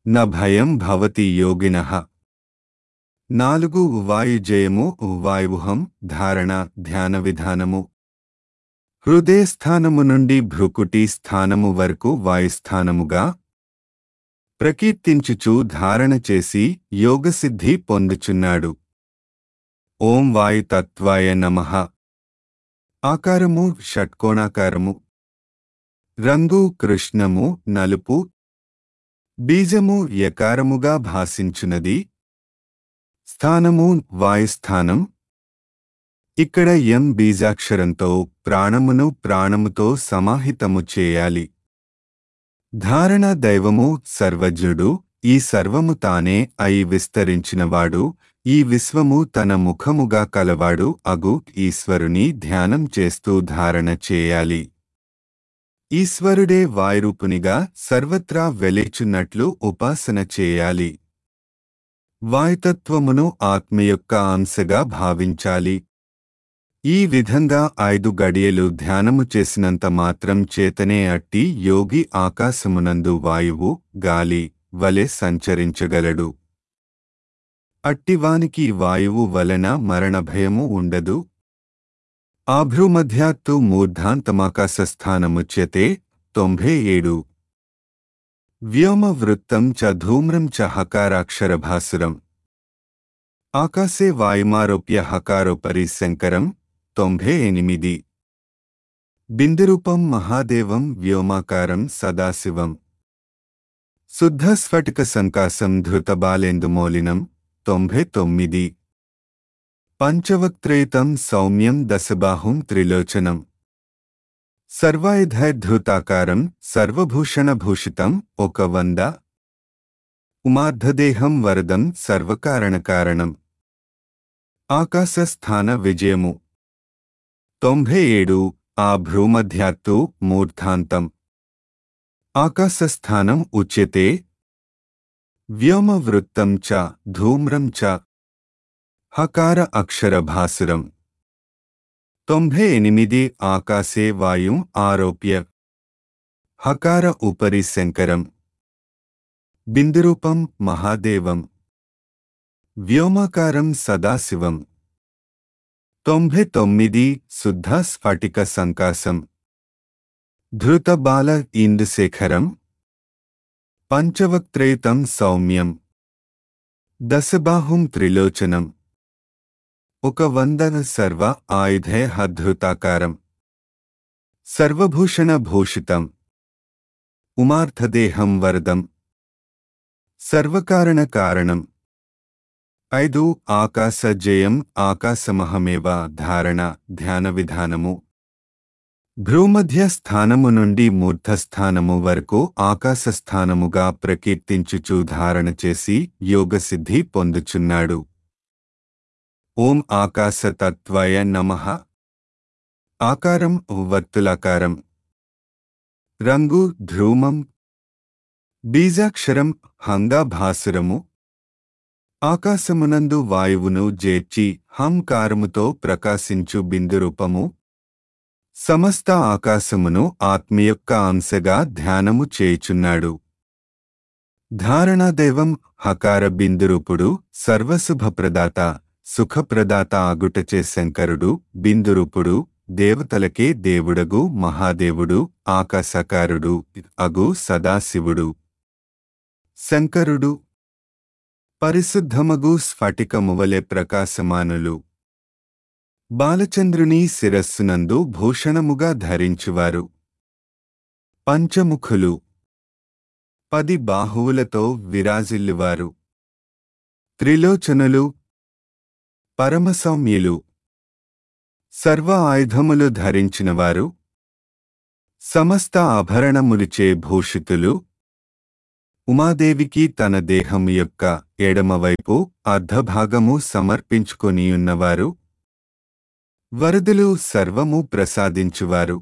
న భయం భవతి యోగినః నాలుగు వాయుజయము వాయుహం ధారణ ధ్యాన విధానము హృదయ స్థానము నుండి భ్రుకుటి స్థానము వరకు వాయుస్థానముగా ప్రకీర్తించుచు ధారణ చేసి యోగసిద్ధి పొందుచున్నాడు ఓం వాయుతత్వాయ నమః ఆకారము షట్కోణాకారము రంగు కృష్ణము నలుపు బీజము యకారముగా భాసించున్నది స్థానము వాయుస్థానం ఇక్కడ ఎం బీజాక్షరంతో ప్రాణమును ప్రాణముతో సమాహితము చేయాలి ధారణ దైవము సర్వజ్ఞుడు ఈ సర్వము తానే అయి విస్తరించినవాడు ఈ విశ్వము తన ముఖముగా కలవాడు అగు ఈశ్వరుని ధ్యానం చేస్తూ ధారణ చేయాలి ఈశ్వరుడే వాయురూపునిగా సర్వత్రా వెలిచున్నట్లు ఉపాసన చేయాలి వాయుతత్వమును ఆత్మ యొక్క అంశగా భావించాలి ఈ విధంగా ఐదు గడియలు ధ్యానము చేసినంత మాత్రం చేతనే అట్టి యోగి ఆకాశమునందు వాయువు గాలి వలె సంచరించగలడు అట్టివానికి వాయువు వలన మరణభయము ఉండదు ఆభ్రూమధ్యాత్తు మూర్ధాంతమాకాశస్థానముచ్యతే తొంభై ఏడు వ్యోమవృత్తం చ ధూమ్రం చ హకారాక్షరభాసురం ఆకాశే వాయుమారోప్య హకారోపరి శంకరం తొంభై ఎనిమిది బిందురూపం మహాదేవం వ్యోమాకారం సదాశివం శుద్ధస్ఫటిక సంకాసం ధృతబాలేందుమూలినం తొంభై తొమ్మిది పంచవక్త్రేతం సౌమ్యం దశబాహుం త్రిలోచనం సర్వాయుధైర్ధృతాకారం సర్వభూషణభూషితం ఒక వంద ఉమార్ధదేహం వరదం సర్వకారణకారణం ఆకాశస్థాన విజయము తొంభై ఏడు ఆ భ్రూమధ్యాత్తు మూర్ధాంతం ఆకాశస్థానం ఉచ్యతే వ్యోమవృత్తం చ ధూమ్రం చ హకార అక్షరభాసురం తొంభై ఎనిమిది ఆకాశే వాయుం ఆరోప్య హకార ఉపరి శంకరం బిందురూపం మహాదేవం వ్యోమాకారం సదాశివం తొంభై తొమ్మిది శుద్ధ స్ఫటిక సంకాసం ధృతబాల ఇందుశేఖరం పంచవక్త్రేతం సౌమ్యం దశబాహుం త్రిలోచనం ఒక వందన సర్వ ఆయుధే హధృతాకారం సర్వభూషణ భూషితం ఉమార్థదేహం వరదం సర్వకారణ కారణం ఐదు ఆకాశ జయం ఆకాశమహమేవ ధారణ ధ్యాన విధానము భ్రూమధ్య స్థానము నుండి మూర్ధస్థానము వరకు ఆకాశస్థానముగా ప్రకీర్తించుచు ధారణ చేసి యోగసిద్ధి పొందుచున్నాడు ఓం ఆకాశతత్వయ నమః ఆకారం వర్తులాకారం రంగు ధ్రుమం బీజాక్షరం హంగాభాసురము ఆకాశమునందు వాయువును జేర్చి హంకారముతో ప్రకాశించు బిందురూపము సమస్త ఆకాశమును ఆత్మయొక్క అంశగా ధ్యానము చేయుచున్నాడు ధారణాదేవం హకార బిందురూపుడు సర్వశుభప్రదాత సుఖప్రదాత ఆగుటచే శంకరుడు బిందురూపుడు దేవతలకే దేవుడగు మహాదేవుడు ఆకాశకారుడు అగు సదాశివుడు శంకరుడు పరిశుద్ధమగు స్ఫటికమువలె ప్రకాశమానులు బాలచంద్రుని శిరస్సునందు భూషణముగా ధరించువారు పంచముఖులు పది బాహువులతో విరాజిల్లువారు త్రిలోచనులు పరమసౌమ్యులు సర్వ ఆయుధములు ధరించినవారు సమస్త ఆభరణములిచే భూషితులు ఉమాదేవికి తన దేహము యొక్క ఎడమవైపు అర్ధభాగము సమర్పించుకొనియున్నవారు వరదులు సర్వము ప్రసాదించువారు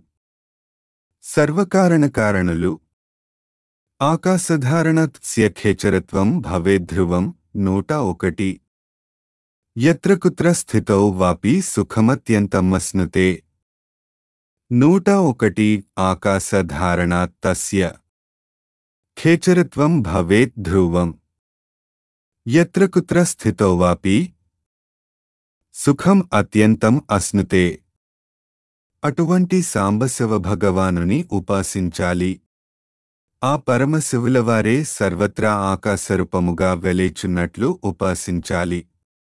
సర్వకారణకారణులు ఆకాశధారణత్స్యఖేచరత్వం భవేద్ధ్రువం నూట ఒకటి ఎత్ర కుత్ర స్థితౌ వాపి సుఖమత్యంతమస్నుతే నూట ఒకటి ఆకాశధారణాత్ తస్య ఖేచరత్వం భవేత్ ధ్రువం యత్ర కుత్ర స్థితో వాపి సుఖం అత్యంతం అస్నుతే అటువంటి సాంబశివ భగవానుని ఉపాసించాలి ఆ పరమశివులవారే సర్వత్రా ఆకాశరూపముగా వెలేచున్నట్లు ఉపాసించాలి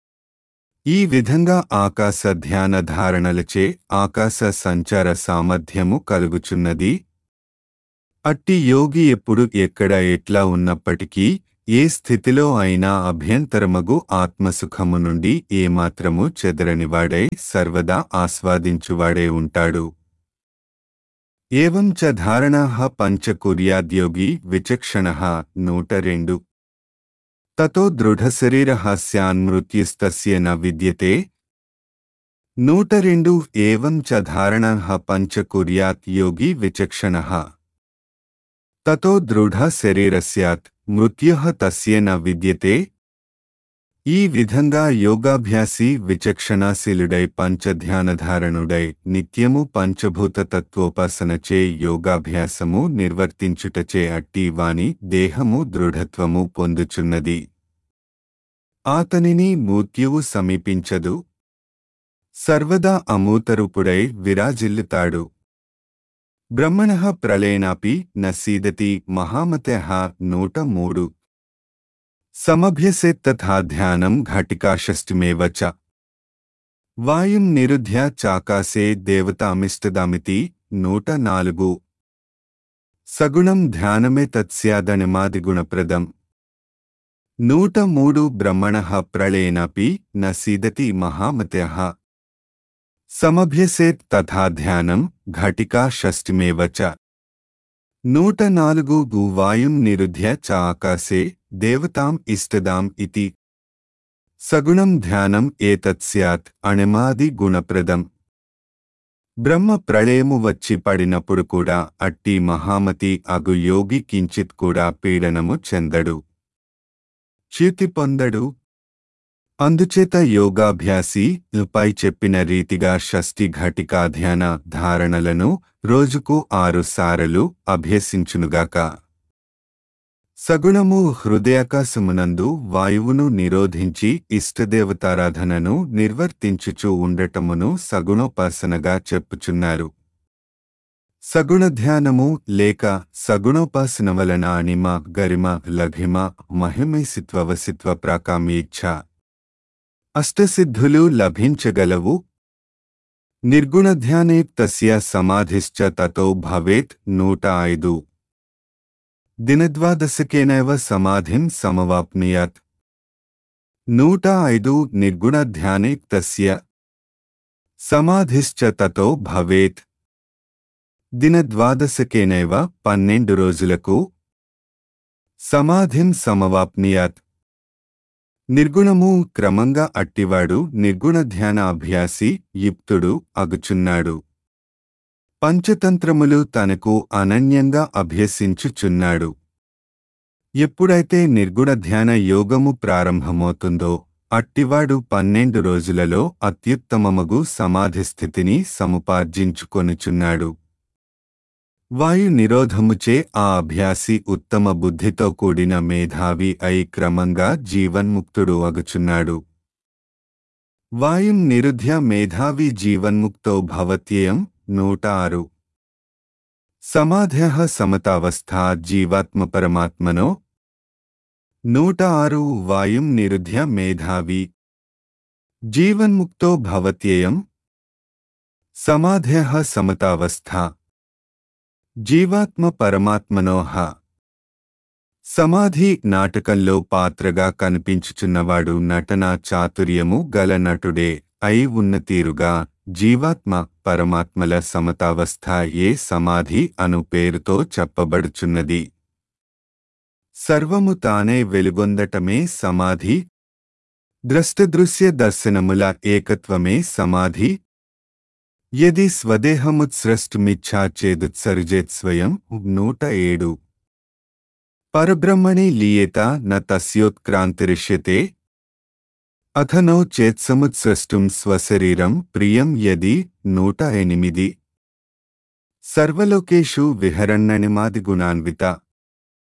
ఈ విధంగా ఆకాశ ధ్యాన ధారణలచే ఆకాశ సంచార సామర్థ్యము కలుగుచున్నది అట్టి యోగి ఎప్పుడు ఎక్కడ ఎట్లా ఉన్నప్పటికీ ఏ స్థితిలో అయినా అభ్యంతరమగు ఆత్మసుఖము నుండి ఏమాత్రము చెదరనివాడై సర్వదా ఆస్వాదించువాడే ఉంటాడు ఏవం చ ధారణా పంచకుర్యాద్యోగి విచక్షణ నూట రెండు తతో దృఢశరీరః స్యాన్మృత్యుస్తస్య న విద్యతే నూట రెండు ఏవం చ ధారణः పంచకుర్యాత్ యోగి విచక్షణः తతో దృఢ శరీర స్యాత్ మృత్యుః తస్య న విద్యతే ఈ విధంగా యోగాభ్యాసి విచక్షణాశీలుడై పంచధ్యానధారణుడై నిత్యము పంచభూత తత్వోపాసనచే యోగాభ్యాసము నిర్వర్తించుటచే అట్టి వాని దేహము దృఢత్వము పొందుచున్నది ఆతనిని మృత్యువు సమీపించదు సర్వదా అమూతరూపుడై విరాజిల్లుతాడు బ్రహ్మణ ప్రళయనాపి నసీదతి మహామత నూట మూడు సమభ్యసేత్ తథా ధ్యానం ఘటికాషష్టిమేవ చ వాయుం నిరుధ్య చాకాసే దేవతామిష్టదామితి నూట నాలుగు సగుణం ధ్యానమే తత్స్యాదనిమాదిగుణప్రదం నూట మూడు బ్రహ్మణ ప్రళయనపి న సీదతి మహామత్య సమభ్యసేత్ తథా ధ్యానం ఘటికా షష్టిమేవ చ నూట నాలుగు వాయుం నిరుధ్య చ ఆకాశే దేవతాం ఇష్టదాం ఇతి సగుణం ధ్యానం ఏతత్ స్యాత్ అణిమాది గుణప్రదం బ్రహ్మ ప్రళయము వచ్చి పడినప్పుడు కూడా అట్టి మహామతి అగు యోగి కించిత్ కూడా పీడనము చెందడు చ్యుతి పొందడు అందుచేత యోగాభ్యాసి పై చెప్పిన రీతిగా షష్ఠి ఘటికా ధ్యాన ధారణలను రోజుకు ఆరు సారలు అభ్యసించునుగాక సగుణము హృదయాకాశమునందు వాయువును నిరోధించి ఇష్టదేవతారాధనను నిర్వర్తించుచూ ఉండటమును సగుణోపాసనగా చెప్పుచున్నారు సగుణ ధ్యానము లేక సగుణోపాసన వలన అణిమ గరిమ లఘిమ మహిమేసిత్వవసిత్వ ప్రాకామీచ్ఛ అష్టసిద్ధులు లభించగలవు నిర్గుణ ధ్యానే తస్య సమాధిశ్చ తతో భవేత్ నూట ఐదు దినద్వాదశకేనైవ సమాధిం సమవాప్నుయాత్ నూట ఐదు నిర్గుణ ధ్యానే తస్య సమాధిశ్చ తతో భవేత్ దినద్వాదశకేనైవ పన్నెండు రోజులకు సమాధిం సమవాప్నియాత్ నిర్గుణము క్రమంగా అట్టివాడు నిర్గుణ ధ్యాన అభ్యాసి యుక్తుడు అగుచున్నాడు పంచతంత్రములు తనకు అనన్యంగా అభ్యసించుచున్నాడు ఎప్పుడైతే నిర్గుణ ధ్యాన యోగము ప్రారంభమవుతుందో అట్టివాడు పన్నెండు రోజులలో అత్యుత్తమమగు సమాధి స్థితిని సముపార్జించుకొనుచున్నాడు వాయు నిరోధముచే ఆ అభ్యాసి ఉత్తమ బుద్ధితో కూడిన మేధావి అయి క్రమంగా జీవన్ముక్తుడు అగుచున్నాడు వాయుం నిరుధ్య మేధావి జీవన్ముక్తో భవత్యేయం నూట ఆరు సమాధ్య సమతావస్థా జీవాత్మ పరమాత్మనో నూట ఆరు వాయుం నిరుధ్య మేధావి జీవన్ముక్తో భవత్యేయం సమాధ్య సమతావస్థా జీవాత్మ పరమాత్మనోహ సమాధి నాటకంలో పాత్రగా కనిపించుచున్నవాడు నటనా చాతుర్యము గల నటుడే అయి ఉన్న తీరుగా జీవాత్మ పరమాత్మల సమతావస్థ ఏ సమాధి అను పేరుతో చెప్పబడుచున్నది సర్వము తానే వెలుగొందటమే సమాధి ద్రష్టదృశ్య దర్శనముల ఏకత్వమే సమాధి యది స్వదేహముత్సృష్టుమిచ్ఛా చేదుత్సర్జేత్ స్వయం నూట ఏడు పరబ్రహ్మణి లీయేత న తస్యోత్క్రాంతిరిష్యతే అథనో చేత్సముత్సృష్టుం స్వశరీరం ప్రియం యది నూట ఎనిమిది సర్వలోకేషు విహరణనిమాది గుణాన్విత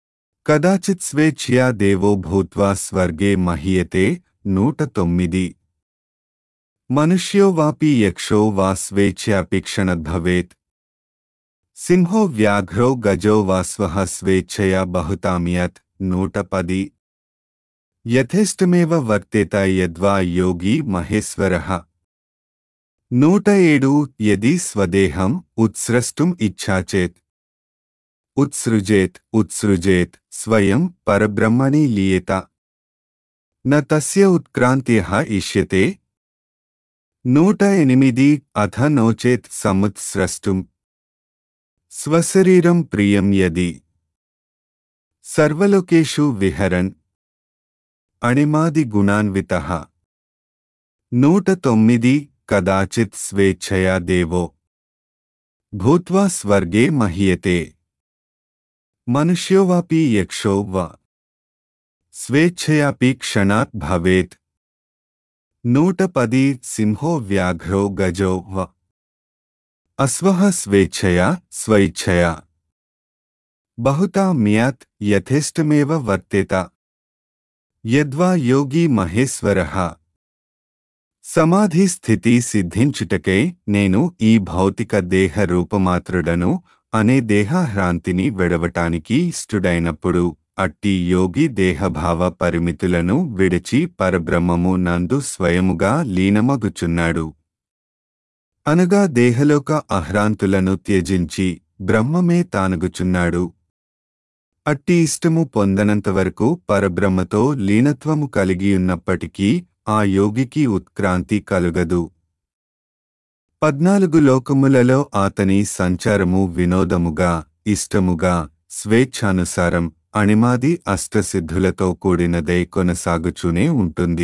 కదాచిత్ స్వేచ్ఛయా దేవో భూత్వా స్వర్గే మహీయతే నూట తొమ్మిది మనుష్యో వాపి యక్షో వా స్వేచ్ఛయాపేక్షణద్భవేత్ సింహో వ్యాఘ్రో గజో వా స్వః స్వేచ్ఛయా బహుతామియత్ నూట పది యథేష్టమేవ వర్తేత యద్వా యోగి మహేశ్వరః నూట ఏడు యది స్వదేహం ఉత్స్రష్టం ఇచ్ఛాచేత్ ఉత్సృజేత్ ఉత్సృజేత్ స్వయం పరబ్రహ్మణి లీయత న తస్య ఉత్క్రాంత్యః ఇష్యతే నూట ఎనిమిది అథ నోచేత్ సముత్స్రష్టం స్వశరీరం ప్రియం యది సర్వలోకేషు విహరన్ అణిమాది గుణాన్వితః నూట తొమ్మిది కదాచిత్ స్వేచ్ఛయా దేవో భూత్వా స్వర్గే మహీయతే మనుష్యో వాపి యక్షో వా స్వేచ్ఛయాపి క్షణాత్ భవేత్ నూట పది సింహో వ్యాఘ్రో గజో వ అశ్వః స్వేచ్ఛయా స్వైచ్ఛయా బహుతా మియాత్ యథేష్టమేవ వర్తేత యద్వా యోగి మహేశ్వరః సమాధి స్థితి సిద్ధించుటకై నేను ఈ భౌతిక దేహ రూపమాత్రుడను అనే దేహభ్రాంతిని విడవటానికి ఇష్టుడైనప్పుడు అట్టి యోగి దేహభావ పరిమితులను విడిచి పరబ్రహ్మము నందు స్వయముగా లీనమగుచున్నాడు అనగా దేహలోక అహ్రాంతులను త్యజించి బ్రహ్మమే తానుగుచున్నాడు అట్టి ఇష్టము పొందనంతవరకు పరబ్రహ్మతో లీనత్వము కలిగియున్నప్పటికీ ఆ యోగికి ఉత్క్రాంతి కలుగదు పద్నాలుగు లోకములలో అతని సంచారము వినోదముగా ఇష్టముగా స్వేచ్ఛానుసారం అణిమాది అష్టసిద్ధులతో కూడినదై కొనసాగుచూనే ఉంటుంది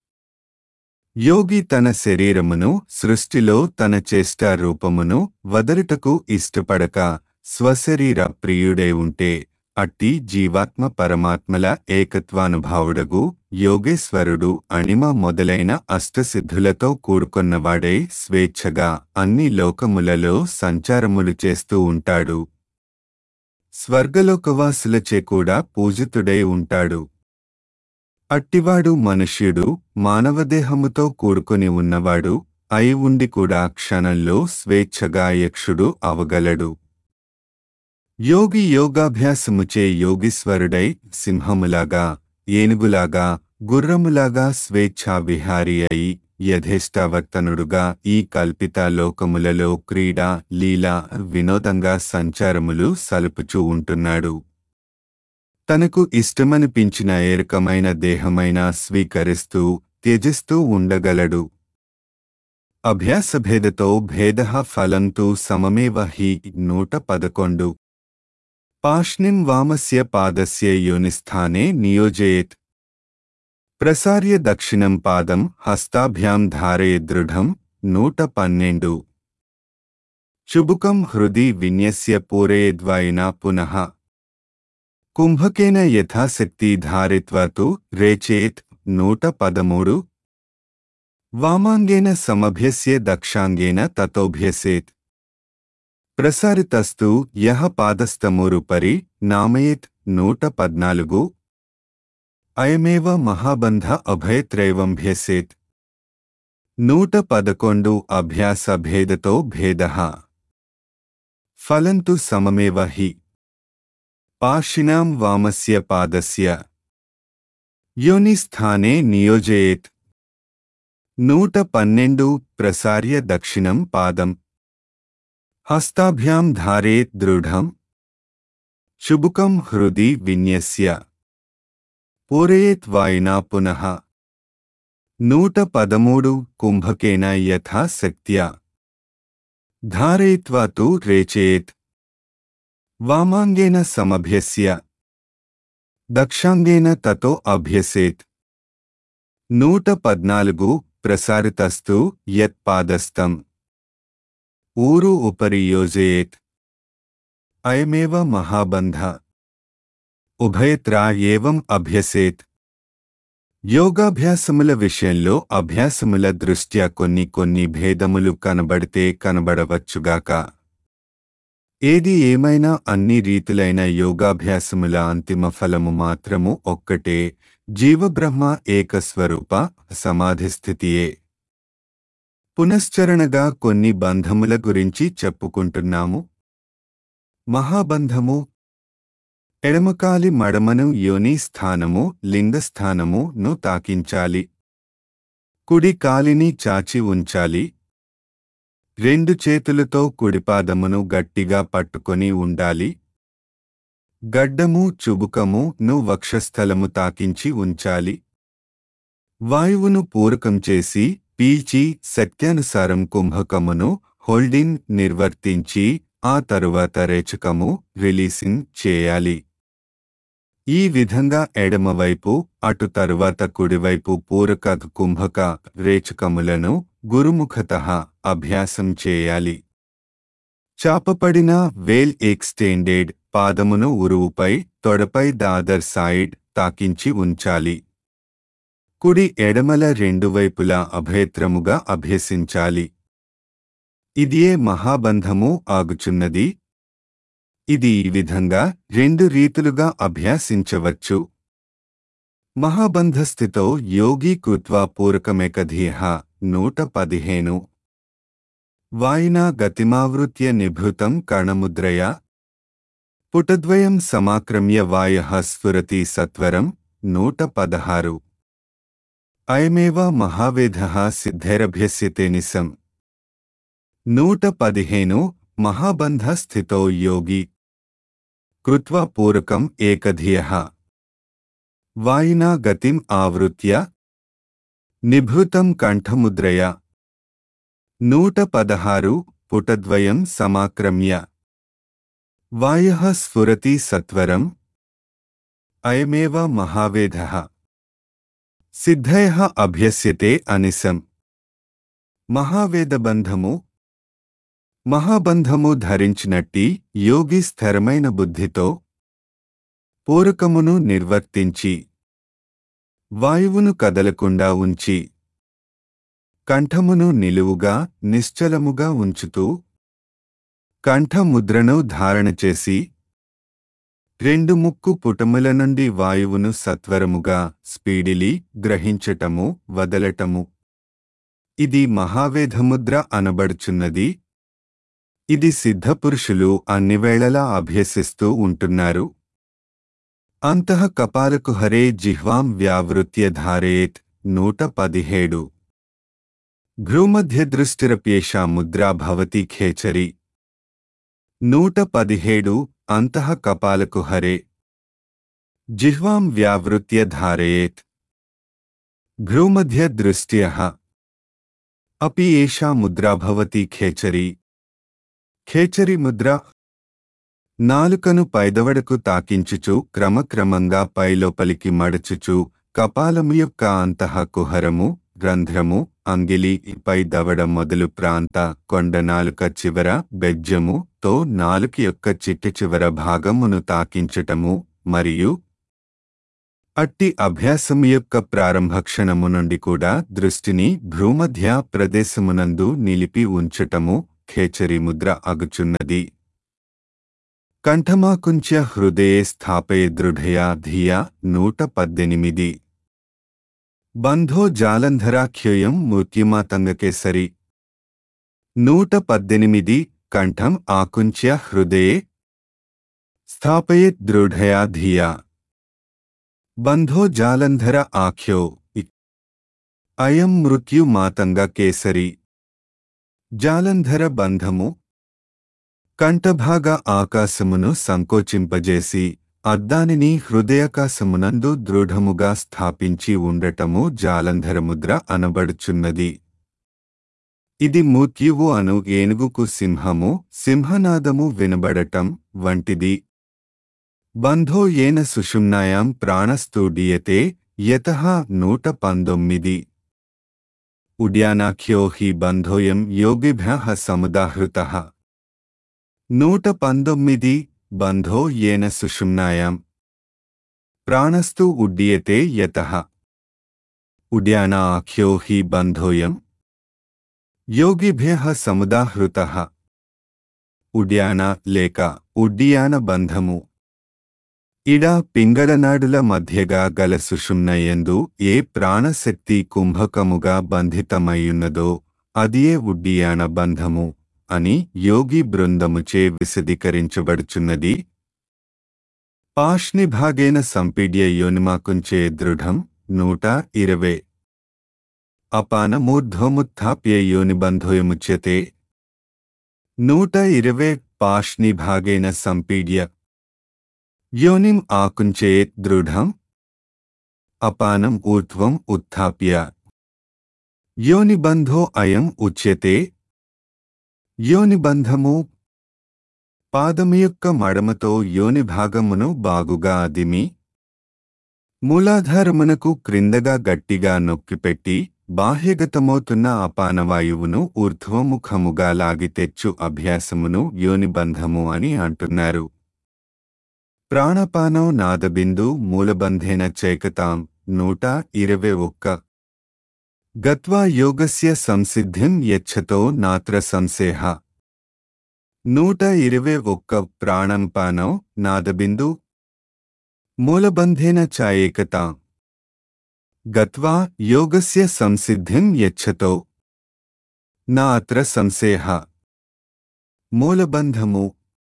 యోగి తన శరీరమును సృష్టిలో తన చేష్టా రూపమును వదరుటకు ఇష్టపడక స్వశరీర ప్రియుడై ఉంటే అట్టి జీవాత్మ పరమాత్మల ఏకత్వానుభావుడగు యోగేశ్వరుడు అణిమ మొదలైన అష్టసిద్ధులతో కూడుకొన్నవాడై స్వేచ్ఛగా అన్ని లోకములలో సంచారములు చేస్తూ ఉంటాడు స్వర్గలోకవాసులచే కూడా పూజితుడై ఉంటాడు అట్టివాడు మనుష్యుడు మానవదేహముతో కూడుకొని ఉన్నవాడు అయి ఉండి కూడా క్షణంలో స్వేచ్ఛగా యక్షుడు అవగలడు యోగి యోగాభ్యాసముచే యోగీశ్వరుడై సింహములాగా ఏనుగులాగా గుర్రములాగా స్వేచ్ఛా విహారి అయి యథేష్టావర్తనుడుగా ఈ కల్పిత లోకములలో క్రీడ లీల వినోదంగా సంచారములు సలుపుచూ ఉంటున్నాడు తనకు ఇష్టమనిపించిన ఏరకమైన దేహమైన స్వీకరిస్తూ త్యజిస్తూ ఉండగలడు అభ్యాసభేదతో భేద ఫలంతు సమమేవ హి నూట పదకొండు పాష్ణిం వామస్య పాదస్య యోనిస్థానే నియోజయేత్ ప్రసార్య దక్షిణం పాదం హస్తాభ్యాం ధారయ దృఢం నూట పన్నెండు చుబుకం హృది విన్యస్య పూరయేద్వాయినా పునః కుంభకేన యథాశక్తి ధారిత్వా తు రేచేత్ నూట పదమూడు వామాంగేన సమభ్యస్య దక్షాంగేన తతోభ్యసేత్ ప్రసారితస్తు యహ పాదస్తమోరుపరి నామయేత్ నూట పద్నాలుగు అయమేవ మహాబంధ అభయత్రైవంభ్యసేత్ నూట పదకొండు అభ్యాస భేదతో భేద ఫలంతు సమమేవ హి పాశినాం వామస్య పాదస్య యోనిస్థానే నియోజయేత్ నూట పన్నెండు ప్రసార్య దక్షిణం పాదం హస్తాభ్యాం ధారేత్ దృఢం చుబుకం హృది విన్యస్య పూరయేత్ వాయినా పునః నూట పదమూడు కుంభకేన యథా శక్త్యా ధారయిత్వా తు రేచేత్ వామాంగేన సమభ్యస్య దక్షాంగేన తతో అభ్యసేత్ నూట పద్నాలుగు ప్రసారితస్తు యత్పాదస్థం ఊరు ఉపరి యోజయేత్ అయమేవ మహాబంధ ఉభయత్రా ఏవం అభ్యసేత్ యోగాభ్యాసముల విషయంలో అభ్యాసముల దృష్ట్యా కొన్ని కొన్ని భేదములు కనబడితే కనబడవచ్చుగాక ఏది ఏమైనా అన్ని రీతులైన యోగాభ్యాసముల అంతిమ ఫలము మాత్రము ఒక్కటే జీవబ్రహ్మ ఏకస్వరూప సమాధిస్థితియే పునశ్చరణగా కొన్ని బంధముల గురించి చెప్పుకుంటున్నాము మహాబంధము ఎడమకాలి మడమను యోని స్థానము లింగస్థానము ను తాకించాలి కుడి కాలిని చాచి ఉంచాలి రెండు చేతులతో కుడిపాదమును గట్టిగా పట్టుకొని ఉండాలి గడ్డము చుబుకము ను వక్షస్థలము తాకించి ఉంచాలి వాయువును పూరకం చేసి పీల్చి శక్త్యానుసారం కుంభకమును హోల్డింగ్ నిర్వర్తించి ఆ తరువాత రేచకము రిలీసింగ్ చేయాలి ఈ విధంగా ఎడమవైపు అటు తరువాత కుడివైపు పూరక కుంభక రేచకములను గురుముఖత అభ్యాసం చేయాలి చాపపడిన వేల్ ఎక్స్టెండెడ్ పాదమును ఉరువుపై తొడపై దాదర్ సైడ్ తాకించి ఉంచాలి కుడి ఎడమల రెండు వైపులా అభేత్రముగా అభ్యసించాలి ఇదియే మహాబంధము ఆగుచున్నది ఇది ఈ విధంగా రెండు రీతులుగా అభ్యాసించవచ్చు మహాబంధస్థితో యోగి కృత్వా పూరకమేకధీహ నూట పదిహేను వాయినా గతిమావృత్య నిభృతం కణముద్రయ పుటద్వయం సమాక్రమ్య వాయ స్ఫురతి సత్వరం నూట పదహారు అయమేవ మహావేద సిద్ధైరభ్యస్యతే నిసం నూట పదిహేను మహాబంధ స్థితో యోగి కృత్వా పూరకం ఏకధియ వాయినా గతిం ఆవృత్య నిభృతం కంఠముద్రయ నూట పదహారు పుటద్వయం సమాక్రమ్య వాయ స్ఫురతి సత్వరం అయమేవ మహావేద సిద్ధయ అభ్యస్యతే అనిసం మహావేదబంధము మహాబంధము ధరించినట్టి యోగి స్థిరమైన బుద్ధితో పూరకమును నిర్వర్తించి వాయువును కదలకుండా ఉంచి కంఠమును నిలువుగా నిశ్చలముగా ఉంచుతూ కంఠముద్రను ధారణ చేసి రెండు ముక్కు పుటముల నుండి వాయువును సత్వరముగా స్పీడిలి గ్రహించటము వదలటము ఇది మహావేధముద్ర అనబడుచున్నది ఇది సిద్ధపురుషులు అన్ని వేళలా అభ్యసిస్తూ ఉంటున్నారు అంతః కపాలకు హరే జిహ్వాం వ్యావృత్య ధారేత్ నూట పదిహేడు భ్రూమధ్యదృష్టిరప్యేషా ముద్రా భవతి ఖేచరి నూట పదిహేడు అంతః కపాలకు హరే జిహ్వాం వ్యావృత్య ధారయేత్ భ్రూమధ్య దృష్ట్య అపి ఏషా ముద్రా భవతి ఖేచరి ఖేచరి ముద్ర నాలుకను పైదవడకు తాకించుచు క్రమక్రమంగా పైలోపలికి మడచుచు కపాలము యొక్క అంతః కుహరము రంధ్రము అంగిలి పై దవడ మొదలు ప్రాంత కొండ నాలుక చివర బెజ్జము తో నాలుక యొక్క చిట్టి చివర భాగమును తాకించటము మరియు అట్టి అభ్యాసము యొక్క ప్రారంభ క్షణము నుండి కూడా దృష్టిని భ్రూమధ్య ప్రదేశమునందు నిలిపి ఉంచటము ఖేచరి ముద్ర అగుచున్నది కంఠమాకుంచ్య హృదయే స్థాపయ దృఢయా ధియా నూట పద్దెనిమిది బంధో జాలంధరాఖ్యోయం మృత్యుమాతంగకేసరి నూట పద్దెనిమిది కంఠం ఆకుంచ్య హృదయే స్థాపయేత్ దృఢయా ధియా బంధో జాలంధర ఆఖ్యో ఇ. అయం మృత్యు మాతంగ కేసరి జాలంధర బంధము కంఠభాగ ఆకాశమును సంకోచింపజేసి అద్దానిని హృదయాకాశమునందు దృఢముగా స్థాపించి ఉండటము జాలంధరముద్ర అనబడుచున్నది ఇది మృత్యువు అను ఏనుగుకు సింహము సింహనాదము వినబడటం వంటిది బంధో ఏన సుషుమ్నాయాం ప్రాణస్తూడీయతే యత నూట పంతొమ్మిది ఉడ్యానాఖ్యో హి బంధోయం యోగిభ్య సముదాహృత నూట పంతొమ్మిది బంధో ఏన సుషుమ్నాయాం ప్రాణస్తు ఉడ్డీయతే యత ఉడ్యానాఖ్యో హి బంధోయం యోగిభ్య సముదాహృత ఉడ్యాన లేక ఉడ్డియాన బంధము ఇడ పింగళనాడుల మధ్యగా గల సుషుమ్నయందు ఏ ప్రాణశక్తి కుంభకముగా బంధితమయ్యున్నదో అదియే ఉడ్డియాన బంధము అని యోగి బృందముచే విశదీకరించబడుచున్నది పాష్నిభాగేన సంపీడ్య యోనిమాకుంచే దృఢం నూట ఇరవై అపానమూర్ధ్వముత్థాప్య యోనిబంధోయముచ్యతే నూట ఇరవై పాష్నిభాగేన సంపీడ్య యోనిం ఆకుంచేత్ దృఢం అపానం ఊర్ధ్వం ఉత్థాప్య యోనిబంధో అయం ఉచ్యతే యోనిబంధము పాదము యొక్క మడమతో యోని భాగమును బాగుగా అదిమి మూలాధారమునకు క్రిందగా గట్టిగా నొక్కిపెట్టి బాహ్యగతమవుతున్న అపానవాయువును ఊర్ధ్వముఖముగా లాగి తెచ్చు అభ్యాసమును యోనిబంధము అని అంటున్నారు ప్రాణపానం నాదబిందు మూలబంధేన చైకతాం నూట ఇరవై ఒక్క గత్వా యోగస్య సంసిద్ధిం యచ్చతో నాత్ర సంశేహ నూట ఇరవై ఒక్క ప్రాణంపానం నాదబిందు మూలబంధేన చాయేకతా గత్వా యోగస్య సంసిద్ధిం యచ్చతో నా అత్ర సంశేహ మూలబంధము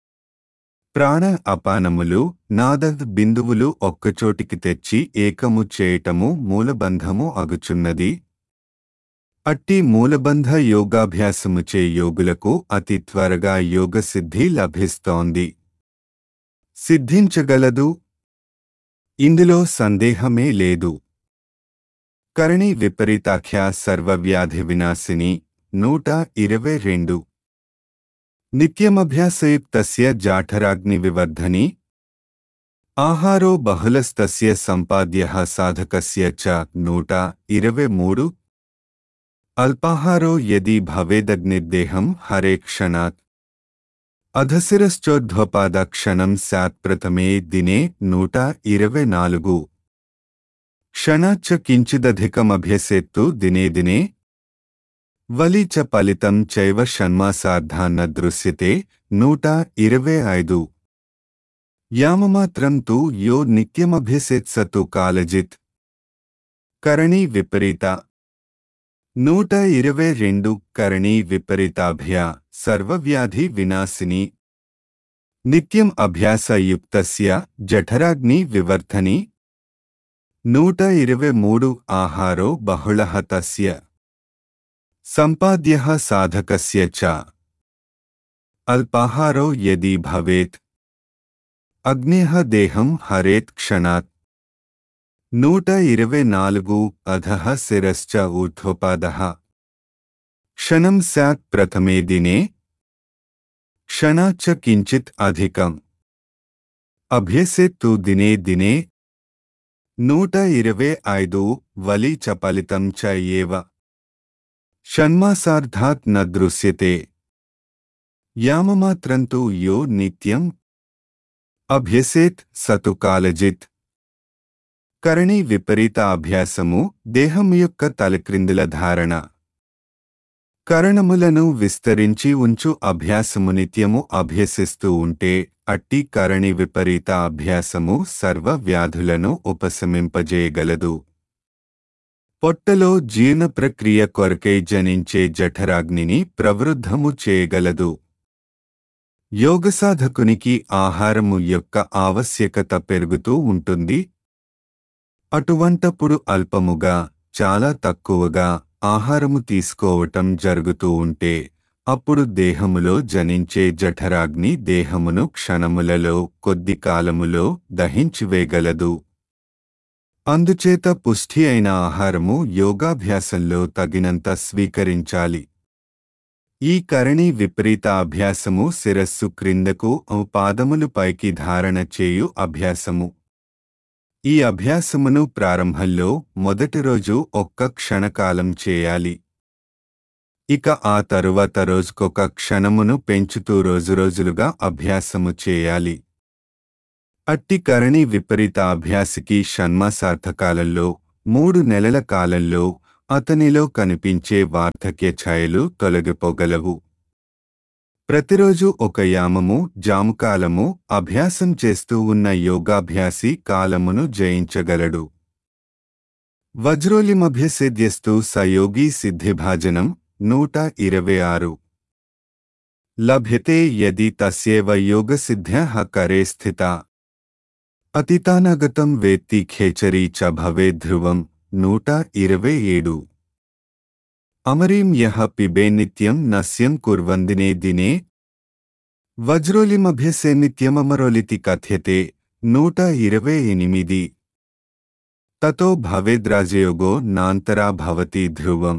ప్రాణ అపానములు నాద బిందువులు ఒక్కచోటికి తెచ్చి ఏకము చేయటము మూలబంధము అగుచున్నది అట్టి మూలబంధ యోగాభ్యాసముచే యోగులకు అతి త్వరగా యోగసిద్ధి లభిస్తోంది సిద్ధించగలదు ఇందులో సందేహమే లేదు కరణి విపరీతాఖ్య సర్వవ్యాధి వినాశిని నూట ఇరవై రెండు నిత్యమభ్యాసయుక్తస్య జాఠరాగ్ని వివర్ధని ఆహారో బహుళస్తస్య సంపాద్యః సాధకస్య చ నూట ఇరవై మూడు అల్పాహారో యది భవేదగ్నిర్దేహం హరే క్షణాత్ అధశిరశ్చోద్ధ్వపాద క్షణం స్యాత్ ప్రథమే దినే నూట ఇరవై నాలుగు క్షణాచ్చ కించిదధికమభ్యసేత్తు దినే దినే వలి చ ఫలితం చైవ షణ్మాసార్ధాన్న దృశ్యతే నూట ఇరవై ఐదు యామమాత్రం తు యో నిత్యమభ్యసేత్సతు కాలజిత్ కరణీ విపరీత నూట ఇరవై రెండు కరణీ విపరీతాభ్య సర్వవ్యాధి వినాశిని నిత్యం అభ్యాసయుక్తస్య జఠరాగ్ని వివర్ధని నూట ఇరవై మూడు ఆహారో బహుళః తస్య సంపాద్యః సాధకస్య చ అల్పాహారో యది భవేత్ అగ్నేహ దేహం హరేత్ క్షణాత్ నూట ఇరవై నాలుగు అధః శిరశ్చ ఊర్ధ్వపాదః క్షణం స్యాత్ ప్రథమే దినే క్షణాచ్చ కించిత్ అధికం అభ్యసేత్తు దినే దినే నూట ఇరవై ఐదు వలి చ ఫలితం చ ఏవ షణ్మాసార్ధాత్ న దృశ్యతే యామమాత్రంతు యో నిత్యం అభ్యసేత్ సతు కాలజిత్ కరణి విపరీత అభ్యాసము దేహం యొక్క తలక్రిందుల ధారణ కరణములను విస్తరించి ఉంచు అభ్యాసము నిత్యము అభ్యసిస్తూ ఉంటే అట్టి కరణి విపరీత అభ్యాసము సర్వ వ్యాధులను ఉపశమింపజేయగలదు పొట్టలో జీర్ణ ప్రక్రియ కొరకై జనించే జఠరాగ్నిని ప్రవృద్ధము చేయగలదు యోగసాధకునికి ఆహారము యొక్క ఆవశ్యకత పెరుగుతూ ఉంటుంది అటువంటప్పుడు అల్పముగా చాలా తక్కువగా ఆహారము తీసుకోవటం జరుగుతూ ఉంటే అప్పుడు దేహములో జనించే జఠరాగ్ని దేహమును క్షణములలో కొద్ది కాలములో దహించివేయగలదు అందుచేత పుష్టి అయిన ఆహారము యోగాభ్యాసంలో తగినంత స్వీకరించాలి ఈ కరణి విపరీత అభ్యాసము శిరస్సు క్రిందకు పాదములు పైకి ధారణ చేయు అభ్యాసము ఈ అభ్యాసమును ప్రారంభంలో మొదటి రోజు ఒక్క క్షణకాలం చేయాలి ఇక ఆ తరువాత రోజుకొక క్షణమును పెంచుతూ రోజురోజులుగా అభ్యాసము చేయాలి అట్టి కరణి విపరీత అభ్యాసికి షణ్మాసార్థకాలంలో మూడు నెలల కాలంలో అతనిలో కనిపించే వార్ధక్య ఛాయలు తొలగిపోగలవు ప్రతిరోజు ఒక యామము జాముకాలము అభ్యాసం చేస్తూ ఉన్న యోగాభ్యాసి కాలమును జయించగలడు వజ్రోలిమభ్యసేద్యస్తు సయోగి సిద్ధిభాజనం నూట ఇరవై ఆరు లభ్యతే యది తస్యేవ యోగసిద్ధ్య కరే స్థిత అతితానగతం వేత్తి ఖేచరీ చ భవే ధ్రువం నూట ఇరవై ఏడు అమరీం యః పిబే నిత్యం నస్యం కుర్వందినే దినే వజ్రోలిమభ్యసే నిత్యమమరోలితి కథ్యతే నూట ఇరవై ఎనిమిది తతో భవేద్రాజయోగో నాంతరా భవతి ధ్రువం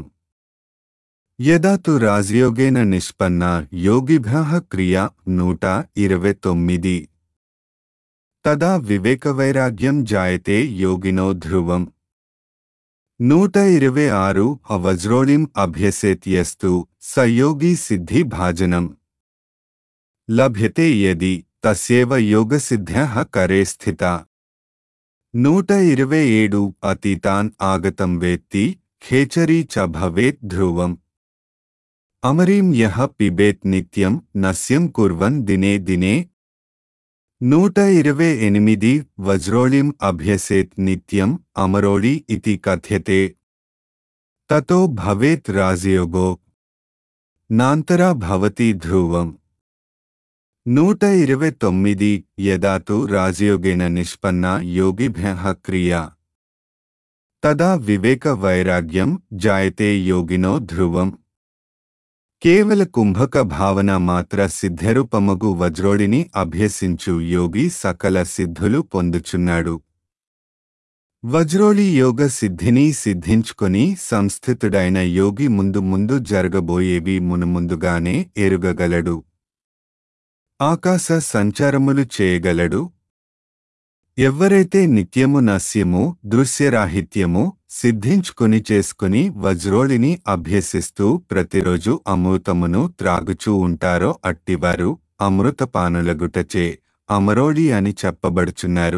యదా తు రాజయోగేన నిష్పన్న యోగిభ్యః క్రియా నూట ఇరవై తొమ్మిది తదా వివేకవైరాగ్యం జాయతే యోగినో ధ్రువం నూట ఇరవై ఆరు వజ్రోళిం అభ్యసేత్యస్తు సయోగి సిద్ధి భాజనం లభ్యతే యది తస్యేవ యోగసిద్ధ్య కరే స్థిత నూట ఇరవై ఏడు అతీతాన్ ఆగతం వేత్తి ఖేచరీ చ భవేత్ ధ్రువం అమరీం యః పిబేత్ నిత్యం నస్యం కుర్వన్ దినే దినే నూట ఇరవై ఎనిమిది వజ్రోళిం అభ్యసేత్ నిత్యం అమరోళి ఇతి కథ్యతే తతో భవేత్ రాజయోగో నాంతరా భవతి ధ్రువం నూట ఇరవై తొమ్మిది యదాతు రాజయోగేన నిష్పన్న యోగిభ్య క్రియా తదా వివేక వైరాగ్యం జాయతే యోగినో ధ్రువం కేవల కుంభక భావన మాత్ర సిద్ధరూపమగు వజ్రోడిని అభ్యసించు యోగి సకల సిద్ధులు పొందుచున్నాడు వజ్రోళి యోగ సిద్ధిని సిద్ధించుకొని సంస్థితుడైన యోగి ముందు ముందు జరగబోయేవి మునుముందుగానే ఎరుగగలడు ఆకాశ సంచారములు చేయగలడు ఎవ్వరైతే నిత్యము నస్యము దృశ్యరాహిత్యము సిద్ధించుకుని చేసుకుని వజ్రోళిని అభ్యసిస్తూ ప్రతిరోజు అమృతమును త్రాగుచూ ఉంటారో అట్టివారు అమృతపానులగుటచే అమరోళి అని చెప్పబడుచున్నారు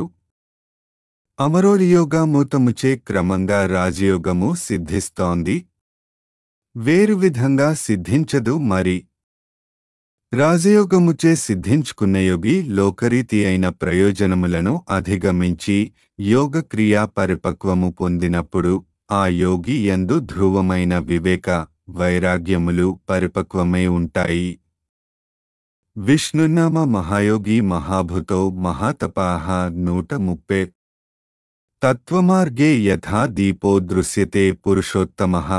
అమరోళియోగామూతముచే క్రమంగా రాజయోగము సిద్ధిస్తోంది వేరు విధంగా సిద్ధించదు మరి రాజయోగముచే సిద్ధించుకున్న యోగి లోకరీతి అయిన ప్రయోజనములను అధిగమించి యోగక్రియా పరిపక్వము పొందినప్పుడు ఆ యోగి ఎందు ధ్రువమైన వివేక వైరాగ్యములు పరిపక్వమై ఉంటాయి విష్ణునామ మహాయోగి మహాభుతో మహాతపాహ నూట ముప్పే తత్వమార్గే యథా దీపో దృశ్యతే పురుషోత్తమః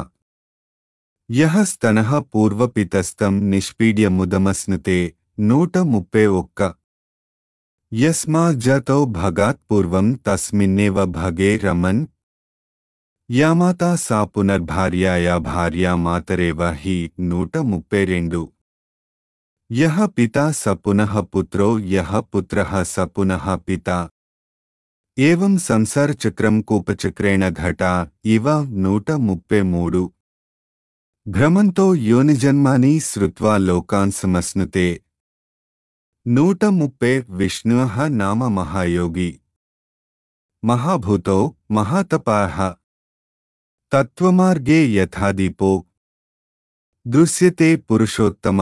యహ స్తనః పూర్వపితస్తం నిష్పీడ్యముదమస్నుతే నూట ముప్పై ఒక్క యస్మాజ్జతో భగాత్ పూర్వం తస్మిన్నేవ భగే రమన్ యామాతా సా పునర్భార్యాయా భార్యా మాతరేవ హి నూట ముప్పై రెండు యహ పితా స పునః పుత్రో యహ పుత్రః స పునః పితా ఏవం సంసారచక్రం కూపచక్రేణ ఘటా ఇవ నూట ముప్పై మూడు భ్రమంతో యోనిజన్మాని శ్రుత్వా లోకాన్ సమస్నుతే నూట ముప్పై విష్ణు నామ మహాయోగి మహాభూతో మహాతపాహ తత్వమార్గే యథాదీపో దృశ్యతే పురుషోత్తమ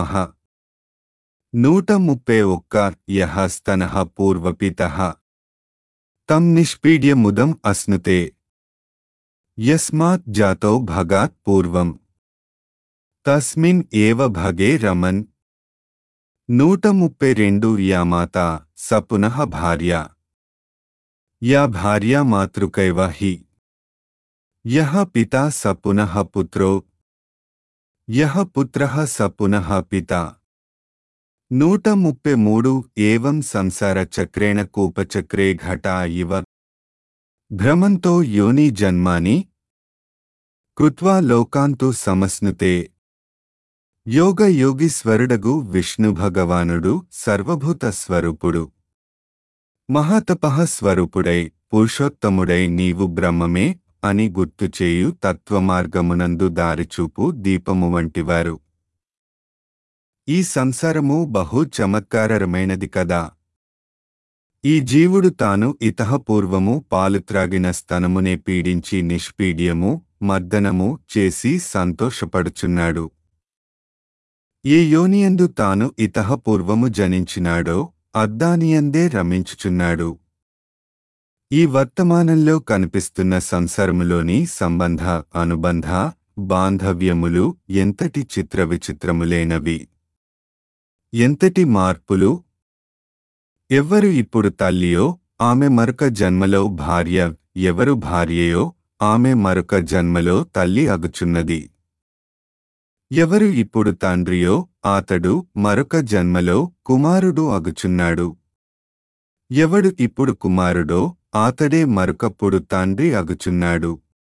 నూట ముప్పై ఒక్క యహ స్తనః పూర్వపితః తం నిష్పీడ్యముదం అస్నుతే యస్మాత్ జాతో భగాత్ పూర్వం తస్మిన్ ఏవ భగే రమన్ నూట ముప్పై రెండు యా మాత స పునః భార్య యా భార్యా మాతృకైవ హి యః పితా స పునః పుత్రో యః పుత్రః స పునః పితా నూట ముప్పై మూడు ఏవం సంసార చక్రేణ కూపచక్రే ఘటా ఇవ భ్రమంతో యోని జన్మాని కృత్వా లోకాంతు సమస్నుతే యోగ యోగీశ్వరుడగు విష్ణు భగవానుడు సర్వభూత స్వరూపుడు మహాతపః స్వరూపుడై పురుషోత్తముడై నీవు బ్రహ్మమే అని గుర్తుచేయు తత్వమార్గమునందు దారిచూపు దీపము వంటివారు ఈ సంసారము బహు చమత్కారమైనది కదా ఈ జీవుడు తాను ఇతహపూర్వము పాలు త్రాగిన స్తనమునే పీడించి నిష్పీడ్యము మర్దనము చేసి సంతోషపడుచున్నాడు ఏ యోనియందు తాను ఇతహ పూర్వము జనించినాడో అద్దానియందే రమించుచున్నాడు ఈ వర్తమానంలో కనిపిస్తున్న సంసారములోని సంబంధ అనుబంధ బాంధవ్యములు ఎంతటి చిత్ర విచిత్రములైనవి ఎంతటి మార్పులు ఎవ్వరు ఇప్పుడు తల్లియో ఆమె మరొక జన్మలో భార్య ఎవరు భార్యయో ఆమె మరొక జన్మలో తల్లి అగుచున్నది ఎవరు ఇప్పుడు తండ్రియో అతడు మరొక జన్మలో కుమారుడు అగుచున్నాడు ఎవడు ఇప్పుడు కుమారుడో ఆతడే మరొకప్పుడు తండ్రి అగుచున్నాడు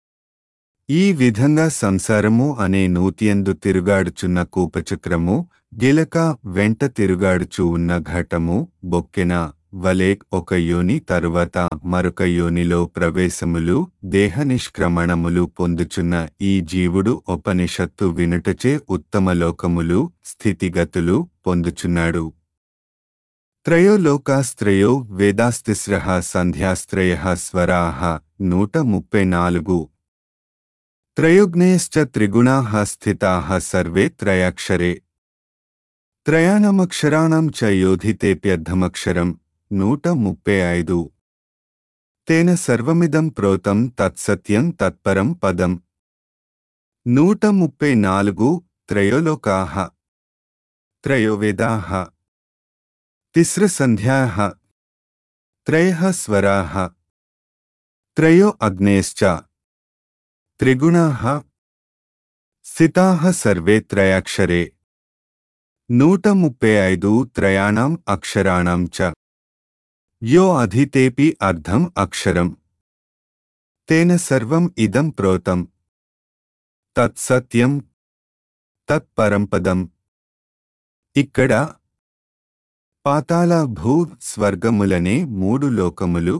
ఈ విధంగా సంసారము అనే నూతియందు తిరుగాడుచున్న కూపచక్రము గిలక వెంట తిరుగాడుచు ఉన్న ఘటము బొక్కెన వలే ఒక యోని తరువాత మరొక యోనిలో ప్రవేశములు దేహ నిష్క్రమణములు పొందుచున్న ఈ జీవుడు ఉపనిషత్తు వినుటచే ఉత్తమ లోకములు స్థితిగతులు పొందుచున్నాడు త్రయోలోకాస్త్రయో వేదాస్తిస్ర సంధ్యాస్త్రయ స్వరాహ నూట ముప్పై నాలుగు త్రయోగ్నేయశ్చ త్రిగుణా స్థితా సర్వే త్రయాక్షరే త్రయాణమక్షరాణం చ యోధితేప్యర్థమక్షరం నూట ముప్పై ఐదు తేన సర్వమిదం ప్రోతం తత్సత్యం తత్పరం పదం నూట ముప్పై నాలుగు త్రయోలోకాః త్రయోవేదాః తిస్రసంధ్యాः త్రయः స్వరాः త్రయో అగ్నేశ్చ త్రిగుణాः స్థితాः సర్వే త్రయాక్షరే నూట ముప్పై ఐదు త్రయాణం అక్షరాణం చ యో అధితేపి అర్ధం అక్షరం తేన సర్వం ఇదం ప్రోతం తత్సత్యం తత్పరంపదం ఇక్కడ పాతాళ భూ స్వర్గములనే మూడు లోకములు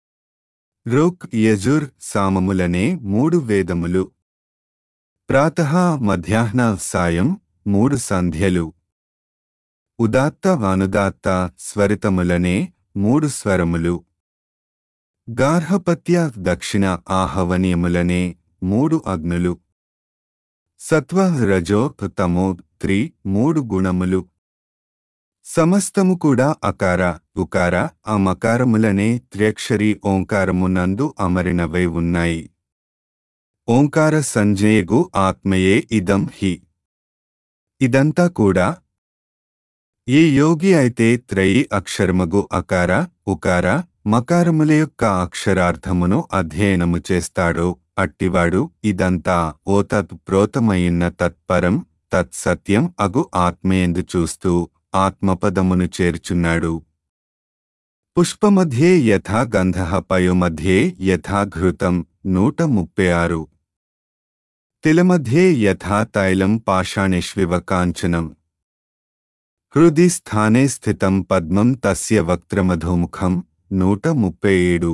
రుక్ యజుర్ సామములనే మూడు వేదములు ప్రాతః మధ్యాహ్న సాయం మూడు సంధ్యలు ఉదాత్త వానుదాత్త స్వరితములనే మూడు స్వరములు గార్హపత్య దక్షిణ ఆహవనీయములనే మూడు అగ్నులు సత్వ రజో తమో త్రి మూడు గుణములు సమస్తము కూడా అకార ఉకార అమకారములనే త్ర్యక్షరి ఓంకారమునందు అమరినవై ఉన్నాయి ఓంకార సంజయగు ఆత్మయే ఇదం హి ఇదంతా కూడా ఏ యోగి అయితే త్రయి అక్షరమగు అకార ఉకార మకారముల యొక్క అక్షరార్థమును అధ్యయనము చేస్తాడో అట్టివాడు ఇదంతా ఓ తత్ ప్రోతమయున్న తత్పరం తత్సత్యం అగు ఆత్మయందు చూస్తూ ఆత్మపదమును చేర్చున్నాడు పుష్పమధ్యే యథా గంధ పయోమధ్యే యథా ఘృతం నూట ముప్పై ఆరు తిలమధ్యే యథా తైలం పాషాణేష్వివ కాంచనం హృది స్థానే స్థితం పద్మం తస్య వక్త్రమధోముఖం నూట ముప్పై ఏడు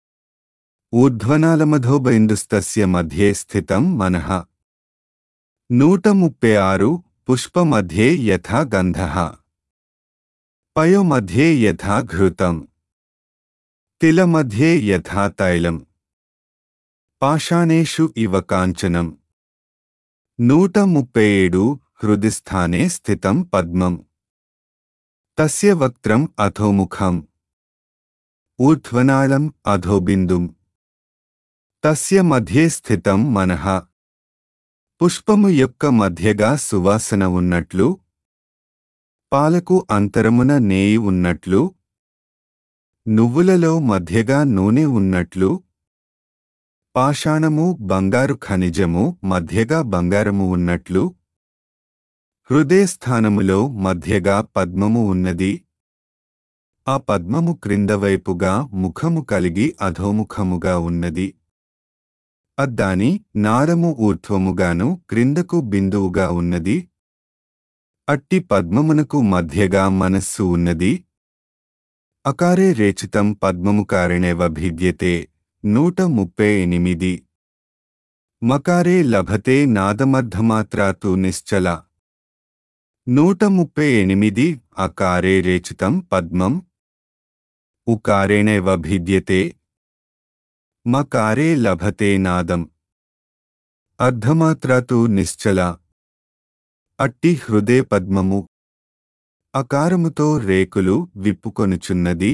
ఊర్ధ్వనాలమధోబైందుస్తస్య మధ్యే స్థితం మనః నూట ముప్పై ఆరు పుష్పమధ్యే యథా గంధః పయోమధ్యే యథా ఘృతం తిలమధ్యే యథా తైలం పాషాణేషు ఇవ కాంచనం నూట ముప్పై ఏడు హృదిస్థానే స్థితం పద్మం తస్య వక్త్రం అధోముఖం ఊర్ధ్వనాళం అధోబిందుం తస్య మధ్యే స్థితం మనః పుష్పము యొక్క మధ్యగా సువాసన ఉన్నట్లు పాలకు అంతరమున నేయి ఉన్నట్లు నువ్వులలో మధ్యగా నూనె ఉన్నట్లు పాషాణము బంగారు ఖనిజము మధ్యగా బంగారము ఉన్నట్లు హృదయస్థానములో మధ్యగా పద్మము ఉన్నది ఆ పద్మము క్రిందవైపుగా ముఖము కలిగి అధోముఖముగా ఉన్నది అద్దాని నారము ఊర్ధ్వముగాను క్రిందకు బిందువుగా ఉన్నది అట్టి పద్మమునకు మధ్యగా మనస్సు ఉన్నది అకారే రేచితం పద్మము కారణేవ భిద్యతే నూట ముప్పై ఎనిమిది మకారే లభతే నాదమర్ధమాత్రాతు నిశ్చల నూట ముప్పై ఎనిమిది అకారే రేచితం పద్మం ఉకారేణేవ భిద్యతే మకారే లభతే నాదం అర్ధమాత్రాతు నిశ్చల అట్టి హృదయ పద్మము అకారముతో రేకులు విప్పుకొనుచున్నది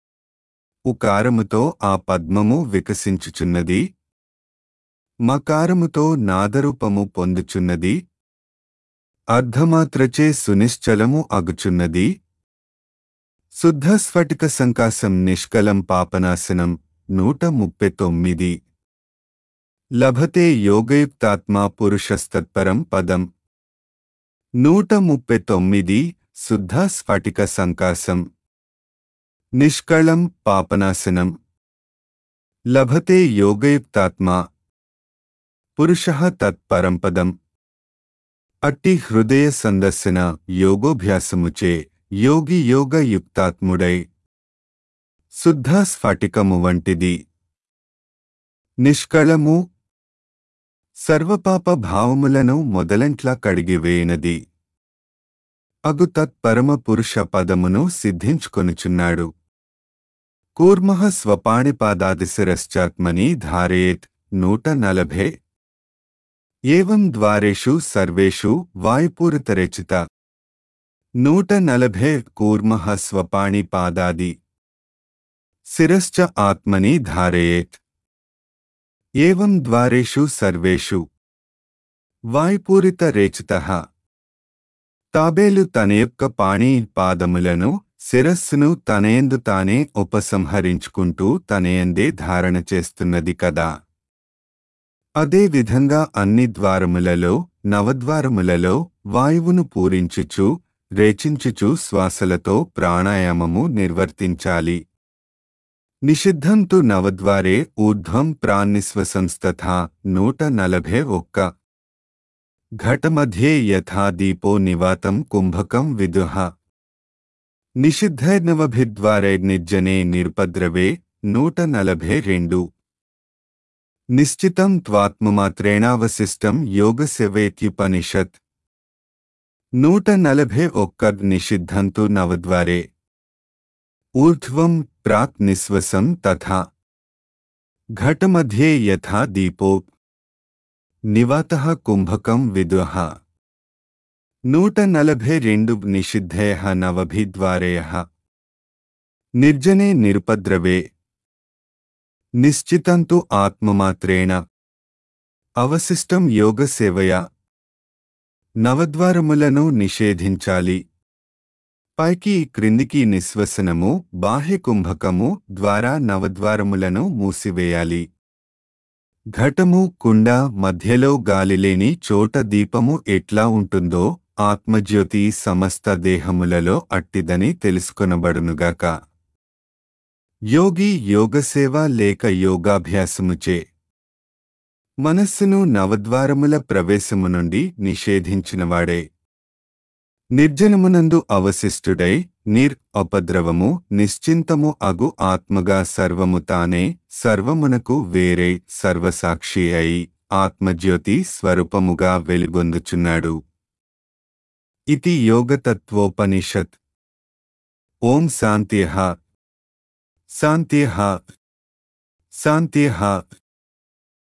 ఉకారముతో ఆ పద్మము వికసించుచున్నది మకారముతో నాదరూపము పొందుచున్నది అర్ధమాత్రచే సునిశ్చలము అగుచున్నది శుద్ధ స్ఫటిక సంకాసం నిష్కలం పాపనాశనం నూట ముప్పై తొమ్మిది లభతే యోగయుక్తాత్మా పురుషస్తత్పరం పదం నూట ముప్పై తొమ్మిది శుద్ధ స్ఫటిక సంకాసం నిష్కళం పాపనాశనం లభతే యోగయుక్తాత్మా పురుష తత్పరం పదం అట్టి హృదయ సందర్శన యోగోభ్యాసముచే యోగి యోగయుక్తాత్ముడై శుద్ధ స్ఫటికము వంటిది నిష్కళము సర్వపాప భావములను మొదలంట్లా కడిగివేయనది అగు తత్పరమ పురుష పదమును సిద్ధించుకొనుచున్నాడు కూర్మః స్వపాణిపాదాదిశిరశ్చాత్మని ధారయేత్ నూట నలభై ఏవం ద్వారేషు సర్వేషు వాయుపూరితరచిత నూట నలభై కూర్మః స్వపాణిపాదాది శిరశ్చ ఆత్మని ధారయేత్ ఏవం ద్వారేషు సర్వేషు వాయుపూరిత రేచితః తాబేలు తన యొక్క పాణి పాదములను శిరస్సును తనయందు తానే ఉపసంహరించుకుంటూ తనయందే ధారణ చేస్తున్నది కదా అదే విధంగా అన్ని ద్వారములలో నవద్వారములలో వాయువును పూరించుచు రేచించుచు శ్వాసలతో ప్రాణాయామము నిర్వర్తించాలి నిషిద్ధం తు నవద్వారే ఊర్ధ్వం ప్రాణిస్వసంస్తథా నూట నలభై ఒక్క ఘటమధ్యే యథా దీపో నివాతం కుంభకం విదుహ నిషిద్ధైర్నవభిద్వారైర్నిర్జనే నిరుపద్రవే నూట నలభై రెండు నిశ్చితం త్వాత్మమాత్రేణావశిష్టం యోగశవేత్యుపనిషత్ నూట నలభై ఒక్క నిషిద్ధంతు నవద్వారే ఊర్ధ్వం ప్రాక్ నిశ్వసం తథా ఘటమధ్యే యథా దీపో నివాతః కుంభకం విదుహ నూట నలభై రెండు నిషిద్ధయ నవభిద్వారేయ నిర్జనే నిరుపద్రవే నిశ్చితంతు ఆత్మమాత్రేణ అవశిష్టం యోగసేవయ నవద్వారములను నిషేధించాలి పైకి క్రిందికి నిశ్వసనము బాహ్య కుంభకము ద్వారా నవద్వారములను మూసివేయాలి ఘటము కుండ మధ్యలో గాలిలేని చోట దీపము ఎట్లా ఉంటుందో ఆత్మజ్యోతి సమస్త దేహములలో అట్టిదని తెలుసుకొనబడునుగాక యోగి యోగసేవ లేక యోగాభ్యాసముచే మనస్సును నవద్వారముల ప్రవేశము నుండి నిషేధించినవాడే నిర్జనమునందు అవశిష్టుడై నిర్ అపద్రవము నిశ్చింతము అగు ఆత్మగా సర్వము తానే సర్వమునకు వేరే సర్వసాక్షి అయి ఆత్మజ్యోతి స్వరూపముగా వెలుగొందుచున్నాడు ఇది యోగతత్వోపనిషత్ ఓం శాంత్యః శాంత్యః శాంత్యః